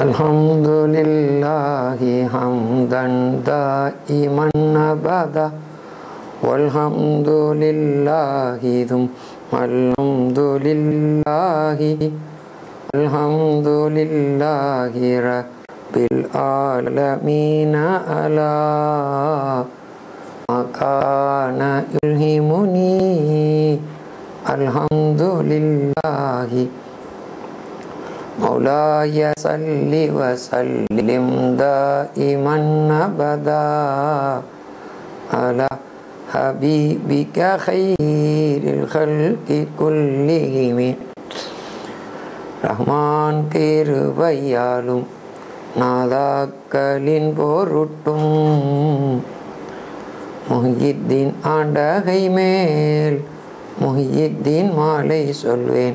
الحمد لله حمدا دائما أبدا والحمد لله ثم الحمد لله الحمد لله رب العالمين على ما كان يلهمني الحمد لله مولاي صل وسلم دائما ابدا على حبيبك خير الخلق كلهم ரஹ்மான் கிருபையாலும் நாதாக்களின் பொருட்டும் முஹியத்தின் ஆண்டகை மேல் முஹியத்தின் மாலை சொல்வேன்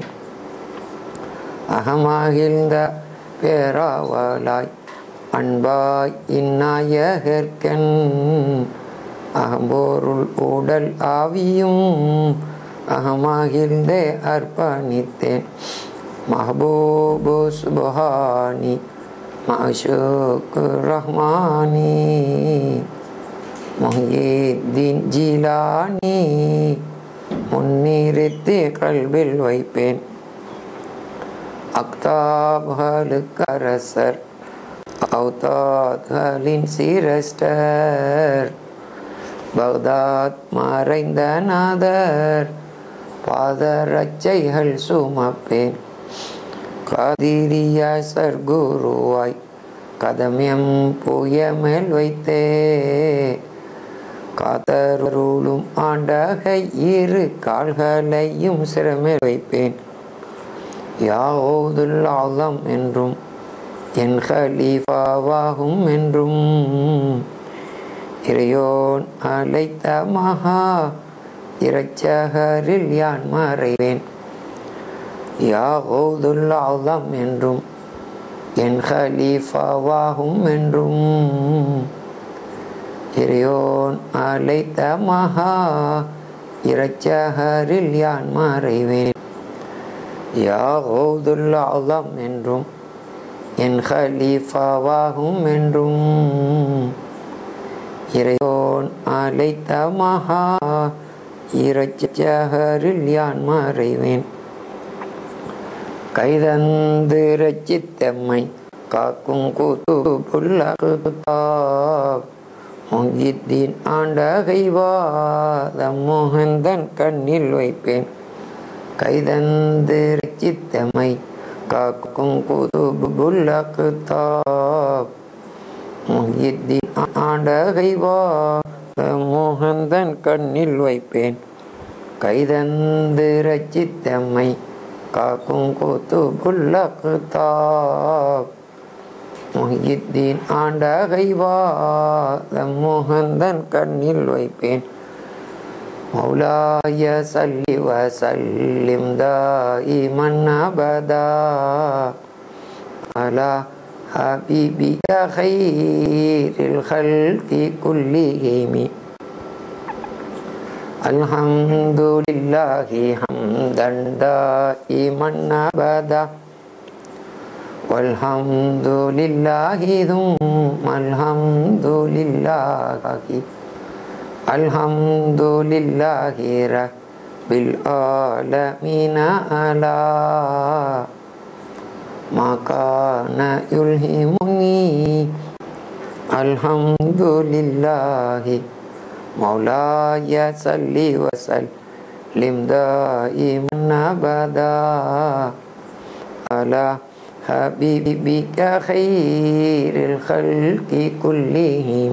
அகமாகிழ்ந்த பேராவலாய் அன்பாய் இந்நாயகர்கன் அகம்போருள் உடல் ஆவியும் அகமாகிழ்ந்தே அர்ப்பணித்தேன் மஹபூபு சுபஹானி மாஷூக் ரஹ்மானி முஹியீத்தீன் ஜிலானி முன்னிறுத்தி கல்வில் வைப்பேன் அக்தாப்களுக்கரசர் அவுதாத்களின் சீரஸ்டர் பக்தாத் மறைந்த நாதர் பாதரச்சைகள் சுமப்பேன் காதிரிய சர்க்குருவாய் கதமியம் புயமேல் வைத்தே காத்தருளும் ஆண்டகை இரு கால்களையும் சிறமேல் வைப்பேன் யாவுதுல் ஆலம் என்றும் என் ஹலீஃபாவாகும் என்றும் இறையோன் அழைத்த மகா இரட்சகரில் யான் மறைவேன் யாவுதுல் ஆலம் என்றும் என் ஹலீஃபாவாகும் என்றும் இறையோன் அழைத்த மகா இரட்சகரில் யான் மறைவேன் யாவுதுல் ஆலம் என்றும் என் ஹலீஃபாவாகும் என்றும் இறையோன் அழைத்த மகா இரட்சகரில் யான் மறைவேன் கைதந்து ரச்சித்தம்மை காக்கும் கூத்துபுல்லாப் முகித்தின் ஆண்டகைவாதம் மோகந்தன் கண்ணில் வைப்பேன் கைதந்து ரச்சித்தம்மை காக்கும் கூத்துபுல்லாப் முகித்தின் ஆண்டகைவாதம் மோகந்தன் கண்ணில் வைப்பேன் கைதந்து ரச்சித்தம்மை காக்கும் கூத்து புல்லகுத்தாப் முஹித்தீன் ஆண்டகைவாதம் மோகந்தன் கண்ணில் வைப்பேன் மௌலாய சல்லி வசல்லிம் தாயிமன் அபதா அலா حبيبك خير الخلق كلهم الحمد لله حمدا دائما أبدا والحمد لله ثم الحمد لله الحمد لله رب العالمين على ما كان يلهمني الحمد لله مولاي صل وسلم دائما ابدا على حبيبك خير الخلق كلهم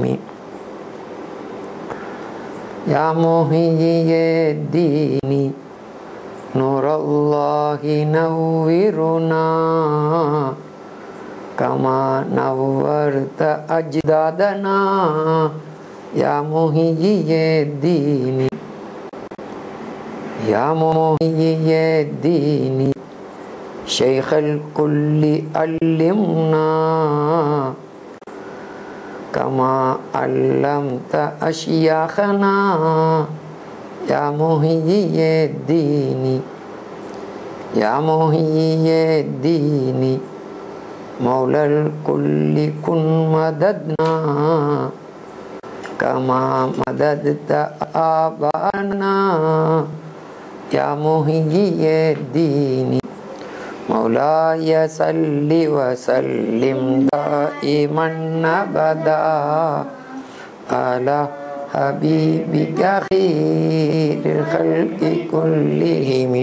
يا محيي الدين نور الله نورنا كما نورت أجدادنا يا محيي الدين يا محيي الدين شيخ الكل علمنا كما علمت أشياخنا يا محيي الدين يا محيي الدين مولى الكل كن مددنا كما مددت آبانا يا محيي الدين مولاي صل وسلم دائما ابدا على حبيبك خير الخلق كلهم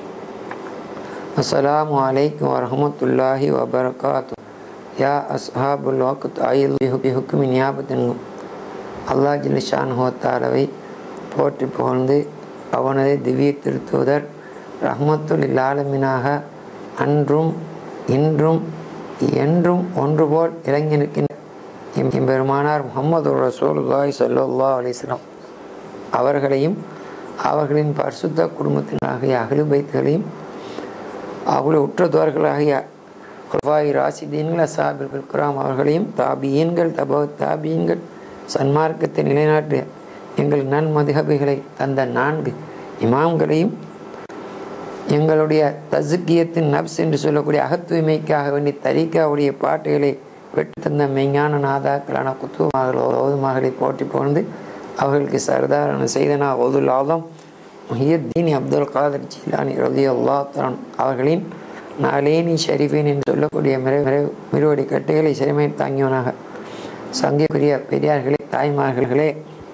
السلام عليكم ورحمة الله وبركاته يا أصحاب الوقت أيضا بحكم نيابة அல்லாஹ் ஜிலிஷான் ஹோத்தாலவை போற்றி புகழ்ந்து அவனது திவ்ய திருத்தூதர் ரஹ்மத்துல் இல்லாலமினாக அன்றும் இன்றும் என்றும் ஒன்று போல் இளைஞனுக்கின்ற எம்பெருமானார் முகமது ரசூலுல்லாய் சல்லா அலிஸ்லாம் அவர்களையும் அவர்களின் பரிசுத்த குடும்பத்தினராகிய அகலுபைத்துகளையும் அவர்கள் உற்றதோர்களாகிய குல்வாய் ராசிதீன்கள் அசாபிர்கள் குராம் அவர்களையும் தாபியீன்கள் தபோ தாபியீன்கள் சன்மார்க்கத்தை நிலைநாட்டு எங்கள் நன்மதிகபைகளை தந்த நான்கு இமாம்களையும் எங்களுடைய தசுக்கியத்தின் நப்ஸ் என்று சொல்லக்கூடிய அகத்தூய்மைக்காக வேண்டி தரிக்காவுடைய பாட்டுகளை வெட்டு தந்த மெய்ஞான நாதாக்களான குத்துவமாக ஓதுமாகளை போற்றி புகழ்ந்து அவர்களுக்கு சர்தாரான செய்தனா ஒதுல் ஆதம் முஹியத்தீன் அப்துல் காதர் ஜிலானி ரதி அல்லா தலான் அவர்களின் நாலேனி ஷரீஃபின் என்று சொல்லக்கூடிய மிர மிருவடி கட்டுகளை சிறுமை தாங்கியவனாக சங்கிக்குரிய பெரியார்களே தாய்மார்களே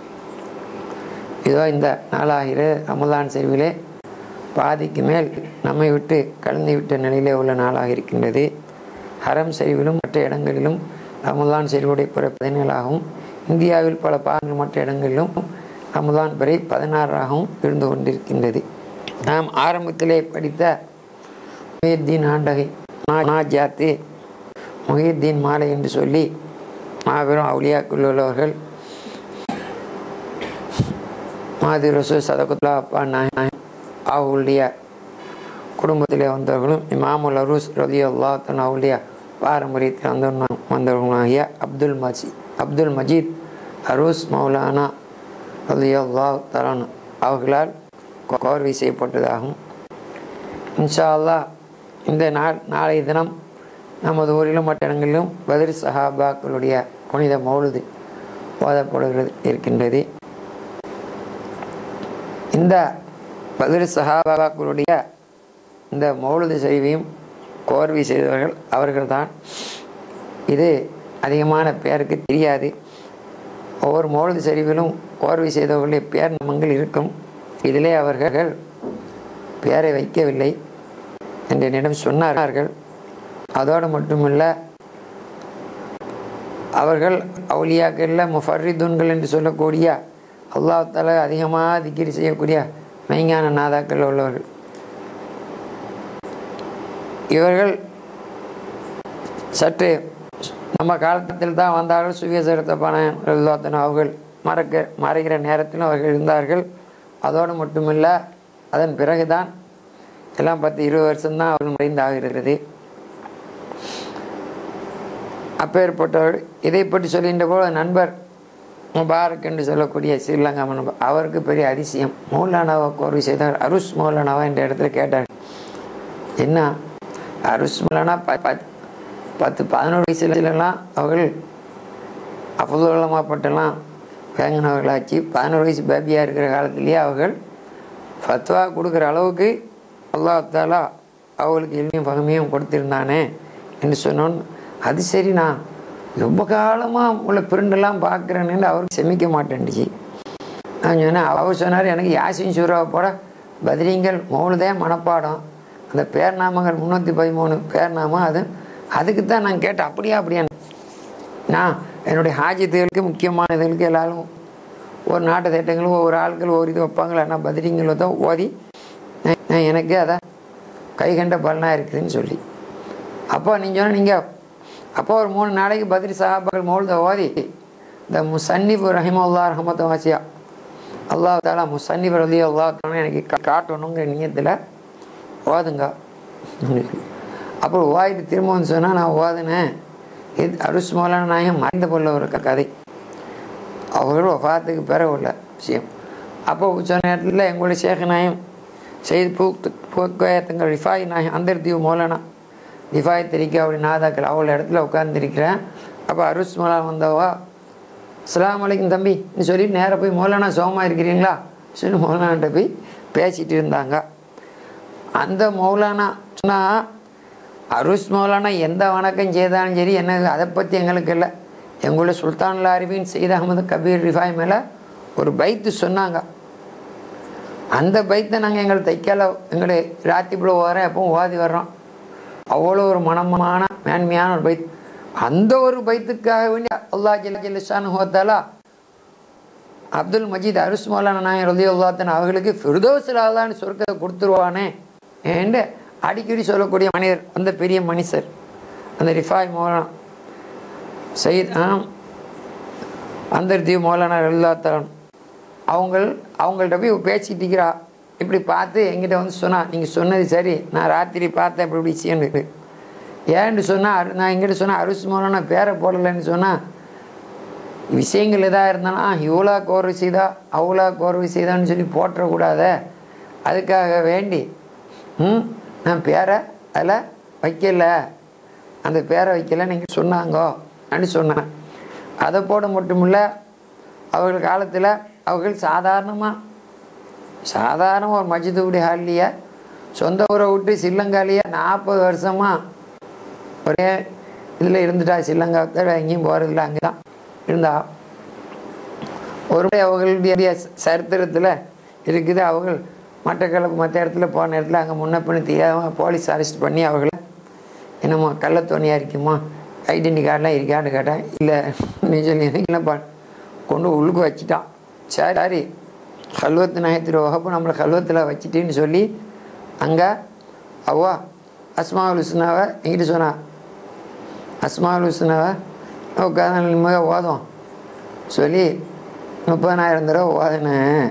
இதோ இந்த நாலாயிர ரமலான் செறிவிலே பாதிக்கு மேல் நம்மை விட்டு கலந்து விட்ட நிலையிலே உள்ள நாளாக இருக்கின்றது ஹரம் செறிவிலும் மற்ற இடங்களிலும் ரமலான் செறிவுடைய பிற பதினேழாகவும் இந்தியாவில் பல பாகங்கள் மற்ற இடங்களிலும் ரமலான் பிறை பதினாறாகவும் இருந்து கொண்டிருக்கின்றது நாம் ஆரம்பத்திலே படித்த முஹியத்தீன் ஆண்டகை நாஜாத்து முஹியத்தீன் மாலை என்று சொல்லி மாபெரும் அவுளியாக்குள் உள்ளவர்கள் மாதி ரசூ சதகுல்லா அப்பா நாய் அவளுடைய குடும்பத்தில் வந்தவர்களும் இமாமுல் அரூஸ் ரதி அல்லா தன் அவளுடைய பாரம்பரியத்தில் வந்த வந்தவர்களாகிய அப்துல் மஜீத் அப்துல் மஜீத் அரூஸ் மௌலானா ரதி அல்லா தலான் அவர்களால் கோர்வை செய்யப்பட்டதாகும் இன்ஷா அல்லா இந்த நாள் நாளைய தினம் நமது ஊரிலும் மற்ற இடங்களிலும் பதிர் சஹாபாக்களுடைய புனித மௌலுது ஓதப்படுகிறது இருக்கின்றது இந்த பதிர் சஹாபாக்களுடைய இந்த மௌலுது செய்தியும் கோர்வை செய்தவர்கள் அவர்கள்தான் இது அதிகமான பேருக்கு தெரியாது ஒவ்வொரு மௌலுது சரிவிலும் கோர்வை செய்தவர்களுடைய பேர் நமங்கள் இருக்கும் இதிலே அவர்கள் பெயரை வைக்கவில்லை என்று என்னிடம் சொன்னார்கள் அதோடு மட்டுமல்ல அவர்கள் அவுலியாக்களில் முஃபர்ரிதுன்கள் என்று சொல்லக்கூடிய அல்லாஹால அதிகமாக திக்கிரி செய்யக்கூடிய மெய்ஞான நாதாக்கள் உள்ளவர்கள் இவர்கள் சற்று நம்ம காலத்தில் தான் வந்தார்கள் சுவியசரத்தப்பான அவர்கள் மறக்க மறைகிற நேரத்திலும் அவர்கள் இருந்தார்கள் அதோடு மட்டுமில்லை அதன் பிறகுதான் எல்லாம் பத்து இருபது வருஷம்தான் அவர்கள் மறைந்தாகிறது அப்பேற்பட்டவர் இதை பற்றி சொல்கின்ற போது நண்பர் முபாரக் என்று சொல்லக்கூடிய ஸ்ரீலங்கா நண்பர் அவருக்கு பெரிய அதிசயம் மௌலானாவை கோர்வை செய்தார் அருஸ் மௌலானாவா என்ற இடத்துல கேட்டார் என்ன அருஸ் மௌலானா பத்து பதினோரு வயசுலலாம் அவர்கள் அப்புதலமாப்பட்டெல்லாம் வேங்கினவர்களாச்சு பதினோரு வயசு பேபியாக இருக்கிற காலத்திலேயே அவர்கள் ஃபத்வா கொடுக்குற அளவுக்கு அல்லாத்தாலா அவளுக்கு எளிமையும் பகமையும் கொடுத்திருந்தானே என்று சொன்னோன்னு அது சரி நான் ரொம்ப காலமாக உள்ள பிரிண்டெல்லாம் பார்க்குறேன்னு அவருக்கு செமிக்க மாட்டேன்டுச்சு நான் சொன்னேன் அவர் சொன்னார் எனக்கு யாசின் சூறாவை போட பதிரிங்கள் மௌனதே மனப்பாடம் அந்த பேர்நாமங்கள் முந்நூற்றி பதிமூணு பேர்நாமம் அது அதுக்கு தான் நான் கேட்டேன் அப்படியா அப்படியா நான் என்னுடைய ஹாஜத்துகளுக்கு முக்கியமான இதுகளுக்கு எல்லாரும் ஒரு நாட்டு திட்டங்களும் ஒவ்வொரு ஆட்கள் ஒவ்வொரு இது வைப்பாங்களா நான் பதிரிங்களை தான் ஓதி நான் எனக்கு அதை கை கண்ட பலனாக இருக்குதுன்னு சொல்லி அப்போ நீங்கள் சொன்னால் நீங்கள் அப்போ ஒரு மூணு நாளைக்கு பதிரி சஹாபாக்கள் மௌல்த ஓதி இந்த முசன்னிப் ரஹிமல்லா ரஹமத் வாசியா அல்லாஹ் தாலா முசன்னிப் ரதி அல்லா தாலா எனக்கு காட்டணுங்கிற நியத்தில் ஓதுங்க அப்புறம் ஓதிட்டு திரும்ப வந்து சொன்னால் நான் ஓதுனேன் இது அருஸ் மௌலான நாயகம் மறைந்த போல ஒரு கதை அவர்கள் வஃபாத்துக்கு பிறகு உள்ள விஷயம் அப்போ சொன்ன நேரத்தில் எங்களுடைய சேக நாயம் செய்து பூ பூக்கோயத்தங்கள் ரிஃபாய் நாயம் அந்தர்தீவ் மௌலானா திஃபாய் தெரிக்க அப்படி நாதாக்கள் அவள இடத்துல உட்காந்துருக்கிறேன் அப்போ அருஸ் மலா வந்தவா அஸ்ஸலாமு அலைக்கும் தம்பி சொல்லிட்டு நேராக போய் மௌலானா சோமா இருக்கிறீங்களா சொல்லி மௌலானாட்ட போய் பேசிட்டு இருந்தாங்க அந்த மௌலானா சொன்னா அருஸ் மௌலானா எந்த வணக்கம் செய்தாலும் சரி என்ன அதை பற்றி எங்களுக்கு இல்லை எங்களுடைய சுல்தான் அருவின் சீத் அகமது கபீர் ரிஃபாய் மேலே ஒரு பைத்து சொன்னாங்க அந்த பைத்தை நாங்கள் எங்களை தைக்கால எங்களை ராத்திப்புல ஓரம் எப்பவும் ஓதி வர்றோம் அவ்வளோ ஒரு மனமான மேன்மையான ஒரு பைத் அந்த ஒரு பைத்துக்காக வேண்டி அல்லா ஜில்ல ஜில்லிஷானு ஹோத்தாலா அப்துல் மஜீத் அருஸ் மௌலானா நாயர் ரலி அல்லாத்தன் அவர்களுக்கு ஃபிர்தோசில் அல்லான்னு சொர்க்கத்தை கொடுத்துருவானே என்று அடிக்கடி சொல்லக்கூடிய மனிதர் அந்த பெரிய மனுஷர் அந்த ரிஃபாய் மௌலானா சயீத் ஆம் அந்தர்தீவ் மௌலானா ரல்லாத்தரன் அவங்கள் அவங்கள்ட்ட போய் பேசிட்டு இருக்கிறா இப்படி பார்த்து என்கிட்ட வந்து சொன்னா நீங்கள் சொன்னது சரி நான் ராத்திரி பார்த்தேன் இப்படி இப்படி செய்யணும் ஏன்னு சொன்னால் நான் எங்கிட்ட சொன்னேன் அரிசி மூலம் நான் பேரை போடலைன்னு சொன்னால் விஷயங்கள் எதாக இருந்தாலும் இவ்வளோ கோர்வை செய்தா அவ்வளோ கோர்வை செய்தான்னு சொல்லி போட்டுறக்கூடாத அதுக்காக வேண்டி ம் நான் பேரை அதில் வைக்கல அந்த பேரை வைக்கல நீங்கள் சொன்னாங்கோ அப்படின்னு சொன்னேன் அதை போட மட்டும் இல்லை அவர்கள் காலத்தில் அவர்கள் சாதாரணமாக சாதாரண ஒரு மஜிதுடைய ஹாலியை சொந்த ஊரை விட்டு சில்லங்காலியை நாற்பது வருஷமாக ஒரே இதில் இருந்துட்டா சில்லங்கா தவிர எங்கேயும் போகிறதில்ல அங்கே தான் இருந்தா ஒரு முறை அவர்களுடைய சரித்திரத்தில் இருக்குது அவர்கள் மட்டக்களப்பு மற்ற இடத்துல போன இடத்துல அங்கே முன்ன பின்ன தெரியாமல் போலீஸ் அரெஸ்ட் பண்ணி அவர்களை என்னம்மா கள்ளத்தோணியாக இருக்குமா ஐடென்டி கார்டெலாம் இருக்கான்னு கேட்டேன் இல்லை நீ சொல்லி இல்லைப்பா கொண்டு உள்ளுக்கு வச்சுட்டான் சரி சரி கல்வத்து நாயத்திரு வகுப்பு நம்மளை கல்வத்தில் வச்சுட்டேன்னு சொல்லி அங்கே அவ்வா அஸ்மாவுல் ஹுஸ்னாவை எங்கிட்ட சொன்னா அஸ்மாவுல் ஹுஸ்னாவை உட்காந்து நிம்மதியாக ஓதும் சொல்லி முப்பதனாயிரம் தடவை ஓதினேன்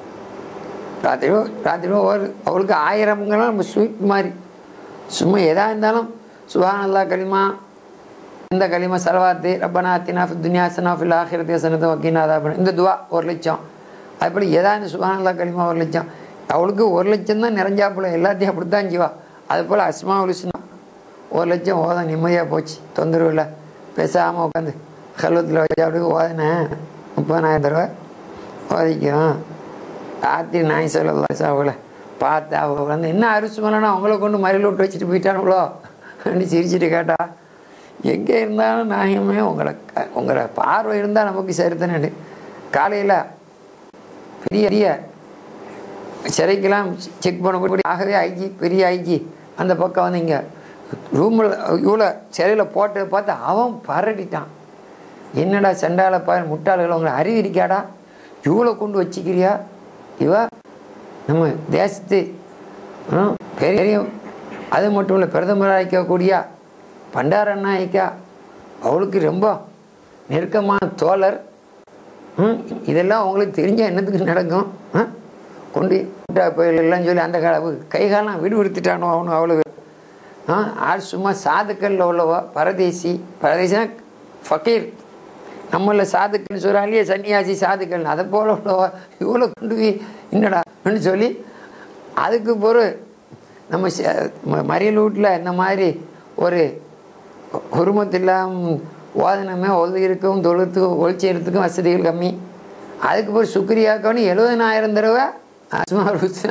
ராத்திரி ராத்திரி ஒரு அவளுக்கு ஆயிரம்ங்கெல்லாம் நம்ம ஸ்வீட் மாதிரி சும்மா எதாக இருந்தாலும் சுபான் அல்லா களிமா இந்த களிமா சலவாத்து ரப்பனா அத்தினா துனியா சனா ஃபில் ஆஹிரத்தி சனத்தை வக்கீனா அதான் இந்த துவா ஒரு லட்சம் அதுபடி எதா இந்த சுபான் அல்லா களிமா ஒரு லட்சம் அவளுக்கு ஒரு லட்சம் தான் நிறைஞ்சாப்புல எல்லாத்தையும் அப்படித்தான் செய்வா அது போல் அஸ்மா உலிசுனா ஒரு லட்சம் ஓத நிம்மதியாக போச்சு தொந்தரவு இல்லை பேசாமல் உட்காந்து கல்வத்தில் வச்சு அப்படி ஓதினேன் முப்பதாயிரம் தடவை ஓதிக்கும் ராத்திரி நாய் சொல்லலாம் அவங்கள பார்த்து அவங்க வந்து என்ன அரிசி பண்ணனா அவங்கள கொண்டு மறியல் விட்டு வச்சுட்டு போயிட்டானுங்களோ அப்படின்னு சிரிச்சுட்டு கேட்டா எங்கே இருந்தாலும் நாயமே உங்களை க- உங்களை பார்வை இருந்தால் நமக்கு சரிதானே காலையில் பெரிய பெரிய சிறைக்கெல்லாம் செக் பண்ணக்கூடிய ஆகவே ஐஜி பெரிய ஐஜி அந்த பக்கம் வந்து இங்கே ரூமில் இவ்வளோ சிறையில் போட்டு பார்த்து அவன் பரடிட்டான் என்னடா சண்டால பாரு முட்டாள்கள் உங்களை அறிவு இருக்காடா இவ்வளோ கொண்டு வச்சுக்கிறியா இவ நம்ம தேசத்து ம், பெரிய அது மட்டும் இல்லை பிரதமராக இருக்கக்கூடிய பண்டார நாயக்கா அவளுக்கு ரொம்ப நெருக்கமான தோழர் ம், இதெல்லாம் அவங்களுக்கு தெரிஞ்சால் என்னத்துக்கு நடக்கும் ஆ? கொண்டு விட்டா போயிடலாம் சொல்லி அந்த கால கை காலம் விடு விடுத்துட்டானோ அவனு அவ்வளவு ஆ ஆள் சும்மா சாதுக்கல்ல உள்ளவா பரதேசி பரதேசினா ஃபக்கீர் நம்மள சாதுக்கள்னு சொல்கிறாங்களே சன்னியாசி சாதுக்கள் அதை போல உள்ளவா இவ்வளோ கொண்டு போய் என்னடான்னு சொல்லி அதுக்கு பொறு நம்ம ச- ம- மறியல் வீட்டில் இந்த மாதிரி ஒரு குருமத்தெல்லாம் ஓதனமே ஒதுக்கிறதுக்கும் தொழுத்துக்கும் ஒழிச்செடுத்துக்கும் வசதிகள் கம்மி அதுக்கு பிறகு சுக்ரியாக்கணும் எழுபதனாயிரம் தடவை அஸ்மா ருஸ்னா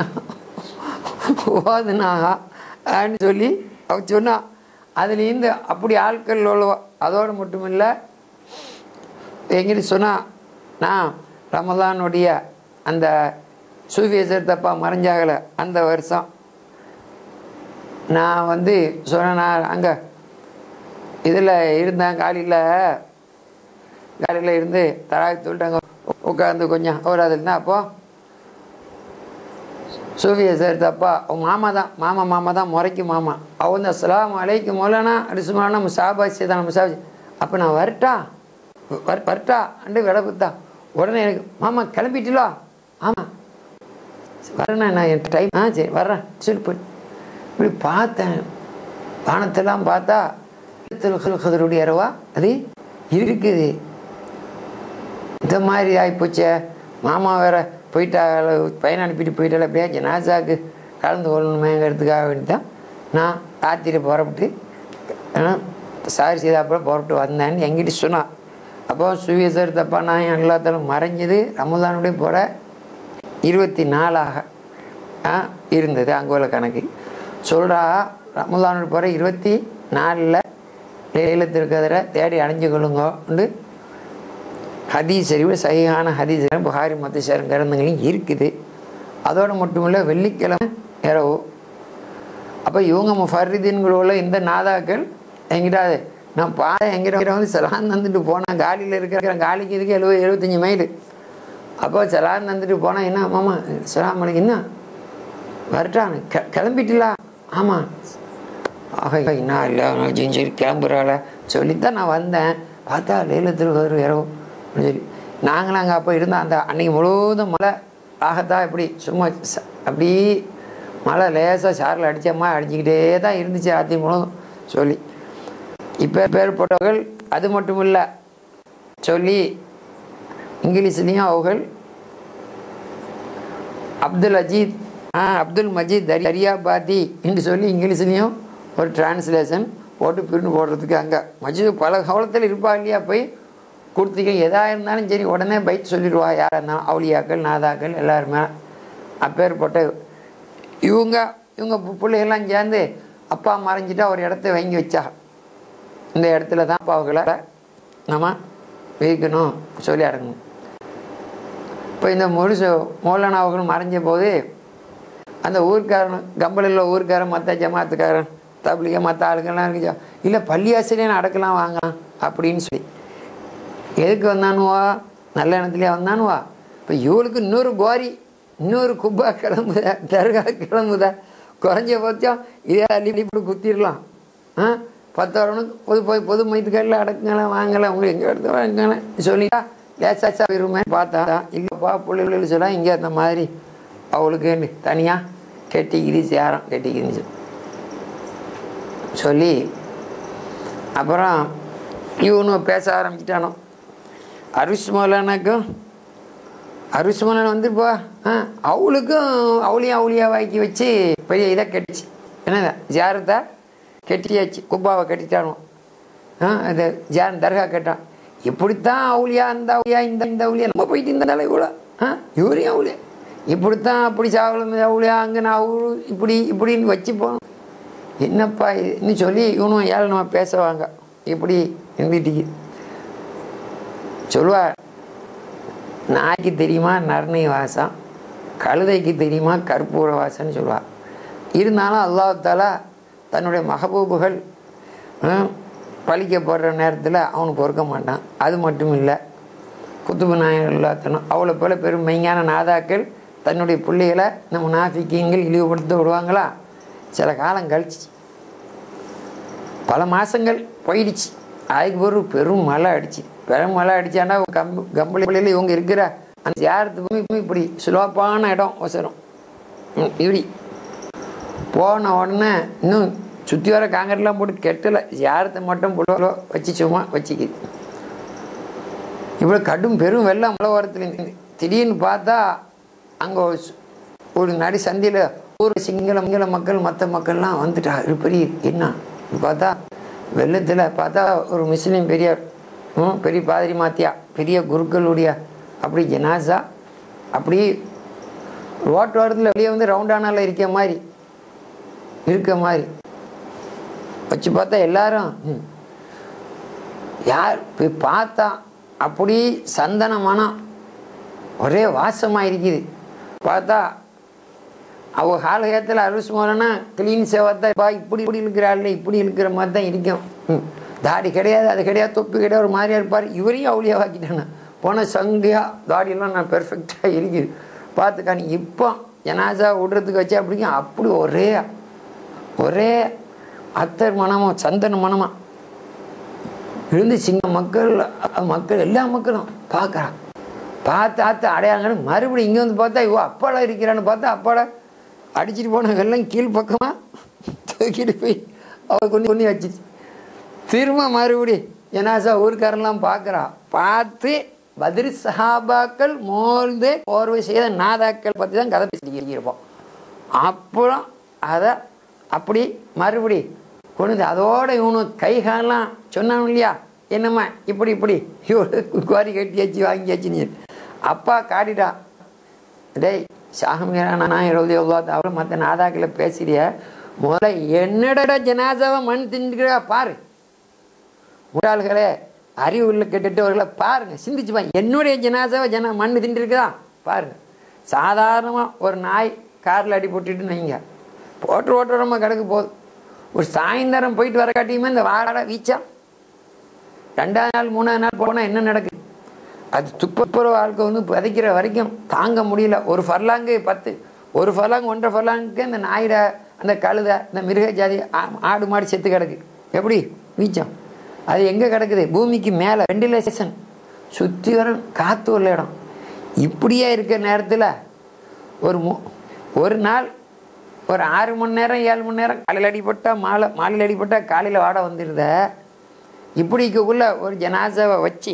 ஓதுனாக அப்படின்னு சொல்லி அவ சொன்னா அதுலேருந்து அப்படி ஆட்கள் உள்ளவ அதோடு மட்டும் இல்லை எங்கிட்ட சொன்னா நான் ரமலானுடைய அந்த சூஃபியசர் தப்பா மறைஞ்சாகல அந்த வருஷம் நான் வந்து சொன்னேன் நான் அங்கே இதில் இருந்தேன் காலையில் காலையில் இருந்து தராவி சொல்லிட்டாங்க உட்காந்து கொஞ்சம் அவர் அதில் இருந்தால் அப்போ சூஃபிய சார் தப்பா அவங்க மாமா தான் மாமா மாமா தான் முறைக்கு மாமா அவ வந்து அஸ்லாம் அலைக்கும் மௌலானா அடிசுமானா முசாபாசி தான் முசாபாசி அப்போ நான் வரட்டா வர வரட்டா அண்டு விட குத்தா உடனே எனக்கு மாமா கிளம்பிட்டீங்களா ஆமாம் வரேண்ணா நான் என் டைம் ஆ சரி வர்றேன் சரி போய் இப்படி பார்த்தேன் வானத்தெல்லாம் பார்த்தா கதருடைய இரவா அது இருக்குது இந்த மாதிரி ஆகிப்போச்சே மாமா வேற போயிட்டா பையனை அனுப்பிட்டு போயிட்டால அப்படியே ஜனாசாக்கு கலந்து கொள்ளணுமேங்கிறதுக்காக வேண்டி தான் நான் ராத்திரி புறப்பட்டு ஏன்னா சாரி செய்தாப்புல புறப்பட்டு வந்தேன்னு என்கிட்ட சொன்னான் அப்போ சுவிசர் தப்பா நான் எல்லாத்தாலும் மறைஞ்சது ரமதானுடைய போற இருபத்தி நாலாக ஆ, இருந்தது அங்கோல கணக்கு சொல்கிறா ரமதானுடைய போற இருபத்தி நாலில் லேலத்திற்கதிர தேடி அடைஞ்சு கொள்ளுங்கன்னு ஹதீஸ் அறிவு சரியான ஹதீஸ் அறிவு புகாரி மத்த சேரும் கிரந்தங்களையும் இருக்குது அதோடு மட்டுமில்ல வெள்ளிக்கிழமை இரவு அப்போ இவங்க முஃபர்ரிதீன்களோட இந்த நாதாக்கள் என்கிட்ட அது நான் பாதை என்கிட்ட வந்து சலான் தந்துட்டு போனேன் காலியில் இருக்கிற காலிக்கு இதுக்கு எழுபது எழுபத்தஞ்சி மைல் அப்போ சலான் தந்துட்டு போனேன் என்ன மாமா சலாம் அலைக்கு என்ன வரட்டான் கெ கிளம்பிட்டீங்களா ஆமாம் ஆக என்ன இல்லை சரி கிளம்புறாள சொல்லித்தான் நான் வந்தேன் பார்த்தா லேலத்தில் ஒரு இரவு அப்படின்னு சொல்லி நாங்களும் அங்கே அப்போ இருந்தோம் அந்த அன்னைக்கு முழுவதும் மழை ஆகத்தான் இப்படி சும்மா ச- அப்படி மழை லேசாக சாரில் அடித்தம்மா அடிச்சுக்கிட்டே தான் இருந்துச்சு ஆத்தி முழுவதும் சொல்லி இப்போ பேர் போட்டவர்கள் அது மட்டும் இல்லை சொல்லி இங்கிலீஷ்லேயும் அவர்கள் அப்துல் அஜீத் ஆ அப்துல் மஜீத் தரி தரியாபாதி என்று சொல்லி இங்கிலீஷ்லேயும் ஒரு டிரான்ஸ்லேஷன் போட்டு பிரிண்ட் போடுறதுக்கு அங்கே மஜீது பல கவலத்தில் இருப்பா இல்லையா போய் கொடுத்துக்க எதா இருந்தாலும் சரி உடனே பைக் சொல்லிடுவா யாராக இருந்தாலும் அவுளியாக்கள் நாதாக்கள் எல்லாருமே அப்பேற்பட்ட இவங்க இவங்க பு- பிள்ளைகள்லாம் சேர்ந்து அப்பா மறைஞ்சிட்டா ஒரு இடத்த வாங்கி வச்சா இந்த இடத்துல தான் அப்பாவுகளை நம்ம வைக்கணும் சொல்லி அடங்கணும் இப்போ இந்த முழுசு மௌலானா அவர்கள் மறைஞ்ச போது அந்த ஊர்க்காரன் கம்பளில் ஊர்க்காரன் மற்ற ஜமாத்துக்காரன் தபிலிக மற்ற ஆளுங்கள்லாம் இருக்குச்சா இல்லை பள்ளியாசிரியர் அடக்கலாம் வாங்கலாம் அப்படின்னு சொல்லி எதுக்கு வந்தானுவா நல்ல எண்ணத்துலேயே வந்தானுவா இப்போ இவளுக்கு இன்னொரு கோரி இன்னொரு குப்பா கிளம்புதா தர்கா கிளம்புதா குறைஞ்ச பட்சம் இதே அள்ளி இப்படி குத்திடலாம் ஆ பத்து வரணும் பொது பொது பொது மைத்துக்களில் அடக்குங்களேன் வாங்கலாம் உங்களுக்கு எங்கே எடுத்து வாங்கலாம் சொல்லிட்டா லேசாச்சா விரும்ப பார்த்தா இல்லைப்பா பிள்ளைகள் சொல்ல இங்கே அந்த மாதிரி அவளுக்கு தனியாக கெட்டிக்குது சேரம் கெட்டிக்குதுன்னு சொல்லி சொல்லி அப்புறம் இவனும் பேச ஆரம்பிச்சிட்டானோ அருஷ் மௌலானாக்கும் அருஷ் மௌலானா வந்துருப்பா ஆ அவளுக்கும் அவளையும் அவளியா வாக்கி வச்சு பெரிய இதாக கட்டிச்சு என்னது ஜாரதா கெட்டியாச்சு குப்பாவை கட்டிட்டானோ ஆ அது ஜான் தர்கா கட்டான் இப்படித்தான் அவுளியா அந்த அவுளியா இந்த இந்த அவுளியா நம்ம போயிட்டு இருந்தாலே இவ்வளோ ஆ இவரையும் அவுளியா இப்படித்தான் அப்படி சாவலம் அவுளியா அங்கே நான் அவரு இப்படி இப்படின்னு வச்சு போனோம் என்னப்பா இதுன்னு சொல்லி இவனும் ஏழை நம்ம பேசுவாங்க இப்படி இருந்துட்டு சொல்லுவா நாய்க்கு தெரியுமா நர்ணை வாசம் கழுதைக்கு தெரியுமா கற்பூர வாசம்னு சொல்லுவா இருந்தாலும் அல்லாஹாலா தன்னுடைய மகபூபுகள் ஹம், பழிக்கப்படுற நேரத்தில் அவனுக்கு பொறுக்க மாட்டான் அது மட்டும் இல்லை குத்துபு நாயர் எல்லாத்தனும் அவ்வளோ போல பெரும் மெய்ஞான நாதாக்கள் தன்னுடைய பிள்ளைகளை இந்த முனாஃபிக்கீங்கள் இழிவுபடுத்த விடுவாங்களா சில காலம் கழிச்சு பல மாதங்கள் போயிடுச்சு அதுக்கு ஒரு பெரும் மழை அடிச்சு பெரும் மழை அடிச்சானா கம்பு கம்பளி பிள்ளையில இவங்க இருக்கிற அந்த யாரத்து பூமி இப்படி சுலபான இடம் ஒசரம் ம், இப்படி போன உடனே இன்னும் சுற்றி வர காங்கிரட்லாம் போட்டு கெட்டலை யாரத்தை மட்டும் புலோ வச்சு சும்மா வச்சுக்கிது இவ்வளோ கடும் பெரும் வெள்ளம் மழை ஓரத்தில் திடீர்னு பார்த்தா அங்கே ஒரு நடி சந்தியில் ஊர் சிங்கள சிங்கள மக்கள் மற்ற மக்கள்லாம் வந்துட்டா இது பெரிய என்ன இது பார்த்தா வெள்ளத்தில் பார்த்தா ஒரு முஸ்லீம் பெரிய ம், பெரிய பாதிரி மாத்தியா பெரிய குருக்களுடைய அப்படி ஜனாசா அப்படி ரோட்டு வாரத்தில் வெளியே வந்து ரவுண்டானால இருக்க மாதிரி இருக்க மாதிரி வச்சு பார்த்தா எல்லாரும் ம், யார் போய் பார்த்தா அப்படி சந்தன மனம் ஒரே வாசமாக இருக்குது பார்த்தா அவ காலகட்டத்தில் அருஸ் போனா கிளீன் சேவத்தை பா இப்படி இப்படி இருக்கிறாள் இப்படி இருக்கிற மாதிரி தான் இருக்கும் ம். தாடி கிடையாது அது கிடையாது தொப்பி கிடையாது ஒரு மாதிரியா இருப்பார் இவரையும் அவளியா வாக்கிட்டானே போன சங்கியா தாடியெல்லாம் நான் பெர்ஃபெக்டாக இருக்குது பார்த்துக்கானி இப்போ ஜனாசா விடுறதுக்கு வச்சு அப்படிங்க அப்படி ஒரே ஒரே அத்தர் மனமா சந்தன மனமா இருந்து சின்ன மக்கள் அஹ், மக்கள் எல்லா மக்களும் பார்க்குறான் பார்த்து பார்த்து அடையாங்கன்னு மறுபடியும் இங்கே வந்து பார்த்தா இவ அப்பாடா இருக்கிறான்னு பார்த்தா அப்பாடா அடிச்சிட்டு போன வெள்ளம் கீழ் பக்கமாக தூக்கிட்டு போய் அவள் கொண்டு கொண்டு வச்சிச்சு திரும்ப மறுபடி ஜனாசா ஊருக்காரெல்லாம் பார்க்குறா பார்த்து பதிரி சஹாபாக்கள் மோர்ந்து போர்வை செய்த நாதாக்கள் பற்றி தான் கதை பேசிட்டு இருப்போம் அப்புறம் அதை அப்படி மறுபடி கொண்டு வந்து அதோட இவனு கை காலெல்லாம் சொன்னான் இல்லையா என்னம்மா இப்படி இப்படி இவரு குவாரி கட்டியாச்சு வாங்கியாச்சு நீ அப்பா காட்டிட்டா டேய் சாகமீரா நான் இருபது எவ்வளோ அவரை மற்ற நாதாக்களை பேசுறிய முதல்ல என்னடா ஜனாதாவை மண் தின்னுக்கிறா பாரு முட்டாள்களே அறிவு உள்ள கெட்டுட்டவர்களை பாருங்க சிந்திச்சு பாருங்க என்னுடைய ஜனாதாவை ஜன மண் தின்றுருக்குதா பாருங்க சாதாரணமாக ஒரு நாய் காரில் அடி போட்டுட்டு வைங்க போட்டு ஓட்டுறமா கிடக்கு போகுது ஒரு சாயந்தரம் போயிட்டு வர காட்டியுமே இந்த வாடை வீச்சா ரெண்டாவது நாள் மூணாவது நாள் போனால் என்ன நடக்குது அது துப்புரவு வாழ்க்கை வந்து விதைக்கிற வரைக்கும் தாங்க முடியல ஒரு ஃபர்லாங்கு பத்து ஒரு ஃபர்லாங் ஒன்றரை ஃபர்லாங்குக்கு இந்த நாயிட அந்த கழுதை இந்த மிருக ஜாதி ஆ- ஆடு மாடு செத்து கிடக்கு எப்படி வீச்சம் அது எங்கே கிடக்குது பூமிக்கு மேலே வெண்டிலேஷன் சுற்றி வரும் காற்று உள்ள இடம் இப்படியே இருக்கிற நேரத்தில் ஒரு மு ஒரு நாள் ஒரு ஆறு மணி நேரம் ஏழு மணி நேரம் காலையில் அடிப்பட்டா மாலை மாலையில் அடிப்பட்டா காலையில் வாட வந்துடுத இப்படிக்குள்ள ஒரு ஜனாசாவை வச்சு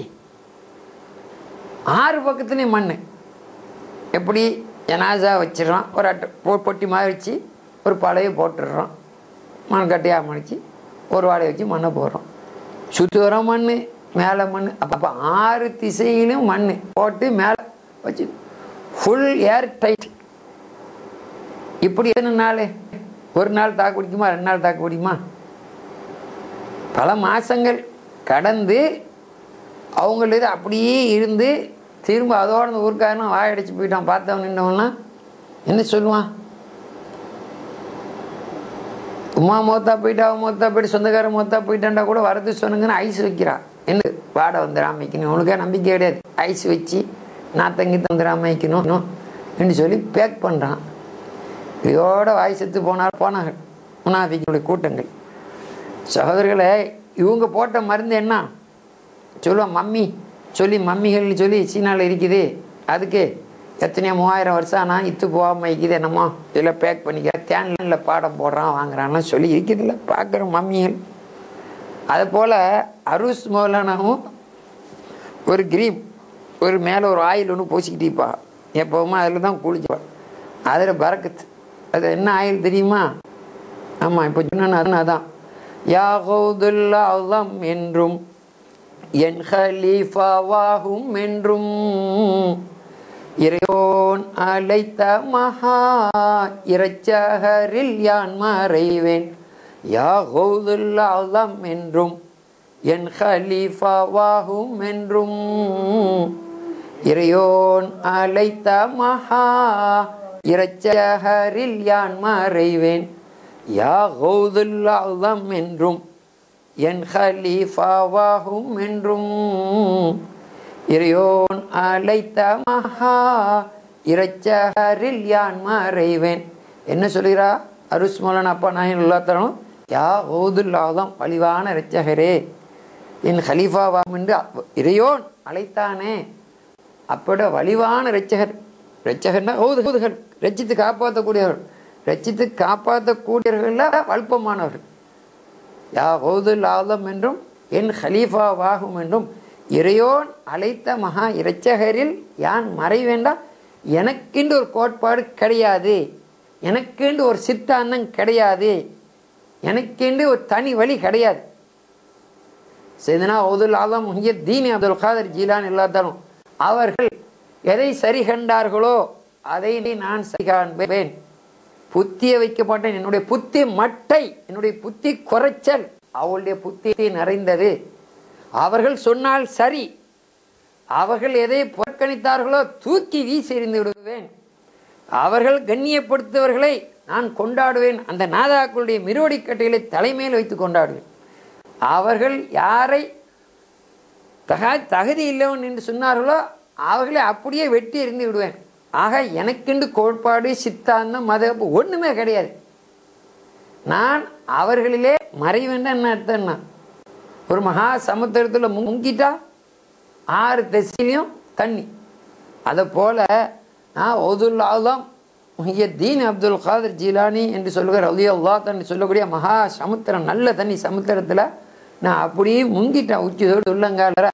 ஆறு பக்கத்துலேயும் மண் எப்படி ஜனாசா வச்சிடறோம் ஒரு அட்டை பொ- பொட்டி மாதிரி வச்சு ஒரு பழைய போட்டுடுறோம் மண் கட்டையாக மடித்து ஒரு வாடகை வச்சு மண்ணை போடுறோம் சுற்றி வர மண் மேலே மண் அப்போ ஆறு திசையிலும் மண் போட்டு மேலே வச்சு ஃபுல் ஏர் டைட் இப்படி எத்தனை நாள் ஒரு நாள் தாக்கு பிடிக்குமா ரெண்டு நாள் தாக்கு பிடிக்குமா பல மாதங்கள் கடந்து அவங்களது அப்படியே இருந்து திரும்ப அதோட அந்த ஊருக்காரனும் வாயடிச்சு போயிட்டான் பார்த்தவன் நின்றவன்லாம் என்ன சொல்லுவான் உமா மோத்தா போயிட்டா அவன் மோத்தா போயிட்டு சொந்தக்காரன் மோத்தா போயிட்டான்டா கூட வரது சொன்னுங்கன்னு ஐஸ் வைக்கிறா என்ன வாடை வந்துடாம வைக்கணும் உனக்கே நம்பிக்கை கிடையாது ஐஸ் வச்சு நான் தங்கி தந்துடாம வைக்கணும் என்று சொல்லி பேக் பண்ணுறான் இதோட வாய் செத்து போனால் போனாங்க முனாஃபிகளுடைய கூட்டங்கள் சகோதரர்களே இவங்க போட்ட மருந்து என்ன சொல்லுவான் மம்மி சொல்லி மம்மிகள்னு சொல்லி சீனாவில் இருக்குது அதுக்கு எத்தனையோ மூவாயிரம் வருஷம் ஆனால் இத்து போகாமல் இருக்குது என்னமோ இதில் பேக் பண்ணிக்க தேனில் பாடம் போடுறான் வாங்குறான்லாம் சொல்லி இருக்குதுல்ல பார்க்குற மம்மிகள் அது போல் அருஸ் மௌலானாவும் ஒரு கிரீம் ஒரு மேலே ஒரு ஆயில் ஒன்று பூசிக்கிட்டீப்பா எப்போவுமே அதில் தான் குளிச்சுப்பான் அதில் பறக்குது அது என்ன ஆயில் தெரியுமா ஆமாம் இப்போ சொன்ன அதான் யா கௌதுல்லா அல்லாம் என்றும் என் ஹலீஃபாவாகும் என்றும் இறையோன் அழைத்த மகா இறைச்சகரில் யான் மறைவேன் யா கௌதுல்லா அல்லாம் என்றும் என் ஹலீஃபாவாகும் என்றும் இறையோன் அழைத்த மகா இறைச்சகரில் யான் மறைவேன் யா கௌதுல்லாதம் என்றும் என் ஹலீஃபாவாகும் என்றும் இறையோன் அழைத்த மகா இறைச்சகரில் யான் மறைவேன் என்ன சொல்கிறா அருஸ் மௌலான அப்பா நாயன் உள்ளாத்தனும் யா கௌதுல்லாதம் பழிவான இரட்சகரே என் ஹலீஃபாவாகும் என்று இறையோன் அழைத்தானே அப்பட வலிவான ரட்சகர் ரட்சகர்னா ஓதுகள் ரச்சித்து காப்பாற்றக்கூடியவர்கள் ரச்சித்து காப்பாற்றக்கூடியவர்களில் வல்பமானவர்கள் யா ஓதுல் ஆதம் என்றும் என் ஹலீஃபாவாகும் என்றும் இறையோன் அழைத்த மகா இரட்சகரில் யான் மறை வேண்டாம் எனக்கென்று ஒரு கோட்பாடு கிடையாது எனக்கென்று ஒரு சித்தாந்தம் கிடையாது எனக்கென்று ஒரு தனி வழி கிடையாது செய்தனா ஓதுல் ஆலம் முகிய தீனி அப்துல் காதர் ஜீலான் இல்லாதாலும் அவர்கள் எதை சரி கண்டார்களோ அதை நான் சரி காண்பேன் புத்திய வைக்க மாட்டேன் என்னுடைய புத்தி மட்டை என்னுடைய புத்தி குறைச்சல் அவளுடைய புத்தி நிறைந்தது அவர்கள் சொன்னால் சரி அவர்கள் எதை புறக்கணித்தார்களோ தூக்கி வீசி எறிந்து விடுவேன் அவர்கள் கண்ணியப்படுத்துவர்களை நான் கொண்டாடுவேன் அந்த நாதாக்களுடைய மிருவடி கட்டைகளை தலைமையில் வைத்து கொண்டாடுவேன் அவர்கள் யாரை தக தகுதி இல்லவன் என்று சொன்னார்களோ அவர்களை அப்படியே வெட்டி எறிந்து விடுவேன் ஆக எனக்கென்று கோட்பாடு சித்தாந்தம் மத ஒன்றுமே கிடையாது நான் அவர்களிலே மறைவேன் என்ன அர்த்தம்னா ஒரு மகா சமுத்திரத்தில் முங்கிட்டா ஆறு திசையிலையும் தண்ணி அதை போல நான் ஒதுல்லாதான் தீன் அப்துல் காதர் ஜீலானி என்று சொல்லுகிற அலி அல்லா என்று சொல்லக்கூடிய மகா சமுத்திரம் நல்ல தண்ணி சமுத்திரத்தில் நான் அப்படியே முங்கிட்டேன் உச்சிதோடு உள்ளங்காலற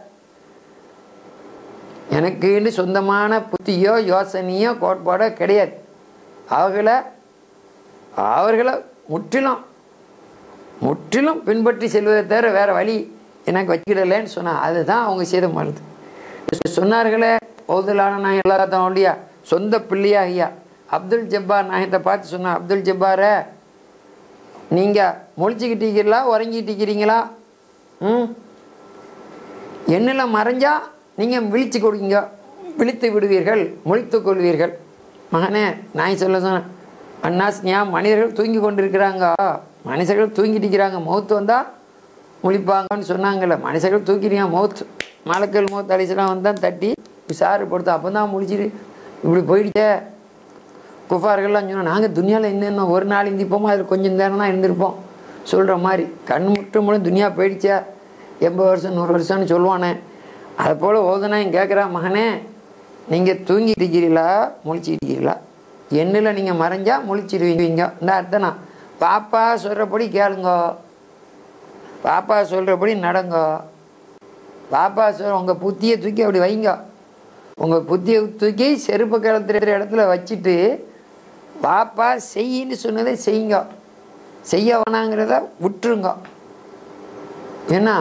எனக்குன்னு சொந்தமான புத்தியோ யோசனையோ கோட்பாடோ கிடையாது அவர்களை அவர்களை முற்றிலும் முற்றிலும் பின்பற்றி செல்வதை தவிர வேற வழி எனக்கு வச்சிடலேன்னு சொன்னா அதுதான் அவங்க செய்த மருந்து சொன்னார்களே ஓதுலான நான் எல்லாத்தோடைய சொந்த பிள்ளையா ஐயா அப்துல் ஜப்பார் நாயத்தை பார்த்து சொன்னா அப்துல் ஜப்பாரை நீங்க முழிச்சுக்கிட்டீங்களா உறங்கிட்டீங்களா ம் எண்ணில் மறைஞ்சா நீங்கள் விழிச்சு கொடுங்க விழித்து விடுவீர்கள் முழித்துக் கொள்வீர்கள் மகனே நான் சொல்ல சொன்னேன் அண்ணாஸ்னியா மனிதர்கள் தூங்கி கொண்டிருக்கிறாங்க மனுஷர்கள் தூங்கிட்டு இருக்கிறாங்க மௌத்து வந்தால் முழிப்பாங்கன்னு சொன்னாங்கல்ல மனுஷர்கள் தூக்கிட்டீங்க மௌத் மலக்கல் மௌத் அலிஸ்லாம் வந்தால் தட்டி விசாரப்படுத்து அப்போ தான் முழிச்சிட்டு இப்படி போயிடுச்சே குஃபார்கள்லாம் சொன்னால் நாங்கள் துனியாவில் என்னென்ன ஒரு நாள் இருந்திப்போமோ அதில் கொஞ்சம் நேரம் தான் இருந்திருப்போம் சொல்கிற மாதிரி கண் முட்டும் மூலம் துனியா போயிடுச்சா எண்பது வருஷம் நூறு வருஷம்னு சொல்லுவானே அது போல் ஓதுனாயும் கேட்குறான் மகனே நீங்கள் தூங்கிட்டு இருக்கிறீங்களா முழிச்சிட்டு இருக்கிறீங்களா எண்ணில் நீங்கள் மறைஞ்சா முழிச்சிடுவீங்க இந்த அர்த்தம்னா பாப்பா சொல்கிறபடி கேளுங்க பாப்பா சொல்கிறபடி நடங்க பாப்பா சொல் உங்கள் புத்தியை தூக்கி அப்படி வைங்க உங்கள் புத்தியை தூக்கி செருப்பு கலத்துற இடத்துல வச்சுட்டு பாப்பா செய்யின்னு சொன்னதை செய்யுங்க செய்ய வேணாங்கிறத விட்டுருங்க ஏன்னா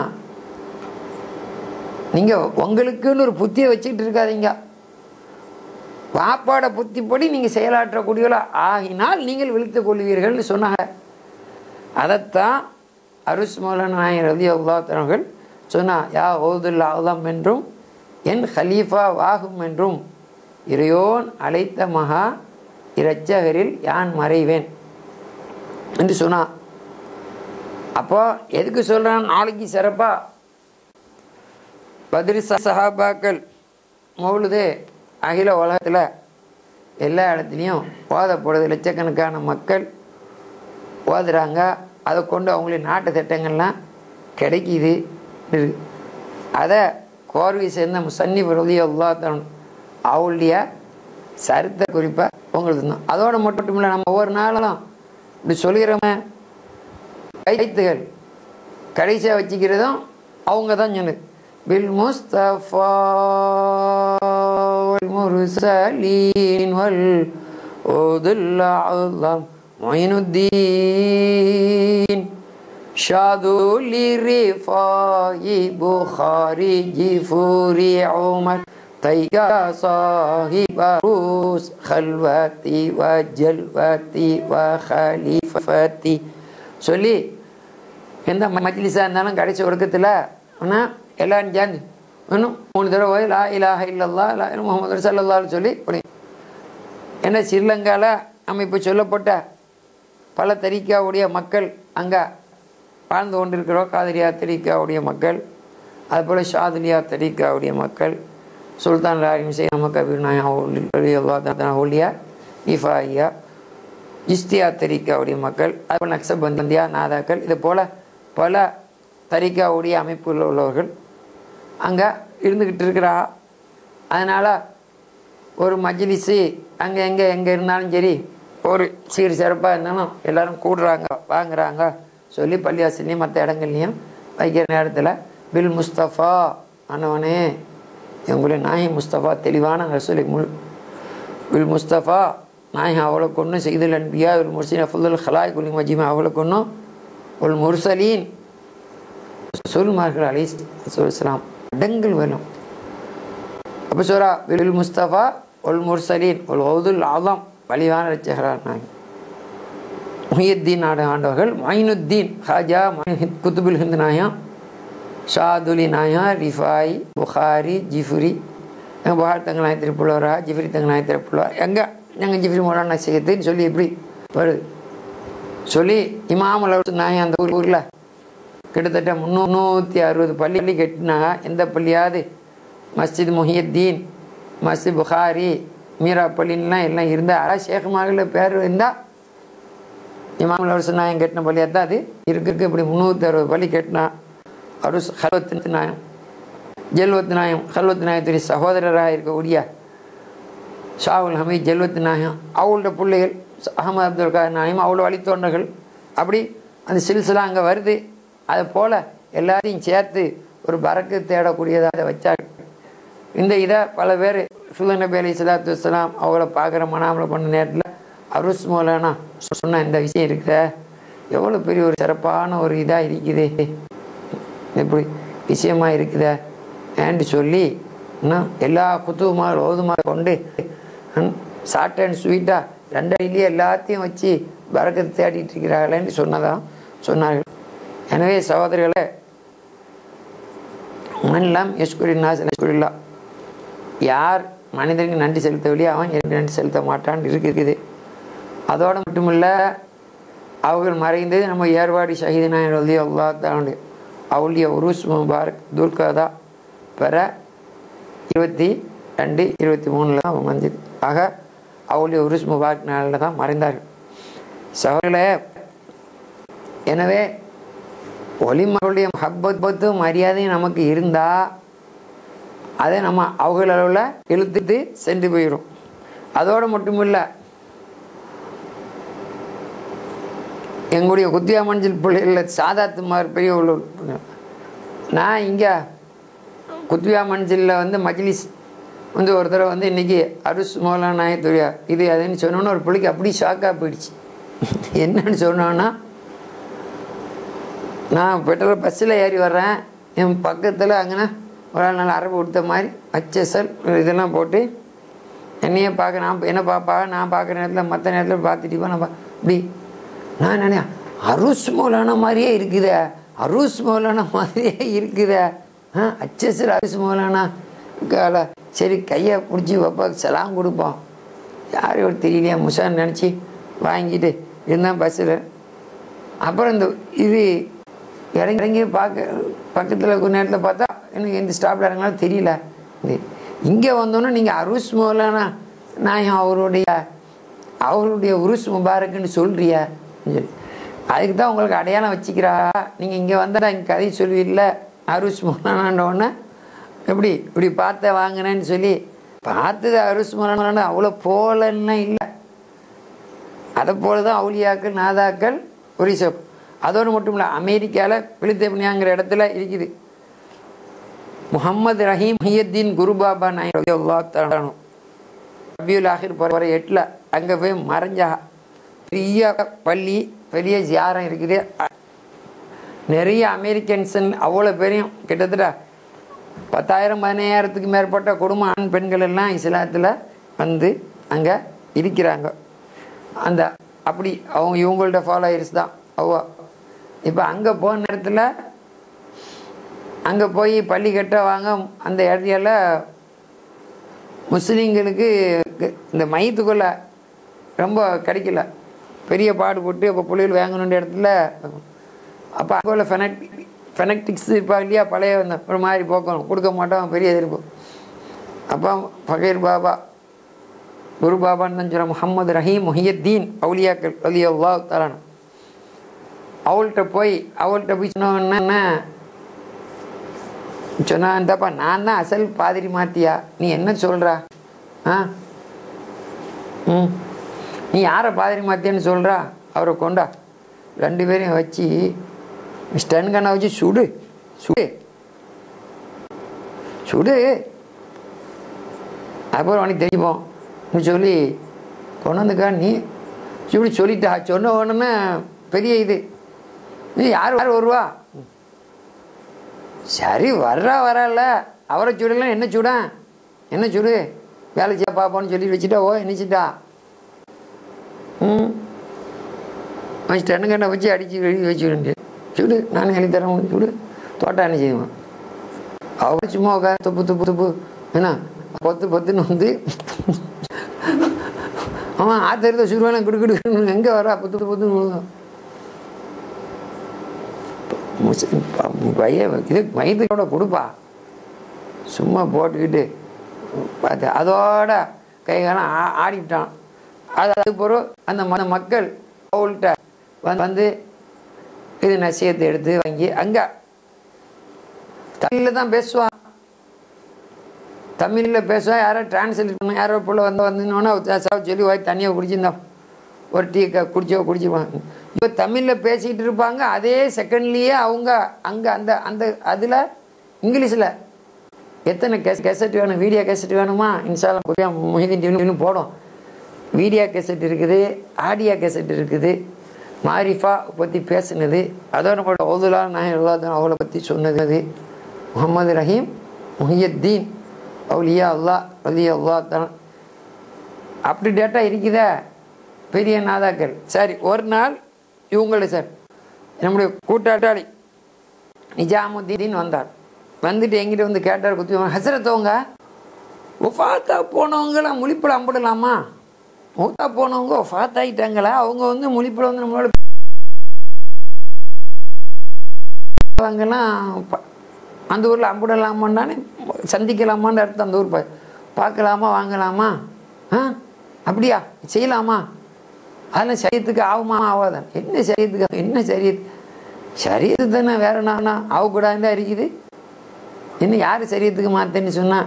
நீங்கள் உங்களுக்குன்னு ஒரு புத்தியை வச்சுக்கிட்டு இருக்காதீங்க பாப்பாட புத்திப்படி நீங்கள் செயலாற்றக்கூடியவளா ஆகினால் நீங்கள் விழித்துக் கொள்வீர்கள்னு சொன்னாங்க அதைத்தான் அருஸ் மௌலான நாயர் ரதி அல்லாத்தவர்கள் சொன்னா யா ஓதுல்லா அல்லாம் என்றும் என் ஹலீஃபா வாகும் என்றும் இறையோன் அழைத்த மகா இரட்சகரில் யான் மறைவேன் என்று சொன்னா அப்போ எதுக்கு சொல்றான் நாளைக்கு சிறப்பா பத்ரி சஹாபாக்கள் மௌலுது அகில உலகத்தில் எல்லா இடத்துலையும் ஓதப்படுது லட்சக்கணக்கான மக்கள் ஓதுறாங்க அதை கொண்டு அவங்களின் நாட்டு திட்டங்கள்லாம் கிடைக்கிது இருக்கு. அதை கோர்வை சேர்ந்த முசன்னி பிரதி அல்லாத்தன் அவளுடைய சரித்த குறிப்பை உங்களுக்கு தான் அதோட மட்டும் இல்லை நம்ம ஒவ்வொரு நாளும் இப்படி சொல்கிறோமே கைத்துகள் கடைசியாக வச்சுக்கிறதும் அவங்க தான் சொன்னது பில் முஸ்தஃபா والمرسلين والأذل العظم معين الدين شاذوا لرفاع بخاري جفوري عمر طيقا صاحب روس خلوتي وجلوتي وخليفتي சொல்லி எந்த மஜ்லிஸாக இருந்தாலும் கடைசி ஒடுக்கத்தில் ஆனால் எல்லாரும் சேர்ந்து இன்னும் மூணு தடவை போய் லா இலாஹ இல்லல்லா லா முகமது சல்லல்லான்னு சொல்லி அப்படி ஏன்னா ஸ்ரீலங்காவில் நம்ம இப்போ சொல்லப்பட்ட பல தரிக்காவுடைய மக்கள் அங்கே வாழ்ந்து கொண்டிருக்கிறோம் காதிரியா தரிக்காவுடைய மக்கள் அதுபோல் ஷாதுலியா தரிக்காவுடைய மக்கள் சுல்தான் ராரிம் சே நம்ம கபீர் நாயா ஹோலியா நிஃபாயா இஸ்தியா தரிக்காவுடைய மக்கள் அதுபோல் நக்சபந்தியா நாதாக்கள் இது போல் பல தரிக்காவுடைய அமைப்புகள் உள்ளவர்கள் அங்கே இருந்துக்கிட்டு இருக்கிறா அதனால் ஒரு மஜ்லிஸு அங்கே எங்கே எங்கே இருந்தாலும் சரி ஒரு சீர் சிறப்பாக இருந்தாலும் எல்லாரும் கூடுறாங்க வாங்குறாங்க சொல்லி பள்ளிவாசல்லையும் மற்ற இடங்கள்லையும் வைக்கிற நேரத்தில் பில் முஸ்தஃபா அண்ணவனே எங்களுடைய நாயி முஸ்தஃபா தெளிவான ரசூலை முள் வில் முஸ்தஃபா நாயகம் அவளை கொண்டு செய்துல் அன்பியா வில் முர்சின் அஃபுல் ஹலாய் குலி மஜிமா அவளை கொண்டும் ஒரு முர்சலீன் சொல்மார்கள் அலி இஸ்லாம் இடங்கள் வேணும் அப்போ சொல்றா வில் முஸ்தபா ஒல் முர்சலீன் ஒல் ஹவுதுல் ஆலம் வலிவான ரச்சகரார் நாயகம் முஹியத்தீன் நாடு ஆண்டவர்கள் மைனுத்தீன் ஹாஜா மைனுத் குத்துபுல் ஹிந்த் நாயம் ஷாதுலி நாயா ரிஃபாய் புகாரி ஜிஃபுரி எங்கள் புகார் தங்க நாய் திருப்புள்ளவரா ஜிஃப்ரி தங்க நாய் திருப்புள்ளவர் எங்கே எங்கள் ஜிஃப்ரி மோலான செய்யத்துன்னு சொல்லி எப்படி வருது சொல்லி இமாமல் நாயம் அந்த ஊர் ஊரில் கிட்டத்தட்ட முந்நூற்றி அறுபது பள்ளி கட்டினாங்க எந்த பள்ளியாவது மஸ்ஜித் முஹியத்தீன் மஸ்ஜித் புகாரி மீரா பள்ளின்லாம் எல்லாம் இருந்தால் அதான் ஷேக் மகளில் பேர் இருந்தால் இமாமல் அரசு நாயம் கட்டின பள்ளியாக தான் அது இருக்கு இருக்கு இப்படி முந்நூற்றி அறுபது பள்ளி கட்டினா அரசு ஹல்வத்து நாயம் ஜெல்வத்து நாயம் ஹல்வத்து நாயத்துடைய சகோதரராக இருக்கக்கூடிய ஷாவுல் ஹமீத் ஜெல்வத்து நாயம் அவங்களோட பிள்ளைகள் அகமது அப்துல் கார் நாயம் அவளோட வழித்தோன்றர்கள் அப்படி அந்த சில்சிலா அங்கே வருது அதை போல் எல்லாரையும் சேர்த்து ஒரு பறக்கு தேடக்கூடியதாக அதை வச்சாங்க இந்த இதை பல பேர் சுல்தான் நபி அலி சலாத்து வலாம் அவங்கள பார்க்குற மனாமலை பண்ண நேரத்தில் அருஸ் மௌலானா சொன்ன இந்த விஷயம் இருக்குத எவ்வளோ பெரிய ஒரு சிறப்பான ஒரு இதாக இருக்குது எப்படி விஷயமா இருக்குதா ஏன்னு சொல்லி இன்னும் எல்லா குத்துவமாக ஓதுமாக கொண்டு ஷார்ட் அண்ட் ஸ்வீட்டாக ரெண்டடிலேயே எல்லாத்தையும் வச்சு பறக்கத்தை தேடிட்டு இருக்கிறார்களேன்னு சொன்னதான் சொன்னார்கள் எனவே சகோதரர்களே மன்லாம் யஷ்குரில்லா யஷ்குரில்லா யார் மனிதனுக்கு நன்றி செலுத்தவில்லையோ அவன் எனக்கு நன்றி செலுத்த மாட்டான்னு இருக்குது அதோட மட்டுமில்ல அவர்கள் மறைந்து நம்ம ஏர்வாடி ஷஹீதினா எழுதி அல்லா தாண்டு அவளுடைய உருஸ் முபாரக் துர்காதா பெற இருபத்தி ரெண்டு இருபத்தி மூணில் தான் வந்தது ஆக அவளுடைய உருஸ் முபாரக் நாளில் தான் மறைந்தார்கள் சகோதரர்களே எனவே ஒளிமகளுடைய ஹப்பத்தும் மரியாதையும் நமக்கு இருந்தால் அதை நம்ம அவங்களளவில் இழுத்துட்டு சென்று போயிடும் அதோடு மட்டும் இல்லை எங்களுடைய குத்தியா மஞ்சள் பிள்ளைகளில் சாதாத்துமார் பெரிய உள்ளூர் நான் இங்கே குத்வியா மஞ்சளில் வந்து மஜ்லிஸ் வந்து ஒரு தடவை வந்து இன்றைக்கி அருஸ் மௌலான நாயத்துரியா இது அதுன்னு சொன்னோன்னே ஒரு பிள்ளைக்கு அப்படி ஷாக்காக போயிடுச்சு என்னன்னு சொன்னோன்னா நான் பெட்ரோல் பஸ்ஸில் ஏறி வர்றேன் என் பக்கத்தில் அங்கேனா ஒரு ஆள் நல்லா அரபு கொடுத்த மாதிரி ஹச்எஸ்எல் இதெல்லாம் போட்டு என்னையே பார்க்க நான் என்ன பாப்பா நான் பார்க்குற நேரத்தில் மற்ற நேரத்தில் பார்த்துட்டு நான் பா இப்படி நான் நினையா அருஸ் மௌலான மாதிரியே இருக்குதே அருஸ் மௌலான மாதிரியே இருக்குதே ஆ ஹச்எஸ்எல் அருஸ் மௌலானா கால சரி கையை பிடிச்சி பாப்பாவுக்கு சலாம் கொடுப்போம் யாரும் ஒரு தெரியலையா முசான்னு நினச்சி வாங்கிட்டு இருந்தான் பஸ்ஸில் அப்புறம் இந்த இது இறங்கி இறங்கி பார்க்க பக்கத்தில் கொஞ்ச நேரத்தில் பார்த்தா எனக்கு எந்த ஸ்டாப்பில் இறங்கினாலும் தெரியல இங்கே வந்தோன்னே நீங்கள் அருஸ் மௌலானா நான் அவருடைய அவருடைய உருஸ் முபாரக்குன்னு சொல்கிறியா சொல்லி அதுக்கு தான் உங்களுக்கு அடையாளம் வச்சுக்கிறா நீங்கள் இங்கே வந்தால் இங்கே கதை சொல்லுவீல்ல அருஸ் மௌலானான்றோடனே எப்படி இப்படி பார்த்த வாங்கினேன்னு சொல்லி பார்த்தது அருஸ் மௌலானா அவ்வளோ போலன்னா இல்லை அதை போல தான் அவுலியாக்கள் நாதாக்கள் ஒரிசப் அதோடு மட்டும் இல்லை அமெரிக்காவில் பிலித்தேப்னியாங்கிற இடத்துல இருக்குது முகமது ரஹீம் ஹியத்தீன் குருபாபா நாயகம் ரபியுல் ஆஹிர் போகிற எட்டில் அங்கே போய் மறைஞ்சா பெரிய பள்ளி பெரிய ஜியாரம் இருக்குது நிறைய அமெரிக்கன்ஸ் அவ்வளோ பேரையும் கிட்டத்தட்ட பத்தாயிரம் பதினாயிரத்துக்கு மேற்பட்ட குடும்ப ஆண் பெண்கள் எல்லாம் இஸ்லாத்தில் வந்து அங்கே இருக்கிறாங்க அந்த அப்படி அவங்க இவங்கள்ட்ட ஃபாலோயர்ஸ் தான் அவ்வா இப்போ அங்கே போன நேரத்தில் அங்கே போய் பள்ளி கட்ட வாங்க அந்த ஏரியாவில் முஸ்லீம்களுக்கு இந்த மையத்துக்குள்ள ரொம்ப கிடைக்கல பெரிய பாடுபட்டு அப்போ புள்ளிகள் வாங்கணுன்ற இடத்துல அப்போ அங்கே உள்ள ஃபெனக்டிக் ஃபெனக்டிக்ஸ் இருப்பாங்க இல்லையா பழைய ஒரு மாதிரி போக்கணும் கொடுக்க மாட்டோம் பெரிய எதிர்ப்பு அப்போ ஃபகீர் பாபா குரு பாபான்னு தான் சொல்ல முகமது ரஹீம் முஹியத்தீன் அவுலியாக்கள் அலி அல்லா தலான அவள்கிட்ட போய் அவள்கிட்ட போய் சொன்ன சொன்னா இந்தப்பா நான் தான் அசல் பாதிரி மாத்தியா நீ என்ன சொல்கிறா ஆ ம் நீ யாரை பாதிரி மாத்தியான்னு சொல்கிறா அவரை கொண்டா ரெண்டு பேரையும் வச்சு ஸ்டன் கண்ணை வச்சு சுடு சுடு சுடு அப்புறம் உனக்கு தெரியுப்போம் நீ சொல்லி கொண்டு வந்துக்கா நீ இப்படி சொல்லிட்டா சொன்ன உடனே பெரிய இது நீ யார் யார் வருவா சரி வர்றா வரல அவரை சுடலாம் என்ன சுட என்ன சுடு வேலை செய்ய பார்ப்போன்னு சொல்லி வச்சுட்டா ஓ என்னச்சிட்டா ம் வச்சுட்டு எண்ணெய் வச்சு அடித்து வெளியே வச்சுக்கிட்டு சுடு நானும் எழுதி தரேன் சுடு தோட்டம் என்ன செய்வான் அவர் சும்மா உட்காந்து துப்பு துப்பு துப்பு என்ன பொத்து பொத்துன்னு வந்து அவன் ஆத்தருந்த சுருவான குடுக்குடு எங்கே வரா பொத்து பொத்துன்னு விழுகும் பையன் இது வயதுக்கோட கொடுப்பா சும்மா போட்டுக்கிட்டு பார்த்து அதோட கைகாலம் ஆ ஆடிவிட்டான் அது அது பிறகு அந்த ம மக்கள் அவள்கிட்ட வந்து இது நசியத்தை எடுத்து வாங்கி அங்கே தமிழில் தான் பேசுவான் தமிழில் பேசுவான் யாரோ டிரான்ஸ்லேட் பண்ண யாரோ பிள்ளை வந்து வந்தோன்னே சொல்லி வாய் தண்ணியை குடிச்சிருந்தான் ஒரு டீ க குடிச்சோ குடிச்சிருவாங்க இப்போ தமிழில் பேசிகிட்டு இருப்பாங்க அதே செகண்ட்லேயே அவங்க அங்கே அந்த அந்த அதில் இங்கிலீஷில் எத்தனை கெஸ் கெசட் வேணும் வீடியோ கெசட் வேணுமா இன்ஷால்லாம் மொஹிதீன் டிவின்னு போடும் வீடியோ கெசட் இருக்குது ஆடியோ கெசட் இருக்குது மாரிஃபா பற்றி பேசுனது அதோட கூட ஓதுலா நான் எல்லா அவளை பற்றி சொன்னது முகமது ரஹீம் முஹியத்தீன் அவுலியா அல்லா அலி அல்லா தான் அப்படி டேட்டா இருக்குதா பெரிய நாதாக்கள் சரி ஒரு நாள் இவங்கள சார் நம்முடைய கூட்டாட்டாளி நிஜாமுத்தீன் வந்தார் வந்துட்டு எங்கிட்ட வந்து கேட்டார் குத்தி ஹசரத்தவங்க ஒஃபாத்தா போனவங்களாம் முழிப்பில் அம்பிடலாமா மூத்தா போனவங்க ஒஃபாத் ஆகிட்டாங்களா அவங்க வந்து முழிப்பில் வந்து நம்மளோட அவங்கெல்லாம் ப- அந்த ஊரில் அம்பிடலாமான்னு சந்திக்கலாமான்னு அர்த்தம் அந்த ஊர் பா- பார்க்கலாமா வாங்கலாமா ஆ அப்படியா செய்யலாமா அதெல்லாம் சரியத்துக்கு ஆகுமா ஆகாதான் என்ன சரியத்துக்கு என்ன சரியத்து சரியத்து தானே வேற நானா ஆகக்கூடாதுன்னு தான் இருக்குது என்ன யார் சரியத்துக்கு மாத்தேன்னு சொன்னா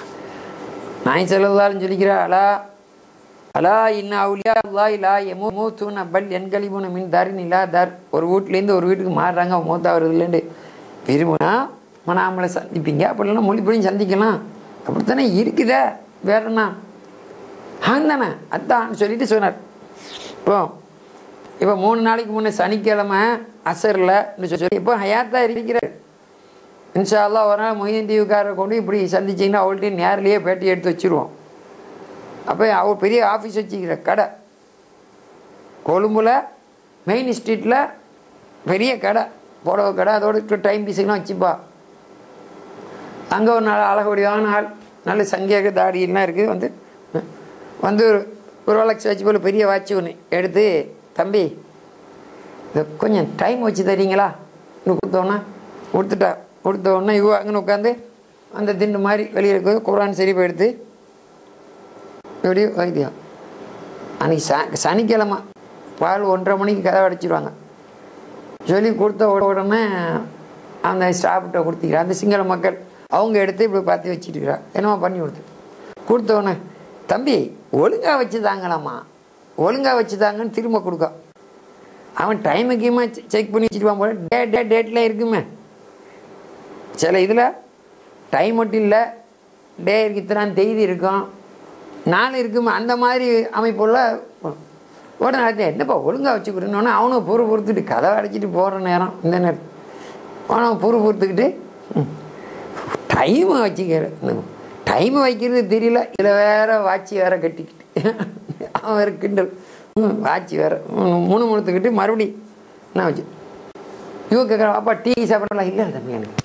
நாய் செல்லதாலும் சொல்லிக்கிறா அலா அலா இன்ன அவுலியா அல்லா இல்லா எமோ மூத்தூன் பல் என்கழிவுன மின் தாரின் இல்லா தார் ஒரு வீட்லேருந்து ஒரு வீட்டுக்கு மாறுறாங்க மூத்தா வருதுலேண்டு விரும்பினா மனாமலை சந்திப்பீங்க அப்படி இல்லைன்னா மொழிப்படியும் சந்திக்கலாம் அப்படித்தானே இருக்குதே வேறண்ணா ஆந்தானே அதான் சொல்லிட்டு சொன்னார் இப்போ இப்போ மூணு நாளைக்கு முன்னே சனிக்கிழமை அசரில் சொல்லி இப்போ ஹயாத்தா இருக்கிறார் இன்ஷா அல்லாஹ் ஒரு நாள் மொய்தீன் டிவிக்காரரை கொண்டு இப்படி சந்திச்சிங்கன்னா அவள்கிட்ட நேர்லேயே பேட்டி எடுத்து வச்சிருவோம் அப்போ அவர் பெரிய ஆஃபீஸ் வச்சுக்கிற கடை கொழும்புல மெயின் ஸ்ட்ரீட்டில் பெரிய கடை புடவை கடை அதோட டைம் பீஸுக்கெல்லாம் வச்சுப்பா அங்கே ஒரு நாள் அழகுடியான ஆள் நல்ல சங்கியாக தாடி எல்லாம் இருக்குது வந்து வந்து ஒரு ஒரு வளர்ச்சி வச்சு போல பெரிய வாட்சி ஒன்று எடுத்து தம்பி இது கொஞ்சம் டைம் வச்சு தரீங்களா இன்னும் கொடுத்தோன்னா கொடுத்துட்டா கொடுத்த உடனே இவ அங்கே உட்காந்து அந்த திண்டு மாதிரி வெளியே இருக்குது குரான் செரிப்பு எடுத்து இப்படி வைத்தியம் அன்னைக்கு ச சனிக்கிழமை பால் ஒன்றரை மணிக்கு கதை அடைச்சிடுவாங்க சொல்லி கொடுத்த உட- உடனே அந்த ஸ்டாஃப்கிட்ட கொடுத்துக்கிறா அந்த சிங்கள மக்கள் அவங்க எடுத்து இப்படி பார்த்து வச்சுட்டுக்கிறா என்னமா பண்ணி கொடுத்து கொடுத்த உடனே தம்பி ஒழுங்காக வச்சு தாங்களாம்மா ஒழுங்காக வச்சு தாங்கன்னு திரும்ப கொடுக்க அவன் டைமுக்குமா செக் பண்ணி வச்சுருவான் போல டே டே டேட்டில் இருக்குமே சில இதில் டைம் மட்டும் இல்லை டே இருக்கு இத்தனை தேதி இருக்கும் நாள் இருக்குமே அந்த மாதிரி அமைப்புள்ள உடனே அடுத்து என்னப்பா ஒழுங்காக வச்சுக்கிறோன்னு அவனும் பொறு பொறுத்துட்டு கதை அடைச்சிட்டு போகிற நேரம் இந்த நேரம் அவனும் பொறு பொறுத்துக்கிட்டு டைமை வச்சுக்கிற டைம் வைக்கிறது தெரியல இதில் வேற வாட்சி வேற கட்டிக்கிட்டு அவன் வேற கிண்டல் ம், வாட்சி வேற ம், முணு முணுத்துக்கிட்டு மறுபடி என்ன வச்சு இவ கேட்குற அப்பா டீ சாப்பிடலாம் இல்லை தம்பி எனக்கு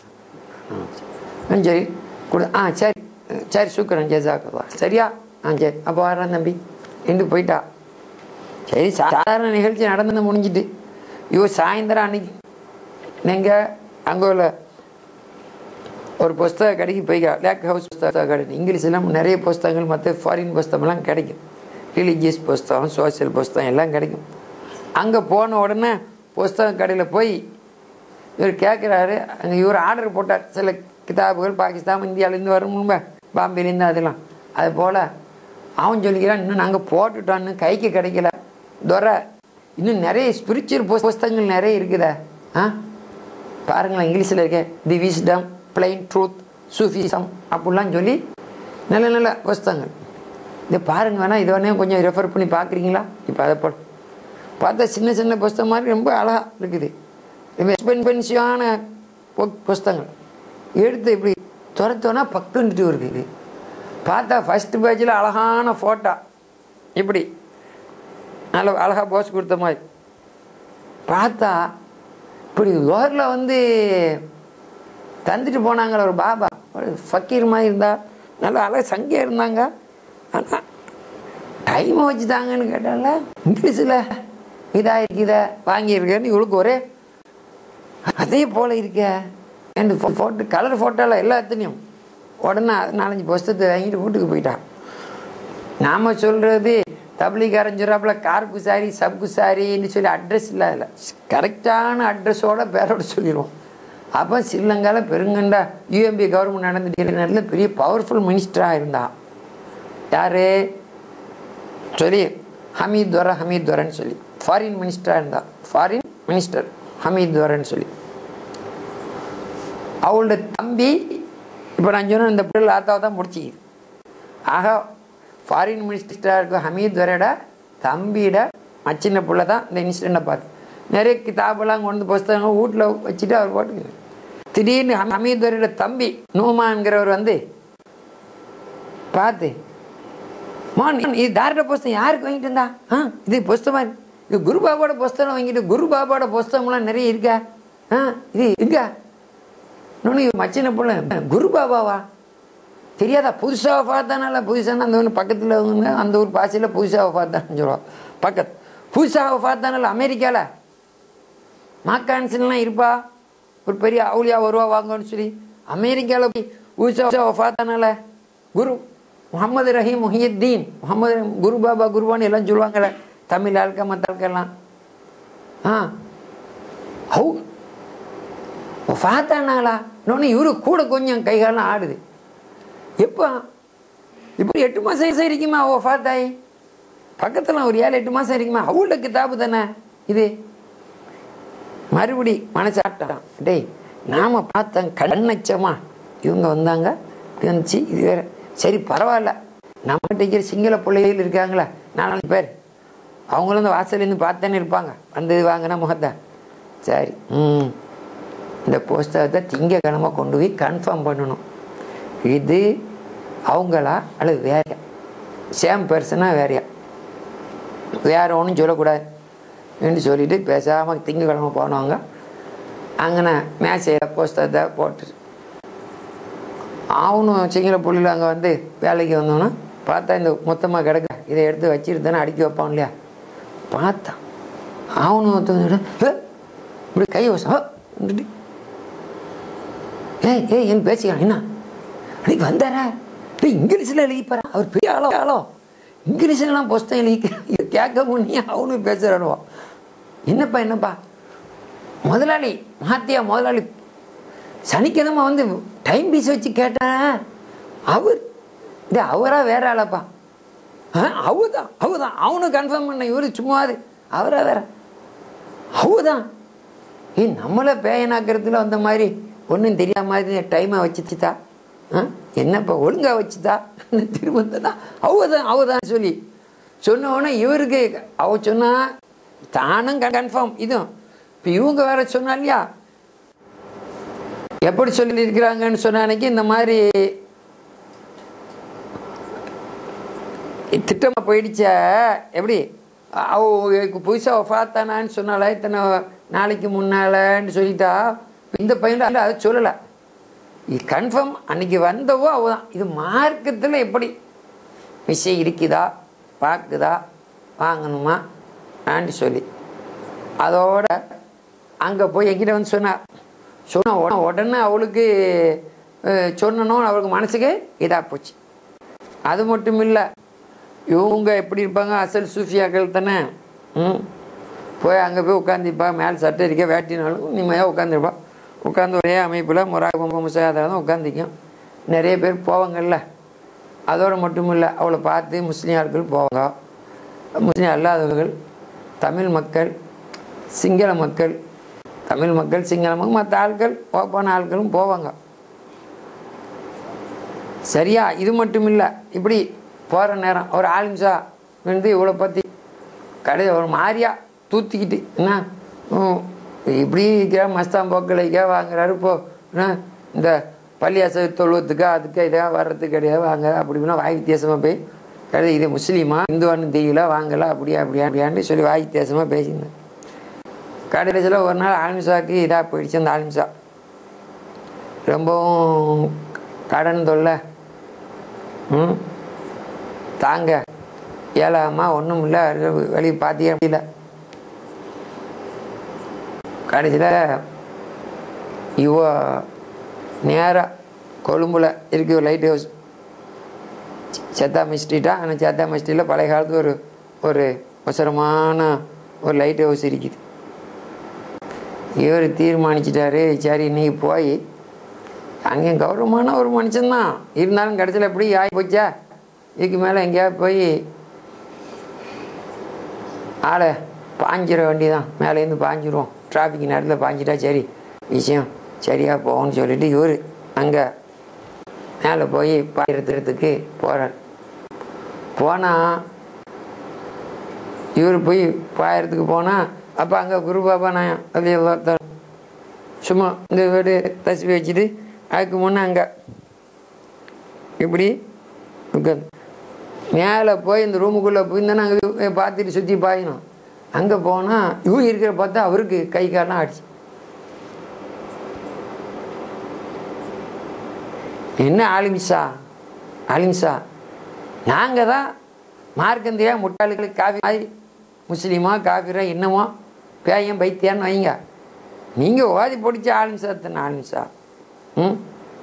ஆ, சரி கொடு ஆ சரி சரி சுக்கரன் ஜெசாக்கா சரியா ஆ சரி அப்போ வரேன் தம்பி என்று போயிட்டா சரி சாதாரண நிகழ்ச்சி நடந்து முடிஞ்சிட்டு இவ சாயந்தரம் அன்னைக்கு நீங்கள் அங்கே உள்ள ஒரு புஸ்தக கடைக்கு போய் லேக் ஹவுஸ் புஸ்தக கடை இங்கிலீஷ்லாம் நிறைய புஸ்தகங்கள் மற்ற ஃபாரின் புஸ்தகம்லாம் கிடைக்கும் ரிலீஜியஸ் புஸ்தகம் சோசியல் புஸ்தகம் எல்லாம் கிடைக்கும் அங்கே போன உடனே புஸ்தக கடையில் போய் இவர் கேட்குறாரு அங்கே இவர் ஆர்டர் போட்டார் சில கிதாபுகள் பாகிஸ்தான் இந்தியாவிலேருந்து வரும் முன்பே பாம்பேலேருந்து அதெல்லாம் அது போல் அவன் சொல்லிக்கிறான் இன்னும் நாங்கள் போட்டுட்டோன்னு கைக்கு கிடைக்கல துரை இன்னும் நிறைய ஸ்பிரிச்சுவல் புஸ்தகங்கள் நிறைய இருக்குதா ஆ பாருங்களேன் இங்கிலீஷில் இருக்க the wisdom plain truth Sufism அப்படிலாம் சொல்லி நல்ல நல்ல புஸ்தகங்கள் இதை பாருங்க வேணா இதை வேணா கொஞ்சம் ரெஃபர் பண்ணி பார்க்குறீங்களா இப்போ அதை போல் பார்த்தா சின்ன சின்ன புஸ்தகம் மாதிரி ரொம்ப அழகாக இருக்குது எக்ஸ்பென்சிவான புஸ்தகங்கள் எடுத்து இப்படி துரத்தோன்னா பக்குன்ட்டு இருக்குது பார்த்தா ஃபஸ்ட் பேஜில் அழகான ஃபோட்டோ இப்படி நல்ல அழகாக போஸ் கொடுத்த மாதிரி பார்த்தா இப்படி லோரில் வந்து தந்துட்டு போனாங்களே ஒரு பாபா ஒரு ஃபக்கீர் மாதிரி இருந்தா நல்ல அழகாக சங்கியாக இருந்தாங்க ஆனால் டைமை வச்சுதாங்கன்னு கேட்டால இங்கிலீஷில் இதாக இருக்குத வாங்கியிருக்கேன்னு இவளுக்கு ஒரே அதே போல் இருக்க ரெண்டு ஃபோட்டோ கலர் ஃபோட்டோவில் எல்லாத்துலேயும் உடனே நாலஞ்சு புஸ்தத்தை வாங்கிட்டு வீட்டுக்கு போயிட்டான் நாம் சொல்கிறது தபிலிகாரன் சொல்கிறாப்புல கார்க்கு சாரி சப்கு சாரின்னு சொல்லி அட்ரஸ் இல்லை அதில் கரெக்டான அட்ரஸோட பேரோட சொல்லிடுவோம் அப்போ ஸ்ரீலங்காவில் பெருங்கண்டா யூஎம்பி கவர்மெண்ட் நடந்துட்டு நேரத்தில் பெரிய பவர்ஃபுல் மினிஸ்டராக இருந்தா யார் சொல்லி ஹமீத் துவரா ஹமீத் துவரன்னு சொல்லி ஃபாரின் மினிஸ்டராக இருந்தா ஃபாரின் மினிஸ்டர் ஹமீத் துவரன்னு சொல்லி அவளோட தம்பி இப்போ நான் சொன்ன இந்த பிள்ளை ஆத்தாவை தான் முடிச்சிக்குது ஆக ஃபாரின் மினிஸ்டராக இருக்க ஹமீத் துரையோட தம்பியோட மச்சின்ன பிள்ளை தான் இந்த இன்சிடெண்ட்டை பார்த்து நிறைய கிதாபெல்லாம் கொண்டு வந்து புஸ்தகங்கள் வீட்டில் வச்சுட்டு அவர் போட்டுக்கு திடீர்னு அமீதுவரோட தம்பி நோமான்கிறவர் வந்து பார்த்து மான் இது தாரிட புஸ்தகம் யாருக்கு வாங்கிட்டு இருந்தா ஆ இது புஸ்தகமா இருக்கு. இது குரு பாபாவோட புஸ்தகம் வாங்கிட்டு குரு பாபாவோட புஸ்தகம்லாம் நிறைய இருக்கா ஆ இது இருக்கா இன்னொன்று மச்சின பிள்ளை குரு பாபாவா தெரியாதா புதுசாக பார்த்தானால புதுசான அந்த ஒன்று பக்கத்தில் அவங்க அந்த ஊர் பாசையில் புதுசாக பார்த்தான்னு சொல்லுவாள் பக்கத்து புதுசாக பார்த்தானால அமெரிக்காவில் மாக்கான்ஸ்லாம் இருப்பா ஒரு பெரிய அவுளியா வருவா வாங்கன்னு சொல்லி அமெரிக்காவில் போய் புதுசாக பார்த்தானால குரு முகமது ரஹீம் முஹியுத்தீன் முகமது குரு பாபா குருவான்னு எல்லாம் சொல்லுவாங்கல்ல தமிழ் ஆட்கள் மற்ற ஆட்கள்லாம் ஆ ஹவு பார்த்தானாங்களா இன்னொன்று இவரு கூட கொஞ்சம் கைகாலம் ஆடுது எப்போ இப்போ எட்டு மாதம் இருக்குமா ஓ ஃபாத்தாய் பக்கத்தில் ஒரு ஏழு எட்டு மாதம் இருக்குமா அவளோட கிதாபு தானே இது மறுபடி மனசாட்டான் டேய் நாம பார்த்தோம் கண்ணச்சமா இவங்க வந்தாங்க இப்படி வந்துச்சு இது வேற சரி பரவாயில்ல நம்ம இருக்கிற சிங்கள பிள்ளைகள் இருக்காங்களா நாலு பேர் அவங்களும் இந்த வாசல்லேருந்து பார்த்தானே இருப்பாங்க வந்தது வாங்கினா முகத்தை சரி ம் இந்த புஸ்தகத்தை திங்கக்கிழமை கொண்டு போய் கன்ஃபார்ம் பண்ணணும் இது அவங்களா அல்லது வேறையா சேம் பர்சனா வேறையா வேற ஒன்றும் சொல்லக்கூடாது என்று சொல்லிட்டு பேசாமல் திங்கக்கிழமை போனவங்க அங்கன மேசையில் புஸ்தகத்தை போட்டு அவனும் சிங்கள புள்ளியில் அங்கே வந்து வேலைக்கு வந்தோன்னா பார்த்தா இந்த மொத்தமாக கிடக்க இதை எடுத்து வச்சுட்டு தானே அடுக்கி வைப்பான் இல்லையா பார்த்தான் அவனும் ஒருத்தவங்க இப்படி கை வசம் ஏய் ஏய் என் பேசிக்கலாம் என்ன அன்னைக்கு வந்தாரா டேய் இங்கிலீஷில் எழுதிப்பாரா அவர் பெரிய ஆளோ ஆளோ இங்கிலீஷ்லாம் புஸ்தகம் எழுதி கேட்க முன்னே அவனும் பேசுகிறானுவா என்னப்பா என்னப்பா முதலாளி மாத்தியா முதலாளி சனிக்கிழமை வந்து டைம் பீஸ் வச்சு கேட்டா அவர் இது அவரா வேற ஆளாப்பா ஆ அவதான் அவதான் அவனும் கன்ஃபார்ம் பண்ண இவரு சும்மாது அவரா வேற அவதான் ஏய் நம்மளை பேயனாக்கிறதுல அந்த மாதிரி ஒன்றும் தெரியாம மாதிரி டைமை வச்சுச்சுதா ஆ என்னப்பா ஒழுங்கா வச்சுதா திரும்ப தான் அவதான் அவதான் சொல்லி சொன்ன உடனே இவருக்கு அவ சொன்னா தானும் கன்ஃபார்ம் இதுவும் இப்போ இவங்க வேற சொன்னா இல்லையா எப்படி சொல்லி இருக்கிறாங்கன்னு சொன்ன அன்னைக்கு இந்த மாதிரி திட்டமாக போயிடுச்ச எப்படி அவ புதுசாக பார்த்தானான்னு சொன்னால இத்தனை நாளைக்கு முன்னாலன்னு சொல்லிட்டா இந்த பையன் அதை சொல்லலை இது கன்ஃபார்ம் அன்னைக்கு வந்தவோ அவ தான் இது மார்க்கத்தில் எப்படி விஷயம் இருக்குதா பார்க்குதா வாங்கணுமா ஆன்னு சொல்லி அதோட அங்கே போய் என்கிட்ட வந்து சொன்னார் சொன்ன உடனே உடனே அவளுக்கு சொன்னணும் அவளுக்கு மனசுக்கு இதாக போச்சு அது மட்டும் இல்லை இவங்க எப்படி இருப்பாங்க அசல் சூஃபியாக்கள் தானே ம் போய் அங்கே போய் உட்காந்துப்பா மேலே சட்டை இருக்க வேட்டினாலும் நிம்மதியாக உட்காந்துருப்பா உட்காந்து ஒரே அமைப்பில் முராக முசாதாக தான் உட்காந்துக்கும் நிறைய பேர் போவாங்கல்ல அதோடு மட்டும் இல்லை அவளை பார்த்து முஸ்லீம் ஆட்கள் போவாங்க முஸ்லீம் அல்லாதவர்கள் தமிழ் மக்கள் சிங்கள மக்கள் தமிழ் மக்கள் சிங்கள மக்கள் மற்ற ஆட்கள் ஓப்பான ஆட்களும் போவாங்க சரியா இது மட்டும் இல்லை இப்படி போகிற நேரம் ஒரு ஆலிம்சா வந்து இவ்வளோ பற்றி கடை ஒரு மாதிரியா தூத்திக்கிட்டு என்ன இப்படி இருக்கிற மஸ்தான் போக்கலைக்கா வாங்குறாரு இப்போ என்ன இந்த பள்ளியாச தொழுவத்துக்கு அதுக்கு இதாக வர்றதுக்கு கிடையாது வாங்க அப்படி இப்படின்னா வாய் வித்தியாசமாக போய் கிடையாது இது முஸ்லீமா இந்துவான்னு தெரியல வாங்கல அப்படியா அப்படியா அப்படியான்னு சொல்லி வாய் வித்தியாசமாக பேசியிருந்தேன் கடைசியில் ஒரு நாள் ஆலிம்சாவுக்கு இதாக போயிடுச்சு அந்த ஆலிம்சா ரொம்பவும் கடன் தொல்லை ம் தாங்க ஏழாமா ஒன்றும் இல்லை வெளியே பார்த்தியே முடியல கடைசியில் இவ நேராக கொழும்புல இருக்கு ஒரு லைட் ஹவுஸ் செத்தாமி ஸ்ட்ரீட்டா ஆனால் செத்தாமி ஸ்ட்ரீட்டில் பழைய காலத்து ஒரு ஒரு அவசரமான ஒரு லைட் ஹவுஸ் இருக்குது இவர் தீர்மானிச்சிட்டாரு சரி இன்னைக்கு போய் அங்கேயும் கௌரவமான ஒரு மனுஷன்தான் இருந்தாலும் கடைசியில் எப்படி ஆகி போச்சா இதுக்கு மேலே எங்கேயாவது போய் ஆளை பாஞ்சிட வேண்டியதான் மேலேருந்து பாஞ்சிருவோம் டிராஃபிக் நேரத்தில் பாஞ்சிட்டா சரி விஷயம் சரியாக போகும்னு சொல்லிட்டு இவர் அங்கே மேலே போய் பாயிரத்துக்கு போகிறார் போனால் இவர் போய் பாயறதுக்கு போனால் அப்போ அங்கே குரு பாபா நான் அது எல்லாத்தான் சும்மா இந்த வீடு தசி வச்சுட்டு அதுக்கு முன்னே அங்கே இப்படி உட்காந்து மேலே போய் இந்த ரூமுக்குள்ளே போய் தானே அங்கே பார்த்துட்டு சுற்றி பாயணும் அங்கே போனால் இவங்க இருக்கிற பார்த்தா அவருக்கு கை காலெலாம் ஆடிச்சு என்ன ஆலிமிசா ஆலிமிசா நாங்கள் தான் மார்க்கந்தியா முட்டாளுகளுக்கு காஃபி மாதிரி முஸ்லீமா காஃபிரா என்னமோ பேயம் பைத்தியான்னு வைங்க நீங்கள் ஓதி பிடிச்ச ஆலிமிசா தானே ஆலிமிசா ம்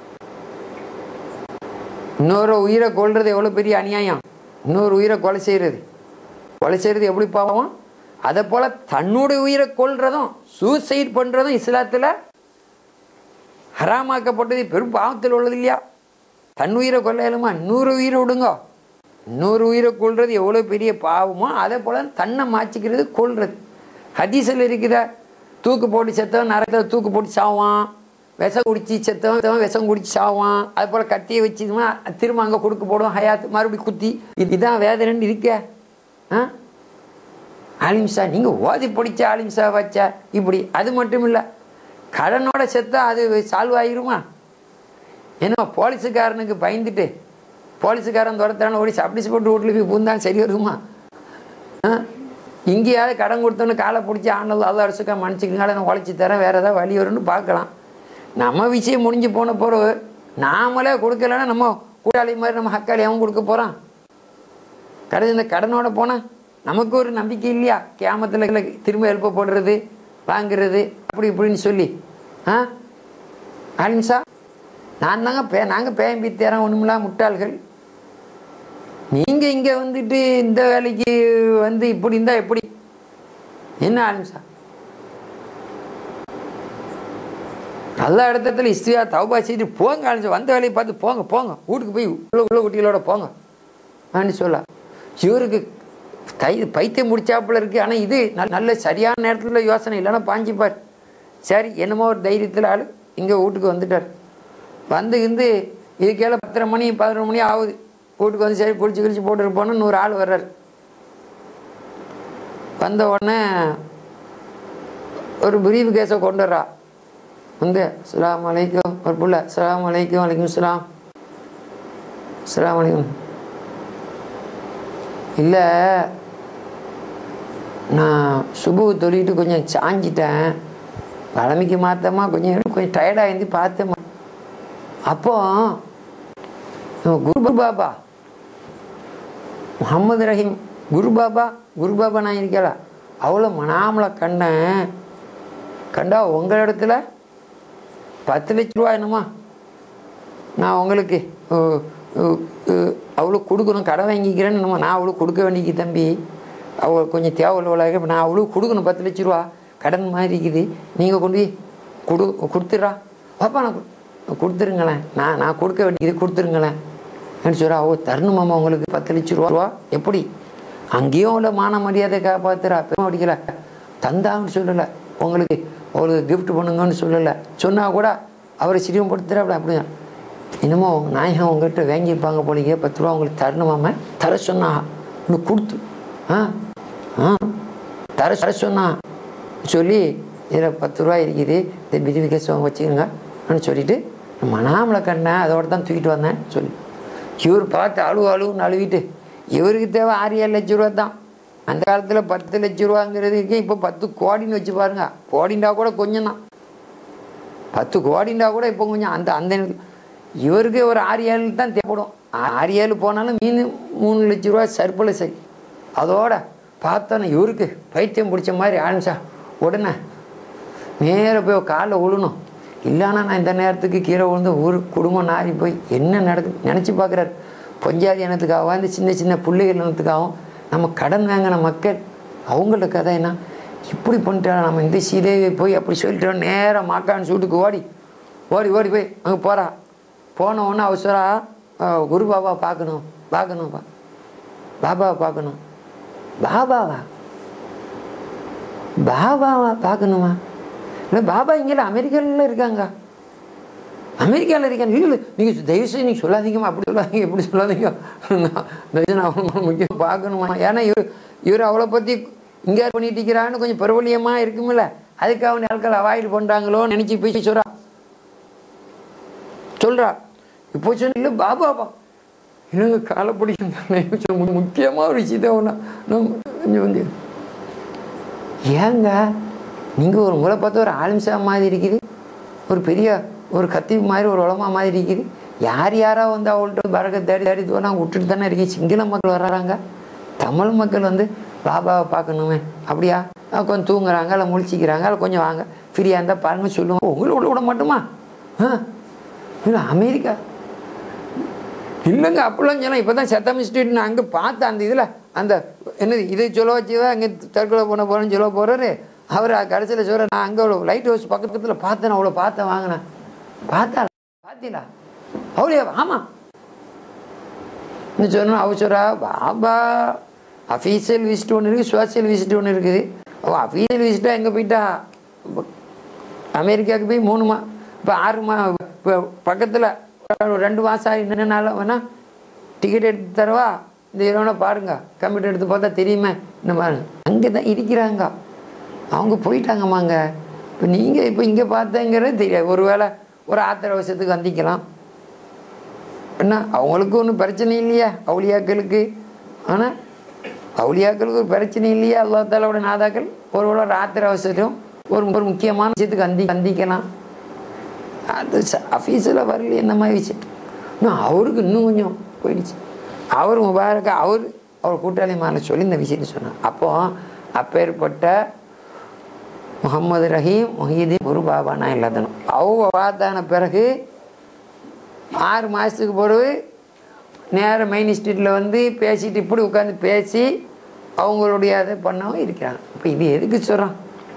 இன்னொரு உயிரை கொல்றது எவ்வளோ பெரிய அநியாயம் இன்னொரு உயிரை கொலை செய்கிறது கொலை செய்கிறது எப்படி பாவம் அதை போல் தன்னுடைய உயிரை கொல்றதும் சூசைட் பண்ணுறதும் இஸ்லாத்தில் ஹராமாக்கப்பட்டது பெரும் பாவத்தில் உள்ளது இல்லையா தன் உயிரை கொல்ல இயலுமா இன்னொரு உயிரை விடுங்க இன்னொரு உயிரை கொல்றது எவ்வளோ பெரிய பாவமோ அதே போல் தன்னை மாச்சிக்கிறது கொல்றது ஹதீஸில் இருக்குதா தூக்கு போட்டு செத்தவன் நரகத்தில் தூக்கு போட்டு சாவான் விஷம் குடிச்சு செத்தவன் விஷம் குடிச்சு சாவான் அது போல் கத்தியை வச்சுதுமா திரும்ப அங்கே கொடுக்க போடுவோம் ஹயாத் மறுபடியும் குத்தி இதுதான் வேதனைன்னு இருக்கே ஆ ஆலிம்சா நீங்கள் ஓதி பிடிச்ச ஆலிம்சா வச்சா இப்படி அது மட்டும் இல்லை கடனோட செத்தா அது சால்வ் ஆகிருமா ஏன்னா போலீஸுக்காரனுக்கு பயந்துட்டு போலீஸுக்காரன் துரத்தான ஓடி சப்டிஸ் போட்டு வீட்டில் போய் பூந்தான் சரி வருமா ஆ இங்கேயாவது கடன் கொடுத்தோன்னு காலை பிடிச்சி ஆனது அல்ல அரசுக்கா மன்னிச்சுக்கங்க நான் உழைச்சி தரேன் வேறு ஏதாவது வழி வரும்னு பார்க்கலாம் நம்ம விஷயம் முடிஞ்சு போன பிறகு நாமளே கொடுக்கலன்னா நம்ம கூட்டாளி மாதிரி நம்ம ஹக்காளி அவன் கொடுக்க போகிறான் கடைசி இந்த கடனோட போனால் நமக்கு ஒரு நம்பிக்கை இல்லையா கேமத்தில் திரும்ப எழுப்ப போடுறது வாங்குறது அப்படி இப்படின்னு சொல்லி ஆ ஆலிம்சா நான் தாங்க பே நாங்கள் பேம்பி தரோம் ஒன்றுமில்லா முட்டாள்கள் நீங்கள் இங்கே வந்துட்டு இந்த வேலைக்கு வந்து இப்படி இருந்தால் எப்படி என்ன ஆலிம்சா நல்ல இடத்துல இஸ்தியா தௌபா செய்து போங்க ஆலிம்சா வந்த வேலையை பார்த்து போங்க போங்க வீட்டுக்கு போய் உள்ள உள்ள குட்டிகளோட போங்க ஆன்னு சொல்ல இவருக்கு தை பைத்தியம் முடிச்சாப்புல இருக்கு ஆனால் இது நல்ல- நல்ல சரியான நேரத்தில் யோசனை இல்லைன்னா பாஞ்சிப்பார் சரி என்னமோ ஒரு தைரியத்தில் ஆள் இங்கே வீட்டுக்கு வந்துட்டார் வந்து இருந்து இதுக்கேல பத்தரை மணி பதினொரு மணி ஆகுது வீட்டுக்கு வந்து சரி குளிச்சு குளிச்சு போட்டுட்டு போனால் நூறு ஆள் வர்றார் வந்த உடனே ஒரு பிரீஃப் கேஸை கொண்டு வரா வந்து அஸ்ஸலாமு அலைக்கும் ஒரு புள்ள அஸ்ஸலாமு அலைக்கும் வலைக்கும் சலாம் அஸ்ஸலாமு அலைக்கும் இல்லை நான் சுபு தொழிட்டு கொஞ்சம் சாஞ்சிட்டேன் வளமைக்கு மாற்றமா கொஞ்சம் கொஞ்சம் டயர்டாக இருந்து பார்த்தேன் அப்போ இவன் குரு பாபா முகமது ரஹீம் குரு பாபா குரு பாபா நான் இருக்கல அவ்வளோ மனாமலை கண்டேன் கண்டா உங்கள் இடத்துல பத்து லட்ச ரூபா என்னமா நான் உங்களுக்கு அஹ், அஹ், அஹ், அவ்வளோ கொடுக்கணும் கடன் வாங்கிக்கிறேன்னு என்னமோ நான் அவ்வளோ கொடுக்க வேண்டியது தம்பி அவ கொஞ்சம் தேவையுள்ளவளாக இப்போ நான் அவ்வளோ கொடுக்கணும் பத்து லட்ச ரூபா கடன் மாதிரி இருக்குது நீங்கள் கொண்டு போய் கொடு கொடுத்துட்றா பாப்பா நான் கு- கொடுத்துருங்களேன் நான் நான் கொடுக்க வேண்டியது கொடுத்துருங்களேன் அப்படின்னு சொல்கிறா ஓ தரணுமாம்மா உங்களுக்கு பத்து லட்ச ரூபா எப்படி அங்கேயும் உள்ள மான மரியாதை காப்பாத்துறா பெருமை அடிக்கல தந்தான்னு சொல்லலை உங்களுக்கு அவளுக்கு கிஃப்ட் பண்ணுங்கன்னு சொல்லலை சொன்னால் கூட அவரை சிரிமப்படுத்துகிறா அப்படி அப்படிதான் என்னமோ அவங்க நாயகம் உங்ககிட்ட வாங்கியிருப்பாங்க போலீங்க பத்து ரூபா உங்களுக்கு தரணுமாம தர சொன்னா இன்னும் கொடுத்து ஆ ஆ தர தர சொன்னா சொல்லி இதில் பத்து ரூபா இருக்குது இந்த பிரிவு கேஸ் வாங்க வச்சுக்கோங்க அப்படின்னு சொல்லிட்டு மனாமலை கண்டேன் அதோட தான் தூக்கிட்டு வந்தேன் சொல்லி இவர் பார்த்து அழுவு அழுவுன்னு அழுவிட்டு இவருக்கு தேவை ஆறு ஏழு லட்ச ரூபா தான் அந்த காலத்தில் பத்து லட்ச ரூபாங்கிறதுக்கு இப்போ பத்து கோடின்னு வச்சு பாருங்க கோடிண்டா கூட கொஞ்சம் தான் பத்து கோடிண்டா கூட இப்போ கொஞ்சம் அந்த அந்த நேரத்துல- இவருக்கு ஒரு ஆறு ஏழு தான் தேவைப்படும் ஆறு ஏழு போனாலும் மீன் மூணு லட்ச ரூபா சர்ப்பில் சரி அதோட பார்த்தோன்னே இவருக்கு பைத்தியம் பிடிச்ச மாதிரி ஆரம்பிச்சா உடனே நேராக போய் காலில் விழணும் இல்லைன்னா நான் இந்த நேரத்துக்கு கீழே விழுந்து ஊர் குடும்பம் நாரி போய் என்ன நடக்குது நினச்சி பார்க்குறாரு பஞ்சாதி இனத்துக்காகவும் இந்த சின்ன சின்ன பிள்ளைகள் இனத்துக்காகவும் நம்ம கடன் வாங்கின மக்கள் அவங்களோட கதை என்ன இப்படி பண்ணிட்டோம் நம்ம இந்த சீதையை போய் அப்படி சொல்லிட்டோம் நேராக மாக்கான்னு சூட்டுக்கு ஓடி ஓடி ஓடி போய் அங்கே போகிறா போன உடனே அவசரா அஹ், குரு பாபா பார்க்கணும் பார்க்கணும்ப்பா பாபாவை பார்க்கணும் பாபாவா பாபாவா பார்க்கணுமா இல்லை பாபா இங்கே அமெரிக்காவில் இருக்காங்க அமெரிக்காவில் இருக்காங்க இல்லை நீங்கள் தயவுசெய்து நீங்கள் சொல்லாதீங்கம்மா அப்படி சொல்லாதீங்க எப்படி சொல்லாதீங்க நான் தயவுசெய்து நான் அவங்களை முக்கியம் பார்க்கணுமா ஏன்னா இவர் இவர் அவளை பற்றி இங்கே பண்ணிட்டு இருக்கிறான்னு கொஞ்சம் பிரபலியமாக இருக்குமில்ல அதுக்காக அவன் ஆட்கள் அவாய்டு பண்ணுறாங்களோன்னு நினச்சி போய் சொல்கிறா சொல்கிறா இப்போ சொன்ன இல்லை பாபாப்பா இல்லைங்க காலை பிடிக்கும் முக்கியமாக ஒரு விஷயத்தை ஒன்றா கொஞ்சம் வந்து ஏங்க நீங்கள் ஒரு முறை பார்த்து ஒரு ஆலிம்சா மாதிரி இருக்குது ஒரு பெரிய ஒரு கத்தி மாதிரி ஒரு உலமா மாதிரி இருக்குது யார் யாரா வந்து அவள்கிட்ட பறக்க தேடி தேடி தோணா விட்டுட்டு தானே இருக்கீங்க சிங்கள மக்கள் வர்றாங்க தமிழ் மக்கள் வந்து பாபாவை பார்க்கணுமே அப்படியா அஹ் கொஞ்சம் தூங்குறாங்க இல்லை முழிச்சிக்கிறாங்க இல்லை கொஞ்சம் வாங்க ஃப்ரீயாக இருந்தால் பாருங்க சொல்லுவாங்க உங்களை விட விட மாட்டோமா ஆ இல்லை அமெரிக்கா இல்லைங்க அப்படிலாம் சொன்னால் இப்போ தான் சத்தம் ஸ்ட்ரீட் நான் அங்கே பார்த்தேன் அந்த இதில் அந்த என்னது இதை சொல்ல வச்சுதான் அங்கே தற்கொலை பண்ண போகிறேன்னு சொல்ல போகிறாரு அவர் கடைசியில் சொல்கிற நான் அங்கே அவ்வளோ லைட் ஹவுஸ் பக்கத்தில் பார்த்தேன் அவ்வளோ பார்த்தேன் வாங்கினேன் பார்த்தா பார்த்தீங்களா அவ்வளோ ஆமாம் இன்னும் சொன்னா அவர் சொல்கிறா பாபா அஃபீஷியல் விசிட் ஒன்று இருக்குது சோசியல் விசிட் ஒன்று இருக்குது ஓ அஃபீஷியல் விசிட்டாக எங்கே போயிட்டா இப்ப அமெரிக்காவுக்கு போய் மூணு மா இப்போ ஆறு மா இப்போ பக்கத்தில் ஒரு ரெண்டு மாதம் ஆகி இன்னும் நாள் வேணா டிக்கெட் எடுத்து தரவா இந்த இரவனை பாருங்க கம்ப்யூட்டர் எடுத்து பார்த்தா தெரியுமே இந்த மாதிரி அங்கே தான் இருக்கிறாங்க அவங்க போயிட்டாங்கம்மாங்க இப்போ நீங்கள் இப்போ இங்கே பார்த்தேங்கிறது தெரியாது ஒருவேளை ஒரு ஆத்திர அவசரத்துக்கு வந்திக்கலாம் என்ன அவங்களுக்கு ஒன்றும் பிரச்சனை இல்லையா அவுளியாக்களுக்கு ஆனால் அவுளியாக்களுக்கு ஒரு பிரச்சனை இல்லையா அல்லா தாலாவோட நாதாக்கள் ஒரு வேளை ராத்திரி அவசரம் ஒரு ஒரு முக்கியமான விஷயத்துக்கு அந்தி சந்திக்கலாம் அது ஆஃபீஸில் வரல என்ன மாதிரி விஷயம் இன்னும் அவருக்கு இன்னும் கொஞ்சம் போயிடுச்சு அவர் முபாரக்கா அவர் அவர் கூட்டாளி மேலே சொல்லி இந்த விஷயத்தை சொன்னார் அப்போ அப்பேற்பட்ட முகமது ரஹீம் மொஹீதீன் குரு பாபா நான் இல்லாதனும் அவங்க வாத்தான பிறகு ஆறு மாதத்துக்கு பிறகு நேராக மெயின் ஸ்ட்ரீட்டில் வந்து பேசிட்டு இப்படி உட்காந்து பேசி அவங்களுடைய அதை பண்ணவும் இருக்கிறாங்க இப்போ இது எதுக்கு சொல்கிறான்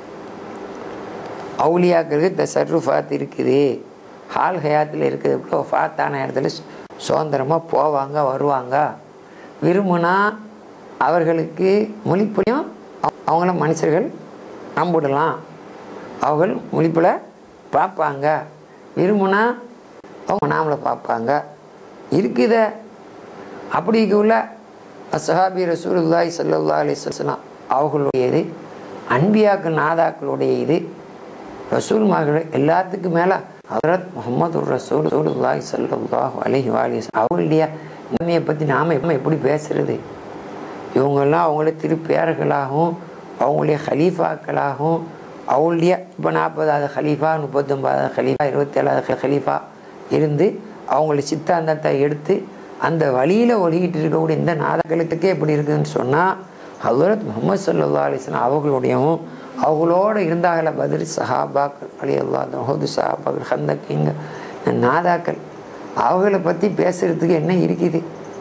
அவுலியாக்களுக்கு இந்த சர்ருஃபாத் இருக்குது ஹால் ஹயாத்தில் இருக்குது இப்போ ஃபாத்தான இடத்துல சுதந்திரமாக போவாங்க வருவாங்க விரும்புனா அவர்களுக்கு மொழிப்புலையும் அவங்கள மனுஷர்கள் நம்பிடலாம் அவர்கள் மொழிப்பில் பார்ப்பாங்க விரும்புனா அவங்க நாமளை பார்ப்பாங்க இருக்குத அப்படி உள்ள அசஹாபி ரசூலுல்லாய் சல்லா அலிஸ்லாம் அவர்களுடையது அன்பியாக்கள் நாதாக்களுடைய இது ரசூல்மார்கள் எல்லாத்துக்கும் மேலே ஹதரத் முகமது ரசூல் ரசூலுல்லாய் சல்லாஹ் அலஹி வாலி அவங்களுடைய நன்மையை பற்றி நாம் எப்போ எப்படி பேசுறது இவங்கெல்லாம் அவங்கள திருப்பேர்களாகவும் அவங்களுடைய ஹலீஃபாக்களாகவும் அவங்களுடைய இப்போ நாற்பதாவது ஹலீஃபா முப்பத்தொம்பதாவது ஹலீஃபா இருபத்தேழாவது ஹலீஃபா இருந்து அவங்களுடைய சித்தாந்தத்தை எடுத்து அந்த வழியில் ஒழுகிட்டு இருக்கக்கூடிய இந்த நாதகளுக்கே எப்படி இருக்குதுன்னு சொன்னால் ஹசரத் முகமது சல்லா அலிஸ்லாம் அவர்களுடையவும் அவங்களோட இருந்தாங்கள பதில் சஹாபாக்கள் அலி அல்லா ஹோது சஹாபாக்கள் ஹந்தக்கிங்க இந்த நாதாக்கள் அவங்கள பற்றி பேசுகிறதுக்கு என்ன இருக்குது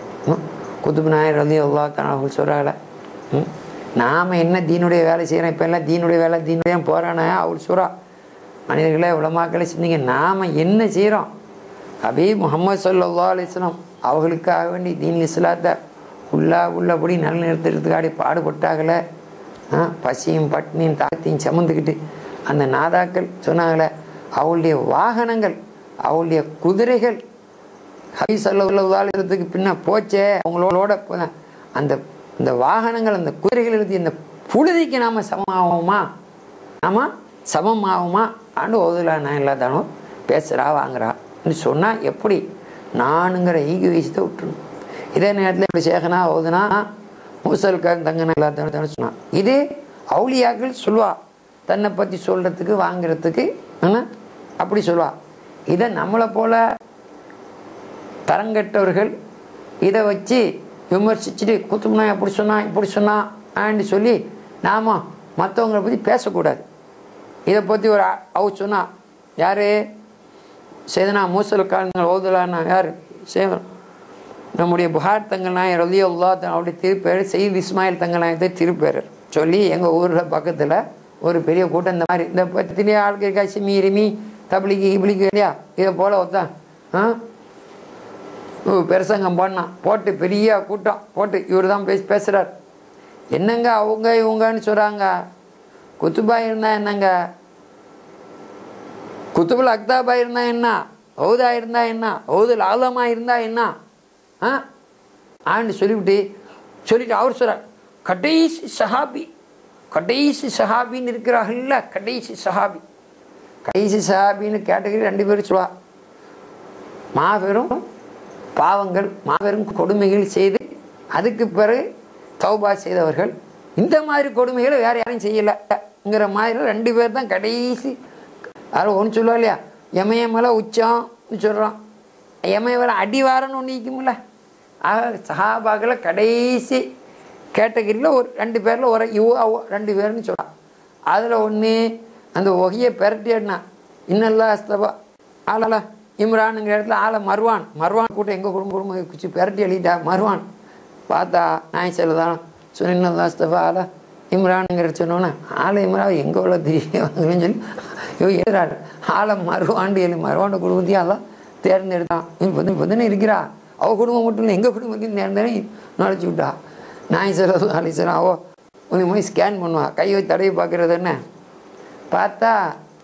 குதுப் நாயர் அலி அல்லா தான் அவங்க சொல்கிறாங்கள நாம் என்ன தீனுடைய வேலை செய்கிறோம் இப்போ எல்லாம் தீனுடைய வேலை தீனுடைய போகிறானே அவள் சொல்கிறா மனிதர்களே உலமாக்களை சிந்திங்க நாம் என்ன செய்கிறோம் அபி முகமது சல்லா அலிஸ்லாம் அவர்களுக்காக வேண்டி தீன் இஸ்லாத்தை உள்ளா உள்ளபடி நல்ல நிறுத்துறதுக்காடி பாடுபட்டாங்களே பசியும் பட்னியும் தாத்தையும் சமந்துக்கிட்டு அந்த நாதாக்கள் சொன்னாங்களே அவளுடைய வாகனங்கள் அவளுடைய குதிரைகள் ஹபி சல்லத்துக்கு பின்ன போச்சே அவங்களோட அந்த இந்த வாகனங்கள் அந்த குதிரைகள் இருந்து இந்த புழுதிக்கு நாம் சமமாகுமா நாம சமமாகுமா ஆண்டு ஓதுலா நான் இல்லாதானோ பேசுகிறா வாங்குறா சொன்னால் எப்படி நானுங்கிற ஈகி விஷயத்தை விட்டுருணும் இதே நேரத்தில் இப்படி சேகனா ஓதுனா மூசல்காரன் தங்கனா இல்லாதானு சொன்னான் இது அவுளியாக்கள் சொல்லுவா தன்னை பற்றி சொல்கிறதுக்கு வாங்குறதுக்கு ஆனால் அப்படி சொல்லுவா இதை நம்மளை போல தரங்கட்டவர்கள் இதை வச்சு விமர்சிச்சுட்டு குத்தும்னா எப்படி சொன்னான் இப்படி சொன்னான் ஆண்டு சொல்லி நாம் மற்றவங்களை பற்றி பேசக்கூடாது இதை பற்றி ஒரு அவர் சொன்னா யார் சேதனா மூசல் காலங்கள் ஓதுலான்னா யார் சேவன் நம்முடைய புகார் தங்கள் நாயர் ரலி அல்லா அவருடைய திருப்பேர் செய்து இஸ்மாயில் தங்கள் நாயத்தை திருப்பேர் சொல்லி எங்கள் ஊரில் பக்கத்தில் ஒரு பெரிய கூட்டம் இந்த மாதிரி இந்த பத்திரிகை ஆளுக்கு இருக்கா சிமி ரிமி தபிளிக்கு இபிளிக்கு இல்லையா இதை போல் ஒருத்தான் ஆ பெருசங்கம் போடனான் போட்டு பெரிய கூட்டம் போட்டு இவர் தான் பேசி பேசுகிறார் என்னங்க அவங்க இவங்கன்னு சொல்கிறாங்க குத்துபா இருந்தால் என்னங்க குத்துபுல் அக்தாபா இருந்தா என்ன ஹவுதா இருந்தா என்ன ஹவுதுல் ஆலமா இருந்தா என்ன ஆ ஆண்டு சொல்லிவிட்டு சொல்லிட்டு அவர் சொல்கிறார் கடைசி சஹாபி கடைசி சஹாபின்னு இருக்கிறார்கள்ல கடைசி சஹாபி கடைசி சஹாபின்னு கேட்டகரி ரெண்டு பேரும் சொல்லுவா மாபெரும் பாவங்கள் மாபெரும் கொடுமைகள் செய்து அதுக்கு பிறகு தௌபா செய்தவர்கள் இந்த மாதிரி கொடுமைகளை வேற யாரும் செய்யலைங்கிற மாதிரி ரெண்டு பேர் தான் கடைசி யாரும் ஒன்று சொல்லுவா இல்லையா எமயமலை உச்சம்னு சொல்கிறோம் எமயமலை அடிவாரம்னு ஒன்று நிற்கும்ல ஆக சஹாபாக்களை கடைசி கேட்டகரியில் ஒரு ரெண்டு பேரில் ஒரு இவ அவ ரெண்டு பேர்னு சொல்லலாம் அதில் ஒன்று அந்த ஒகையை பெரட்டியடினா இன்னல்லா அஸ்தபா ஆளலா இம்ரானுங்கிற இடத்துல ஆளை மர்வான் மர்வான் கூட்டம் எங்கள் குடும்ப குடும்பம் குச்சி பெரட்டி எழுதிட்டா மர்வான் பார்த்தா நாய் செல்லதான் சுனில்லா அஸ்தபா ஆளா இம்ரானுங்கிற சொன்னோன்னே ஆளை இம்ரான் எங்கே உள்ள தெரியும் சொல்லி ஐயோ எழுதுறாரு ஆளை மறுவாண்டு எழு மறுவாண்ட குடும்பத்தையும் அதான் தேர்ந்தெடுத்தான் இப்போ இப்போ இருக்கிறா அவள் குடும்பம் மட்டும் இல்லை எங்கள் குடும்பத்தையும் தேர்ந்தேனே நுழைச்சி விட்டா நாய் செல்லம் நாளை செல்லம் அவோ உனக்கு போய் ஸ்கேன் பண்ணுவா கை வச்சு தடவி பார்க்குறது என்ன பார்த்தா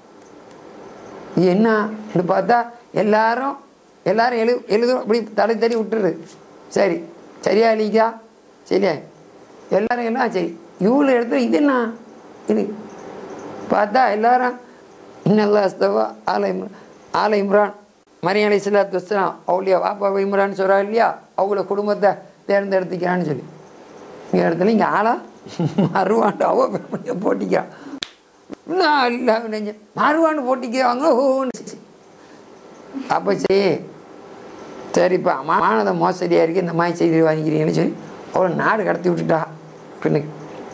இது என்ன இது பார்த்தா எல்லாரும் எல்லாரும் எழு எழுதும் இப்படி தடை தடி விட்டுருது சரி சரியா இல்லைக்கா சரியா எல்லாரும் எல்லாம் சரி இவ்வளோ இடத்துல இது என்ன இது பார்த்தா எல்லாரும் இன்னல்லா அஸ்தவா ஆலை ஆலை இம்ரான் மரியம் அலி சலாத்து வஸ்லாம் அவளியா வாப்பா இம்ரான் சொல்கிறா இல்லையா அவங்கள குடும்பத்தை தேர்ந்தெடுத்துக்கிறான்னு சொல்லி இங்கே இடத்துல இங்கே ஆளா மறுவாண்டு அவ போட்டிக்கிறான் நான் இல்லை நெஞ்ச மறுவாண்டு போட்டிக்கிறாங்க ஓன்னு அப்போ சரி சரிப்பா மா- மானத மோசடியாக இருக்குது இந்த மாதிரி செய்தி வாங்கிக்கிறீங்கன்னு சொல்லி அவளை நாடு கடத்தி விட்டுட்டா பெண்ணுக்கு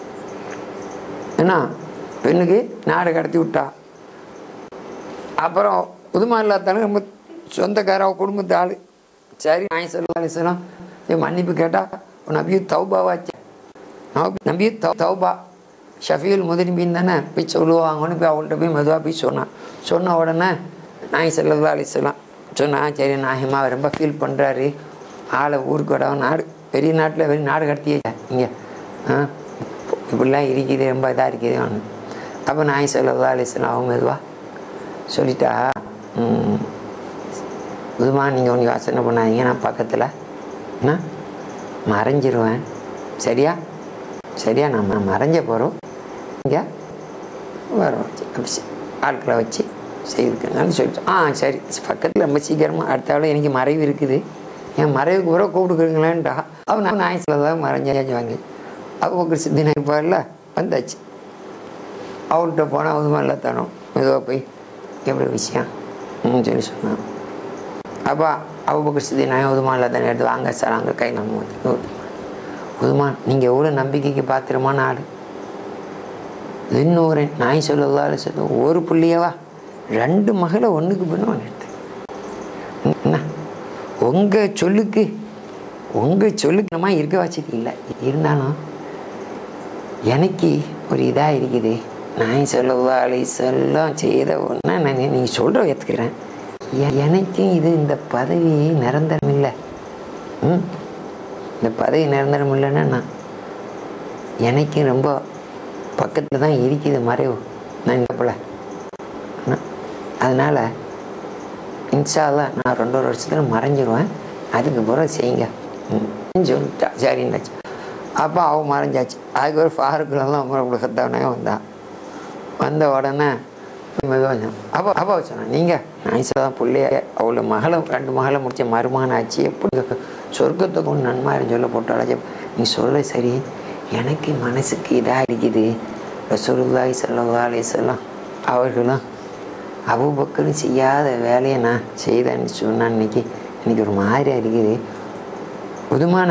என்ன பெண்ணுக்கு நாடு கடத்தி விட்டா அப்புறம் உதுமா இல்லாதாலும் ரொம்ப சொந்தக்கார அவ குடும்பத்து ஆள் சரி நாய் சொல்லலாம் மன்னிப்பு கேட்டா நபியு தௌபாவாச்சு நம்பியு தௌ தௌபா ஷஃபீல் முதலிபின் தானே போய் சொல்லுவாங்கன்னு போய் அவள்கிட்ட போய் மெதுவாக போய் சொன்னான் சொன்ன உடனே நாய் செல்லதா அலிசலாம் சொன்னா சரி நாயமா அவர் ரொம்ப ஃபீல் பண்ணுறாரு ஆளை ஊருக்கு விட நாடு பெரிய நாட்டில் வெளி நாடு கடத்தியே இங்கே ஆ இப்படிலாம் இருக்குது ரொம்ப இதாக இருக்குது அவனு அப்போ நாய் செல்லதா அலிசலாம் அவங்க மெதுவா சொல்லிட்டா ம், புதுமா நீங்கள் ஒன்று யோசனை பண்ணாதீங்க நான் பக்கத்தில் என்ன மறைஞ்சிருவேன் சரியா சரியா நம்ம மறைஞ்ச போகிறோம் இங்கே வர வச்சு அப்படி செ- ஆட்களை வச்சு செய்திருக்கேன்னு சொல்லிட்டு ஆ சரி பக்கத்தில் ரொம்ப சீக்கிரமாக அடுத்த ஆள் எனக்கு மறைவு இருக்குது என் மறைவுக்கு கூட கூப்பிட்டுக்கிறீங்களேன்டா அவன் நான் ஆயிரத்தில் தான் மறைஞ்சாச்சு வாங்கி அவங்க சித்தினா இருப்பார்ல வந்தாச்சு அவள்கிட்ட போனால் உதுமா இல்லாத்தானோ மெதுவாக போய் எப்படி விஷயம் ம் சொல்லி சொன்னான் அப்போ அவ்வளோ சித்தி நான் உதுமா இல்லாதானே எடுத்து வாங்க சார் அங்கே கை நம்ம வந்து உதுமான் நீங்கள் எவ்வளோ நம்பிக்கைக்கு பாத்திரமான ஆள் இன்னொரு நாய் சொல்லலால சொல்ல ஒரு புள்ளியவா ரெண்டு மகளை ஒன்றுக்கு பண்ண ஒன்று எடுத்து என்ன உங்கள் சொல்லுக்கு உங்கள் சொல்லுக்கு நம்ம இருக்க வச்சது இல்லை இருந்தாலும் எனக்கு ஒரு இதாக இருக்குது நாய் சொல்லவா அலை சொல்லம் செய்த ஒன்றா நான் நீங்கள் சொல்கிற ஏற்றுக்கிறேன் எனக்கும் இது இந்த பதவி நிரந்தரம் இல்லை ம் இந்த பதவி நிரந்தரம் இல்லைன்னா நான் எனக்கு ரொம்ப பக்கத்தில் தான் இருக்குது மறைவு நான் இந்த போல அதனால் இன்ஷால்லா நான் ரெண்டொரு வருஷத்தில் மறைஞ்சிருவேன் அதுக்கு பிறகு செய்யுங்க ம் சொல்லிட்டா சரின்னாச்சு அப்போ அவன் மறைஞ்சாச்சு அதுக்கு ஒரு ஃபாருக்குலாம் உலகத்தவனே வந்தான் வந்த உடனே மெதுவாக அப்போ அப்பா சொன்னேன் நீங்கள் நைஸாக தான் பிள்ளைய அவளை மகளை ரெண்டு மகளை முடிச்ச மருமகன் ஆச்சு எப்படி சொர்க்கத்தை கொண்டு நன்மாரின்னு சொல்ல போட்டாலே நீ சொல்ல சரி எனக்கு மனசுக்கு இதாக இருக்குது ரசூலுல்லாஹி ஸல்லல்லாஹு அலைஹி வஸல்லம் அவர்களும் அபுபக்கரும் செய்யாத வேலையை நான் செய்தேன்னு சொன்னான் இன்னைக்கு இன்னைக்கு ஒரு மாதிரியாக இருக்குது புதுமான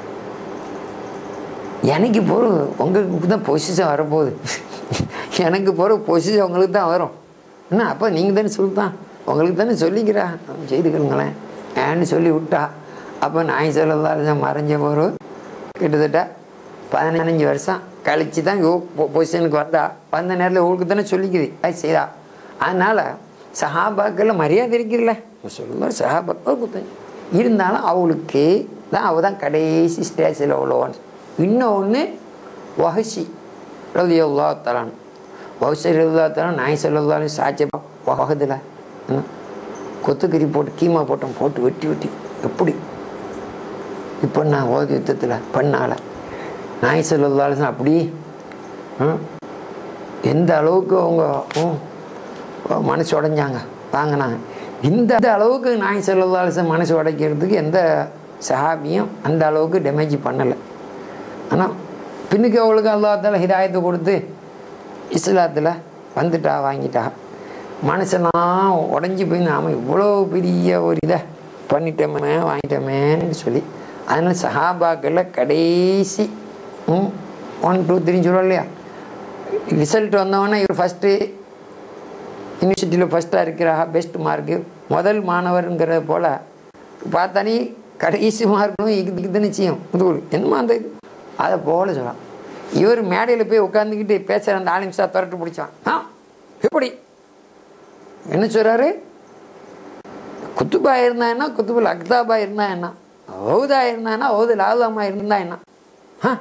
எனக்கு போகிற உங்களுக்கு தான் பொசிஷன் வரப்போகுது எனக்கு போகிற பொசிஷன் உங்களுக்கு தான் வரும் என்ன அப்போ நீங்கள் தானே சொல்லித்தான் உங்களுக்கு தானே சொல்லிக்கிறா செய்துக்கிறங்களேன் ஏன்னு சொல்லி விட்டா அப்போ நாய் சொல்லலாம் மறைஞ்ச போகிற கிட்டத்தட்ட பதினஞ்சு வருஷம் கழிச்சு தான் பொசிஷனுக்கு வந்தா வந்த நேரத்தில் உங்களுக்கு தானே சொல்லிக்குது அது செய்தா அதனால் சஹாபாக்களில் மரியாதை இருக்குதுல்ல சொல்லுவார் சஹாபாக்கள் குத்தம் இருந்தாலும் அவளுக்கு தான் அவள் தான் கடைசி ஸ்டேஜில் உள்ளவன் இன்னொன்று வஹசி ரலியல்லா தலான் வஹசி ரலியல்லா தலான் நாய் சொல்லலான்னு சாட்சி வகதில் என்ன கொத்துக்கறி போட்டு கீமா போட்டோம் போட்டு வெட்டி வெட்டி எப்படி இப்போ நான் ஓதி யுத்தத்தில் பண்ணால நாய் சொல்லலாலும் அப்படி ம்? எந்த அளவுக்கு அவங்க ம், மனசு உடைஞ்சாங்க வாங்கினாங்க இந்த அளவுக்கு நாய் செல்லதாலச மனசு உடைக்கிறதுக்கு எந்த சஹாபியும் அந்த அளவுக்கு டேமேஜ் பண்ணலை ஆனால் பின்னுக்கு அவளுக்கு அல்லாத்தால ஹிதாயத்தை கொடுத்து இஸ்லாத்தில் வந்துட்டா வாங்கிட்டா மனசெல்லாம் உடஞ்சி போய் நாம் இவ்வளோ பெரிய ஒரு இதை பண்ணிட்டோமே வாங்கிட்டோமேன்னு சொல்லி அதனால் சஹாபாக்களில் கடைசி ஒன் டூ த்ரீன்னு சொல்லுவோம் இல்லையா ரிசல்ட் வந்தவொடனே இவர் ஃபஸ்ட்டு யூனிவர்சிட்டியில் ஃபஸ்ட்டாக இருக்கிறா பெஸ்ட் மார்க்கு முதல் மாணவருங்கிற போல் பார்த்தானே கடைசி மார்க்கும் இது இது நிச்சயம் முதுகுடு என்னமா அந்த இது அதை போல சொல்லலாம் இவர் மேடையில் போய் உட்காந்துக்கிட்டு பேசுகிற அந்த ஆலு நிமிஷம் துரட்டு பிடிச்சான் ஆ எப்படி என்ன சொல்கிறாரு குத்துபா இருந்தா என்ன குத்துபுல் அக்தாபா இருந்தா என்ன ஔதா இருந்தா என்ன ஔதுல் ஆதாமா இருந்தா என்ன ஆ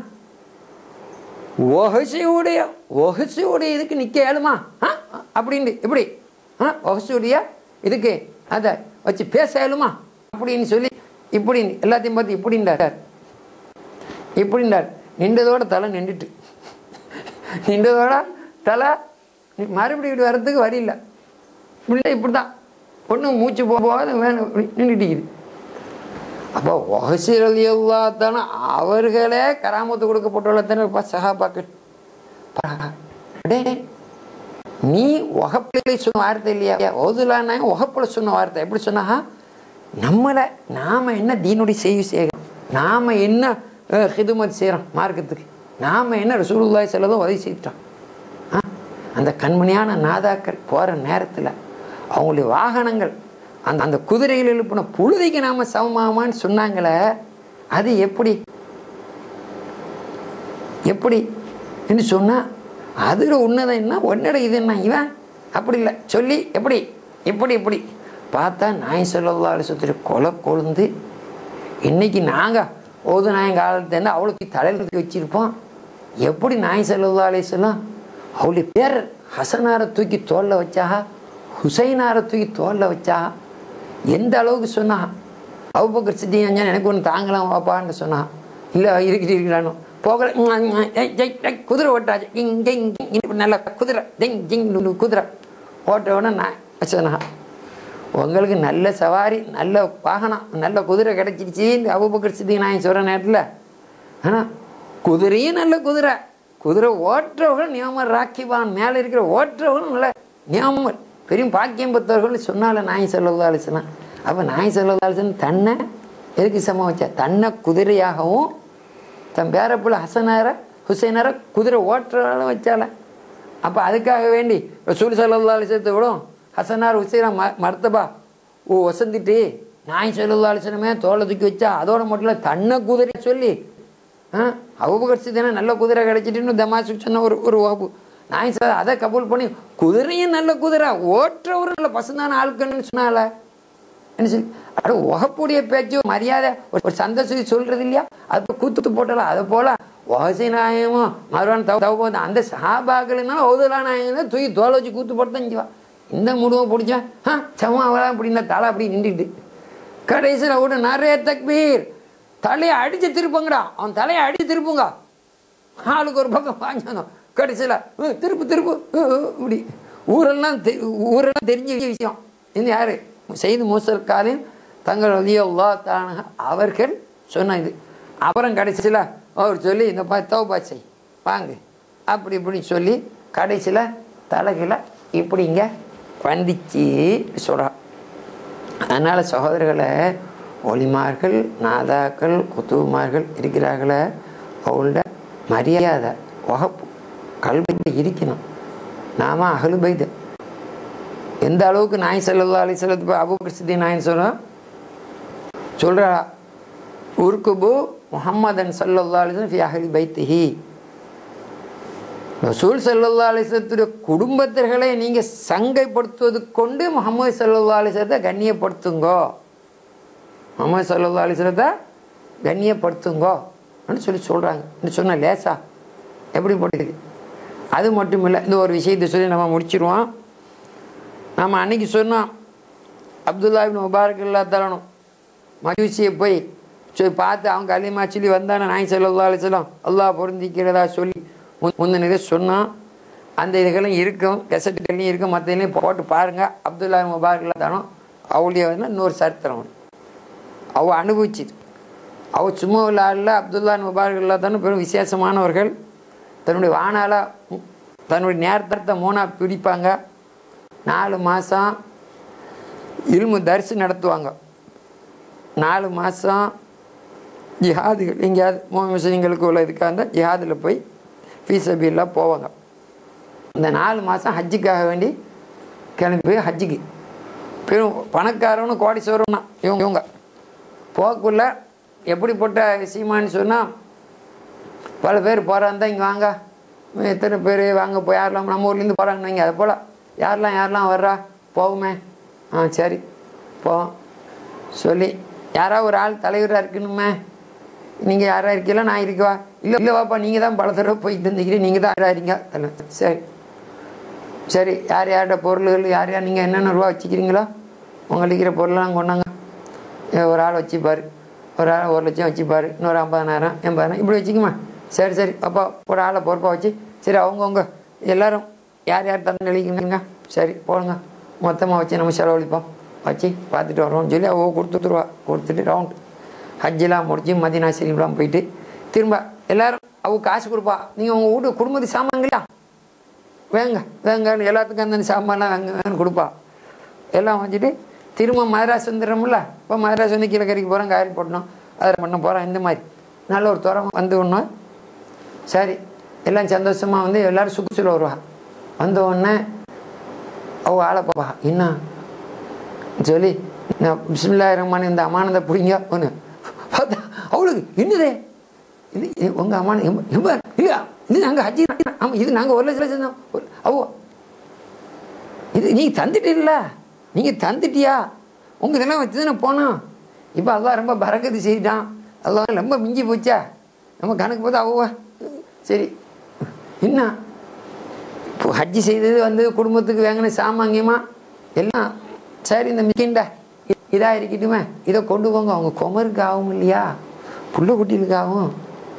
ஒஹசியுடைய ஒஹசியுடைய இதுக்கு நிற்க ஏழுமா ஆ அப்படின்னு எப்படி ஆ ஒஹசியுடைய இதுக்கு அதை வச்சு பேச ஏழுமா அப்படின்னு சொல்லி இப்படின்னு எல்லாத்தையும் பார்த்து இப்படின்றார் இப்படின்றார் நின்றதோட தலை நின்றுட்டு நின்றதோட தலை நி- மறுபடியும் இப்படி வர்றதுக்கு வழி இல்லை இப்படி இப்படி தான் ஒன்றும் மூச்சு போக போகாத வேணும் நின்றுட்டு அப்போ ஒஹசிரல் தானே அவர்களே கராமத்து கொடுக்கப்பட்டுள்ள தானே இப்போ சஹாபாக்கள் அடே நீ ஒகப்பிள்ளை சொன்ன வார்த்தை இல்லையா ஓதுலானா ஒகப்பில் சொன்ன வார்த்தை எப்படி சொன்னா நம்மளை நாம் என்ன தீனுடைய செய்தி செய்கிறோம் நாம் என்ன ஹிதுமத் செய்கிறோம் மார்க்கத்துக்கு நாம் என்ன ரசூலுல்லாய் செல்லதும் உதவி செய்துட்டோம் ஆ? அந்த கண்மணியான நாதாக்கள் போகிற நேரத்தில் அவங்களுடைய வாகனங்கள் அந்த அந்த குதிரைகள் எழுப்பின புழுதிக்கு நாம சமமாமான்னு சொன்னாங்களே அது எப்படி எப்படி என்று சொன்னால் அதில் உன்னதம் என்ன உன்னோட இது என்ன இவன் அப்படி இல்லை சொல்லி எப்படி எப்படி இப்படி பார்த்தா நாய் சொல்லல்லா அலிசத்துல கொலை கொழுந்து இன்னைக்கு நாங்கள் ஓது நாயன் காலத்துலேருந்து அவளுக்கு தலையில் தூக்கி வச்சிருப்போம் எப்படி நாய் சொல்லல்லா அலிசல்லாம் அவளுடைய பேர் ஹசனாரை தூக்கி தோளில் வச்சா ஹுசைனாரை தூக்கி தோளில் வச்சா எந்த அளவுக்கு சொன்னா அவுபக்கர் சித்தி அஞ்சான் எனக்கு ஒன்று தாங்கலாம் வாப்பான்னு சொன்னா இல்லை இருக்கிற இருக்கிறானோ போகல ம், ம், ஏய், ஏய், ஏய், குதிரை ஓட்டாச்சு இங்க இங்க இங்க நல்ல குதிரை ஜிங் ஜிங் நு, குதிரை ஓட்ட உடனே நான் சொன்னா உங்களுக்கு நல்ல சவாரி நல்ல வாகனம் நல்ல குதிரை கிடைச்சிருச்சு இந்த அபுபக்கர் சித்தி நான் சொல்கிற நேரத்தில் ஆனால் குதிரையும் நல்ல குதிரை குதிரை ஓட்டுறவர்கள் நியமர் ராக்கிபான் மேலே இருக்கிற ஓட்டுறவர்கள் நல்ல நியமர் பெரிய பாக்கியம் பெற்றவர்கள் சொன்னால நாய் சொல்லதாலிசனா அப்போ நாய் சொல்லதாலிசன் தன்னை எதுக்கு சமம் வச்சா தன்னை குதிரையாகவும் தன் பேரப்புல ஹசனார ஹுசைனார குதிரை ஓட்டுறவள வச்சால அப்போ அதுக்காக வேண்டி ரசூல் சல்லா அலிசத்தை விட ஹசனார் ஹுசைனா ம மர்த்தபா ஓ வசந்திட்டு நாய் சல்லா அலிசனமே தோலை தூக்கி வச்சா அதோட மட்டும் இல்லை தன்னை குதிரை சொல்லி ஆ அவுபகரிச்சு தானே நல்ல குதிரை கிடைச்சிட்டுன்னு தமாசுக்கு சொன்ன ஒரு ஒரு வகுப்பு நாய் சார் அதை கபூல் பண்ணி குதிரையும் நல்ல குதிரை ஓட்டுறவரும் நல்ல பசுந்தான ஆட்கள்னு சொன்னால என்ன சொல்லி அட உகப்புடைய பேச்சு ஒரு மரியாதை ஒரு ஒரு சந்தோஷத்தை சொல்றது இல்லையா அது கூத்து போட்டலாம் அதை போல ஒகசி நாயகமும் மறுவான் தவ தவ போது அந்த சாபாக்கள்னா ஓதுலா நாயகம் தூக்கி தோலை வச்சு கூத்து போட்டு தான் இஞ்சுவா இந்த முடுவம் பிடிச்சேன் ஆ சமம் அவளாம் அப்படின்னா தலை அப்படி நின்றுட்டு கடைசியில் விட நிறைய தக்பீர் தலையை அடிச்சு திருப்புங்கடா அவன் தலையை அடிச்சு திருப்புங்க ஆளுக்கு ஒரு பக்கம் வாங்கினோம் கடைசியில் "உம், திருப்பு திருப்பு உம், உம்," இப்படி ஊரெல்லாம் தெ- ஊரெல்லாம் தெரிஞ்ச விஷயம் இது யாரு செய்து மூசல் காலின் தங்கள் வலியல்லா தான அவர்கள் சொன்ன இது அப்புறம் கடைசியில் அவர் சொல்லி இந்த பா தௌபா செய் வாங்க அப்படி இப்படி சொல்லி கடைசியில் தலைகளை இப்படிங்க வந்துச்சு சொல்கிறான் அதனால் சகோதரர்களை ஒளிமார்கள் நாதாக்கள் குத்துமார்கள் இருக்கிறார்களே அவங்களோட மரியாதை வகப்பு கல்வி இருக்கணும் நாம அகலுபைது எந்த அளவுக்கு நாய் செல்லல்லா அலி செல்லத்து அபு பிரசித்தி நாயின் சொல்கிறோம் சொல்கிறா உருக்குபு முஹம்மதன் சல்லல்லா அலிஸ்லம் ஃபி அஹலி பைத்திஹி ரசூல் சல்லல்லா அலிசத்துடைய குடும்பத்தினர்களை நீங்கள் சங்கைப்படுத்துவது கொண்டு முகமது சல்லல்லா அலிசத்தை கண்ணியப்படுத்துங்கோ முகமது சல்லல்லா அலிசத்தை கண்ணியப்படுத்துங்கோ அப்படின்னு சொல்லி சொல்கிறாங்க சொன்ன லேசா எப்படி போட்டுது அது மட்டும் இல்லை இந்த ஒரு விஷயத்தை சொல்லி நம்ம முடிச்சிருவோம் நம்ம அன்னைக்கு சொன்னோம் அப்துல்லா இப்னு முபாரக் இல்லா தரணும் மஜூசியை போய் சொல்லி பார்த்து அவங்க களிமா சொல்லி வந்தானே நாய் சல்லா அலிஸ்லாம் அல்லாஹ் பொருந்திக்கிறதா சொல்லி முன்- முந்தின இதை சொன்னோம் அந்த இதுகளும் இருக்கும் கெசட்டுகளையும் இருக்கும் மற்ற இதுலையும் போட்டு பாருங்க அப்துல்லா முபாரக்ல தானோ அவளுடைய வந்து இன்னொரு சரித்திரம் உண்டு. அவ அனுபவிச்சிது அவ சும்மா உள்ள ஆளில் அப்துல்லா முபாரக்ல தானே பெரும் விசேஷமானவர்கள் தன்னுடைய வானால ம், தன்னுடைய நேரத்தை மூணாக பிடிப்பாங்க நாலு மாதம் இல்மு தரிசு நடத்துவாங்க நாலு மாதம் ஜிஹாதுகள் எங்கேயாவது மோ முஸ்லீம்களுக்கு உள்ள இதுக்காக இருந்தால் ஜிஹாதில் போய் ஃபீஸபிலாம் போவாங்க இந்த நாலு மாதம் ஹஜ்ஜுக்காக வேண்டி கிளம்பி போய் ஹஜ்ஜுக்கு பெரும் பணக்காரவனு கோடீஸ்வரம்னா இவங்க இவங்க போக்குள்ள எப்படிப்பட்ட சீமான்னு சொன்னால் பல பேர் போகிறாந்தா இங்கே வாங்க எத்தனை பேர் வாங்க போய் யாரெல்லாம் நம்ம ஊர்லேருந்து போகிறாங்க நீங்கள் அதை போல் யாரெல்லாம் யாரெல்லாம் வர்றா போகுமே ஆ சரி போவோம் சொல்லி யாராவது ஒரு ஆள் தலைவராக இருக்கணுமே நீங்கள் யாராக இருக்கீங்களா நான் இருக்கவா இல்லை இல்லை வாப்பா நீங்கள் தான் பல தடவை போய் தந்துக்கிறீங்க நீங்கள் தான் யாராக இருக்கீங்க தலை- சரி சரி யார் யார்கிட்ட பொருள்கள் யார் யார் நீங்கள் என்னென்ன ரூபா வச்சுக்கிறீங்களோ உங்களுக்கு இருக்கிற பொருளெல்லாம் கொண்டாங்க ஏ, ஒரு ஆள் வச்சுப்பார் ஒரு ஆள் ஒரு லட்சம் வச்சுப்பார் இன்னொரு ஐம்பதாயிரம் எண்பதாயிரம் இப்படி வச்சுக்குமா சரி சரி அப்பா ஒரு ஆளை பொறுப்பாக வச்சு சரி அவங்கவுங்க எல்லாரும் யார் யார் தந்து நிலைக்குங்க சரி போடுங்க மொத்தமாக வச்சு நம்ம செலவழிப்போம் வச்சு பார்த்துட்டு வரோம்னு சொல்லி அவ கொடுத்துருவா கொடுத்துட்டு ரவுண்ட் ஹஜ்ஜெல்லாம் முடிச்சு மதினா ஷெரீஃப்லாம் போயிட்டு திரும்ப எல்லாரும் அவ காசு கொடுப்பா நீங்கள் உங்கள் வீட்டு குடும்பத்து சாமான்களா வேங்க வேங்கன்னு எல்லாத்துக்கும் அந்த சாமான்லாம் வேங்க வேங்கன்னு கொடுப்பா எல்லாம் வச்சுட்டு திரும்ப மதராஸ் வந்துடுறோம்ல இப்போ மதராஸ் வந்து கீழக்கரைக்கு போகிறோம் காயல் போட்டணும் அதில் பண்ண போகிறோம் இந்த மாதிரி நல்ல ஒரு துறம் வந்து ஒன்று சரி எல்லாம் சந்தோஷமாக வந்து எல்லோரும் சுக்குச்சில் வருவா வந்த உடனே அவ ஆளை பாப்பா என்ன சொல்லி நான் பிஸ்மில்லா ரஹ்மான் இந்த அமானதை பிடிங்க ஒன்று பார்த்தா அவளுக்கு என்னதே இது இது உங்கள் அம்மான எம்ப இல்லையா இது நாங்கள் ஹஜ்ஜி ஆமாம் இது நாங்கள் ஒரு லட்சம் லட்சம் தான் ஒரு- அவ்வோ இது நீங்கள் தந்துட்டீல்ல நீங்கள் தந்துட்டியா உங்கள் இதெல்லாம் வச்சு தானே போனோம் இப்போ அல்லாஹ் ரொம்ப பறக்கத்து செய்தான் அல்லாஹ் ரொம்ப மிஞ்சி போச்சா நம்ம கணக்கு பார்த்தா அவ்வளோ சரி என்ன இப்போ ஹஜ்ஜி செய்தது வந்து குடும்பத்துக்கு வாங்கின சாமாங்கியமா எல்லாம் சரி இந்த மிக்கிண்டா இதாக இருக்கட்டுமே இதை கொண்டு போங்க அவங்க குமருக்கு ஆகும் இல்லையா புள்ள குட்டிகளுக்கு ஆகும்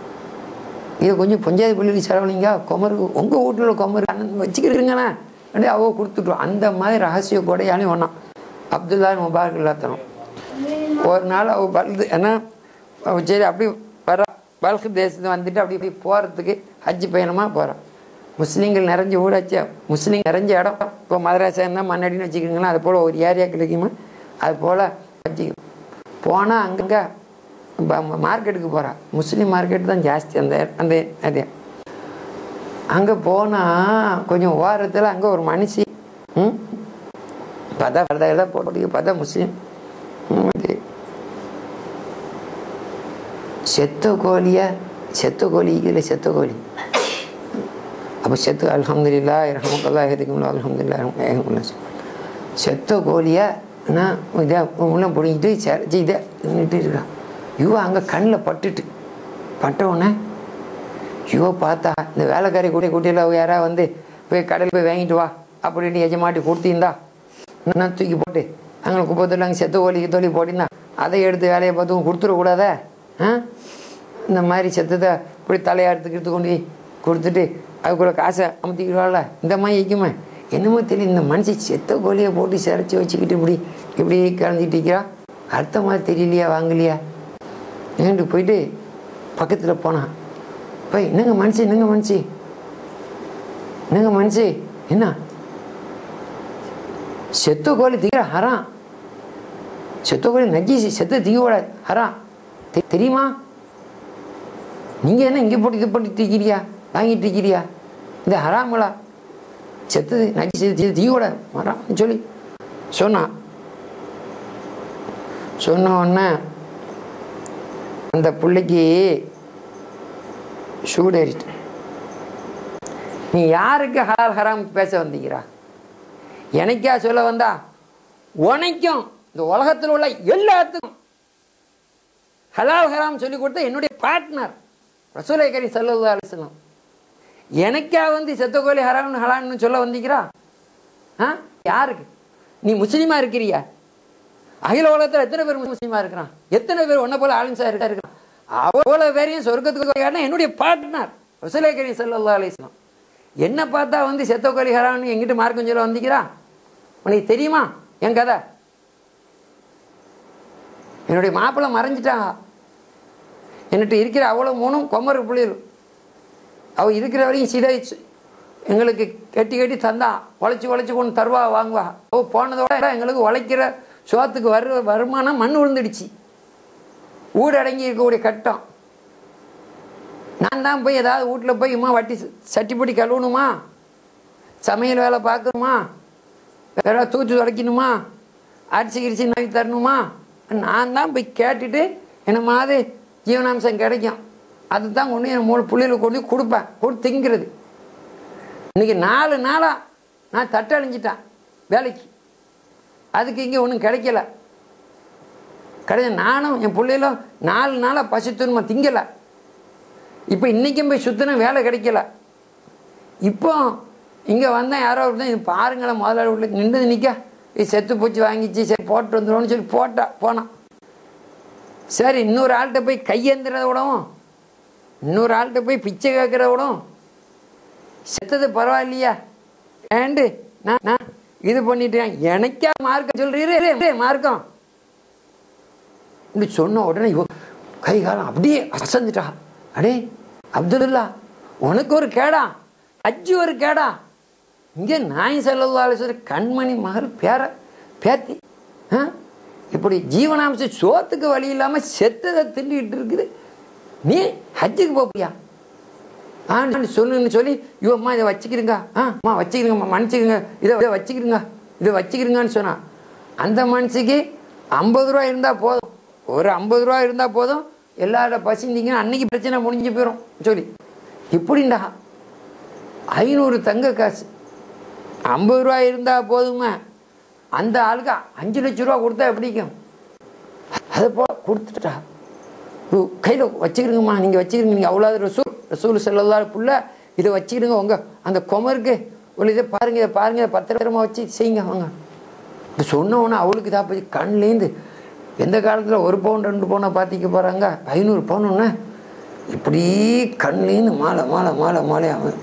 இதை கொஞ்சம் பஞ்சாயத்து பள்ளிக்கு செலவழிங்க குமருக்கு உங்கள் வீட்டில் குமரு அண்ணன் வச்சுக்கிறீங்கண்ணே அப்படியே அவ கொடுத்துட்டோம் அந்த மாதிரி ரகசிய கொடையாலையும் ஒன்றான் அப்துல்லா முபாரக் இல்லாத்தனும் ஒரு நாள் அவ பல்து ஏன்னா அவ சரி அப்படி வர பல்க் தேசத்து வந்துட்டு அப்படி இப்படி போகிறதுக்கு ஹஜ்ஜி பயணமாக போகிறான் முஸ்லீம்கள் நிறைஞ்ச ஊடாச்சு முஸ்லீம் நிறைஞ்ச இடம் இப்போ மதராசா இருந்தால் மண்ணடின்னு வச்சுக்கிறீங்களா அது போல் ஒரு ஏரியா கிடைக்குமா அது போல் வச்சுக்க போனால் அங்கங்கே மார்க்கெட்டுக்கு போகிறா முஸ்லீம் மார்க்கெட் தான் ஜாஸ்தி அந்த அந்த அது அங்கே போனால் கொஞ்சம் ஓரத்தில் அங்கே ஒரு மனுஷி ம் பார்த்தா பார்த்தா எல்லாம் போட்டு பார்த்தா முஸ்லீம் ம், இது செத்த கோழிய செத்த கோழி இல்லை செத்த கோழி அப்போ செத்து அல்ஹம்துலில்லா இரஹமக்கல்லா எதுக்கும் அல்ஹம்துலில்லா ஏகமுல்லா செத்த கோழியை நான் இதை உள்ள பிடிங்கிட்டு சரிச்சு இதை நின்றுட்டு இருக்கான் இவ அங்கே கண்ணில் பட்டுட்டு பட்ட உடனே இவ பார்த்தா இந்த வேலைக்காரி கூட்டி கூட்டியில் யாராவது வந்து போய் கடையில் போய் வாங்கிட்டு வா அப்படின்னு எஜமாட்டி கொடுத்திருந்தா நான் தூக்கி போட்டு அங்கே குப்பத்தில் அங்கே செத்த கோழி தோழி போட்டிருந்தா அதை எடுத்து வேலையை பார்த்து கொடுத்துடக்கூடாதா ஆ இந்த மாதிரி செத்ததை இப்படி தலையாடுத்துக்கிட்டு கொண்டு போய் கொடுத்துட்டு அதுக்குள்ள காசை அமுத்திக்கிடுவாள்ல இந்த மாதிரி வைக்குமே என்னமோ தெரியல இந்த மனுஷன் செத்த கோழியை போட்டு சிரைச்சி வச்சுக்கிட்டு இப்படி இப்படி கலந்துக்கிட்டு இருக்கிறா அடுத்த மாதிரி தெரியலையா வாங்கலையா ஏண்டு போயிட்டு பக்கத்தில் போனான் போய் என்னங்க மனுஷி என்னங்க மனுஷி என்னங்க மனுஷி என்ன செத்த கோழி திங்கிற ஹராம் செத்த கோழி நஜீசி செத்த திங்க கூடாது ஹராம் தெ- தெரியுமா நீங்கள் என்ன இங்கே போட்டு இது போட்டு தீக்கிறியா வாங்கிட்டு இருக்கிறியா இந்த ஹராமலா செத்தது நஜீசி இது திங்க கூடாது ஹராம் சொல்லி சொன்னான் சொன்ன உடனே அந்த பிள்ளைக்கு சூடேறிட்டு நீ யாருக்கு ஹலால் ஹராம் பேச வந்தீங்கிறா எனக்கா சொல்ல வந்தா உனக்கும் இந்த உலகத்தில் உள்ள எல்லாத்துக்கும் ஹலால் ஹராம் சொல்லி கொடுத்த என்னுடைய பார்ட்னர் ரசூலை கரி சல்லா அலிஸ்லாம் எனக்கா வந்து செத்த கோழி ஹராம்னு ஹலான்னு சொல்ல வந்தீங்கிறா ஆ யாருக்கு நீ முஸ்லீமா இருக்கிறியா அகில உலகத்தில் எத்தனை பேர் முஸ்லீமா இருக்கிறான் எத்தனை பேர் உன்னை போல ஆலிம்சா இருக்கா இருக்கிறான் அவ்வளோ பேரையும் சொர்க்கத்துக்கு போய் என்னுடைய பார்ட்னர் ரசூலே கரீம் ஸல்லல்லாஹு அலைஹி வஸல்லம் என்ன பார்த்தா வந்து செத்த கோழி ஹராம்னு எங்கிட்ட மார்க்கம் சொல்ல வந்திக்கிறா உனக்கு தெரியுமா என் கதை என்னுடைய மாப்பிள்ளை மறைஞ்சிட்டாங்க என்கிட்ட இருக்கிற அவ்வளோ மூணும் கொமரு புள்ளியல் அவள் இருக்கிற வரைக்கும் சிதை எங்களுக்கு கட்டி கட்டி தந்தா உழைச்சி உழைச்சி கொண்டு தருவா வாங்குவா அவள் போனதோட எங்களுக்கு உழைக்கிற சோத்துக்கு வரு வருமானம் மண் விழுந்துடுச்சு ஊடடங்கி இருக்கக்கூடிய கட்டம் நான் தான் போய் ஏதாவது வீட்டில் போய் இம்மா வட்டி சட்டிப்படி கழுவணுமா சமையல் வேலை பார்க்கணுமா ஏதாவது தூத்து துடைக்கணுமா அரிசி கிரிசி நவி தரணுமா நான் தான் போய் கேட்டுட்டு என்ன மாதிரி ஜீவனாம்சம் கிடைக்கும் அதுதான் கொண்டு என் மூணு பிள்ளைகளுக்கு கொண்டு போய் கொடுப்பேன் கொடுத்து திங்கிறது இன்னைக்கு நாலு நாளாக நான் தட்டழிஞ்சிட்டேன் வேலைக்கு அதுக்கு இங்கே ஒன்றும் கிடைக்கல கிடையாது நானும் என் பிள்ளைகளும் நாலு நாளாக பசி துன்பம் திங்கலை இப்போ இன்றைக்கும் போய் சுற்றின வேலை கிடைக்கல இப்போ இங்கே வந்தேன் யாரோ ஒருத்தன் இது பாருங்களேன் முதல்ல உள்ள நின்று நிற்க இது செத்து பூச்சி வாங்கிச்சு சரி போட்டு வந்துடும்னு சொல்லி போட்டா போனான் சரி இன்னொரு ஆள்கிட்ட போய் கையேந்திரத விடவும் இன்னொரு ஆள்கிட்ட போய் பிச்சை கேட்குறத விடவும் செத்தது பரவாயில்லையா ஏண்டு நான் நான் இது பண்ணிட்டேன் எனக்கா மார்க்கம் சொல்றீரே மார்க்கம் இப்படி சொன்ன உடனே இவ கை காலம் அப்படியே அசந்துட்டா அடே அப்துல்லா உனக்கு ஒரு கேடா அஜ்ஜு ஒரு கேடா இங்கே நாய் செல்லவாலேஸ்வரர் கண்மணி மகள் பேர பேத்தி ஆ? இப்படி ஜீவனாம்சம் சோத்துக்கு வழி இல்லாமல் செத்ததை திண்டிகிட்டு இருக்குது நீ ஹஜ்ஜுக்கு போப்பியா ஆண்டு சொல்லுன்னு சொல்லி இவம்மா இதை வச்சுக்கிறீங்க ஆ அம்மா வச்சுக்கிறீங்கம்மா மன்னிச்சுக்கிறீங்க இதை இதை வச்சுக்கிறீங்க இதை வச்சுக்கிறீங்கன்னு சொன்னான் அந்த மனுஷிக்கு ஐம்பது ரூபா இருந்தால் போதும் ஒரு ஐம்பது ரூபா இருந்தால் போதும் எல்லாரோட பசிந்தீங்கன்னா அன்னைக்கு பிரச்சனை முடிஞ்சு போயிடும் சொல்லி இப்படிண்டா ஐநூறு தங்க காசு ஐம்பது ரூபா இருந்தால் போதுமே அந்த ஆளுக்கு அஞ்சு லட்ச ரூபா கொடுத்தா எப்படிக்கும் அதை போ கொடுத்துட்டா கையில் வச்சுக்கிறீங்கம்மா நீங்கள் வச்சுக்கிறீங்க நீங்கள் அவ்வளோ ரசூல் ரசூல் செல்லல்லா புள்ள இதை வச்சுக்கிறீங்க உங்க அந்த குமருக்கு ஒரு இதை பாருங்க இதை பாருங்க இதை பத்திரமா வச்சு செய்யுங்க அவங்க இப்போ சொன்ன உடனே அவளுக்கு இதாக போய் கண்லேருந்து எந்த காலத்தில் ஒரு பவுன் ரெண்டு பவுனை பார்த்திக்க போகிறாங்க ஐநூறு பவுனுன்னு இப்படி கண்லேருந்து மாலை மாலை மாலை மாலை அவன்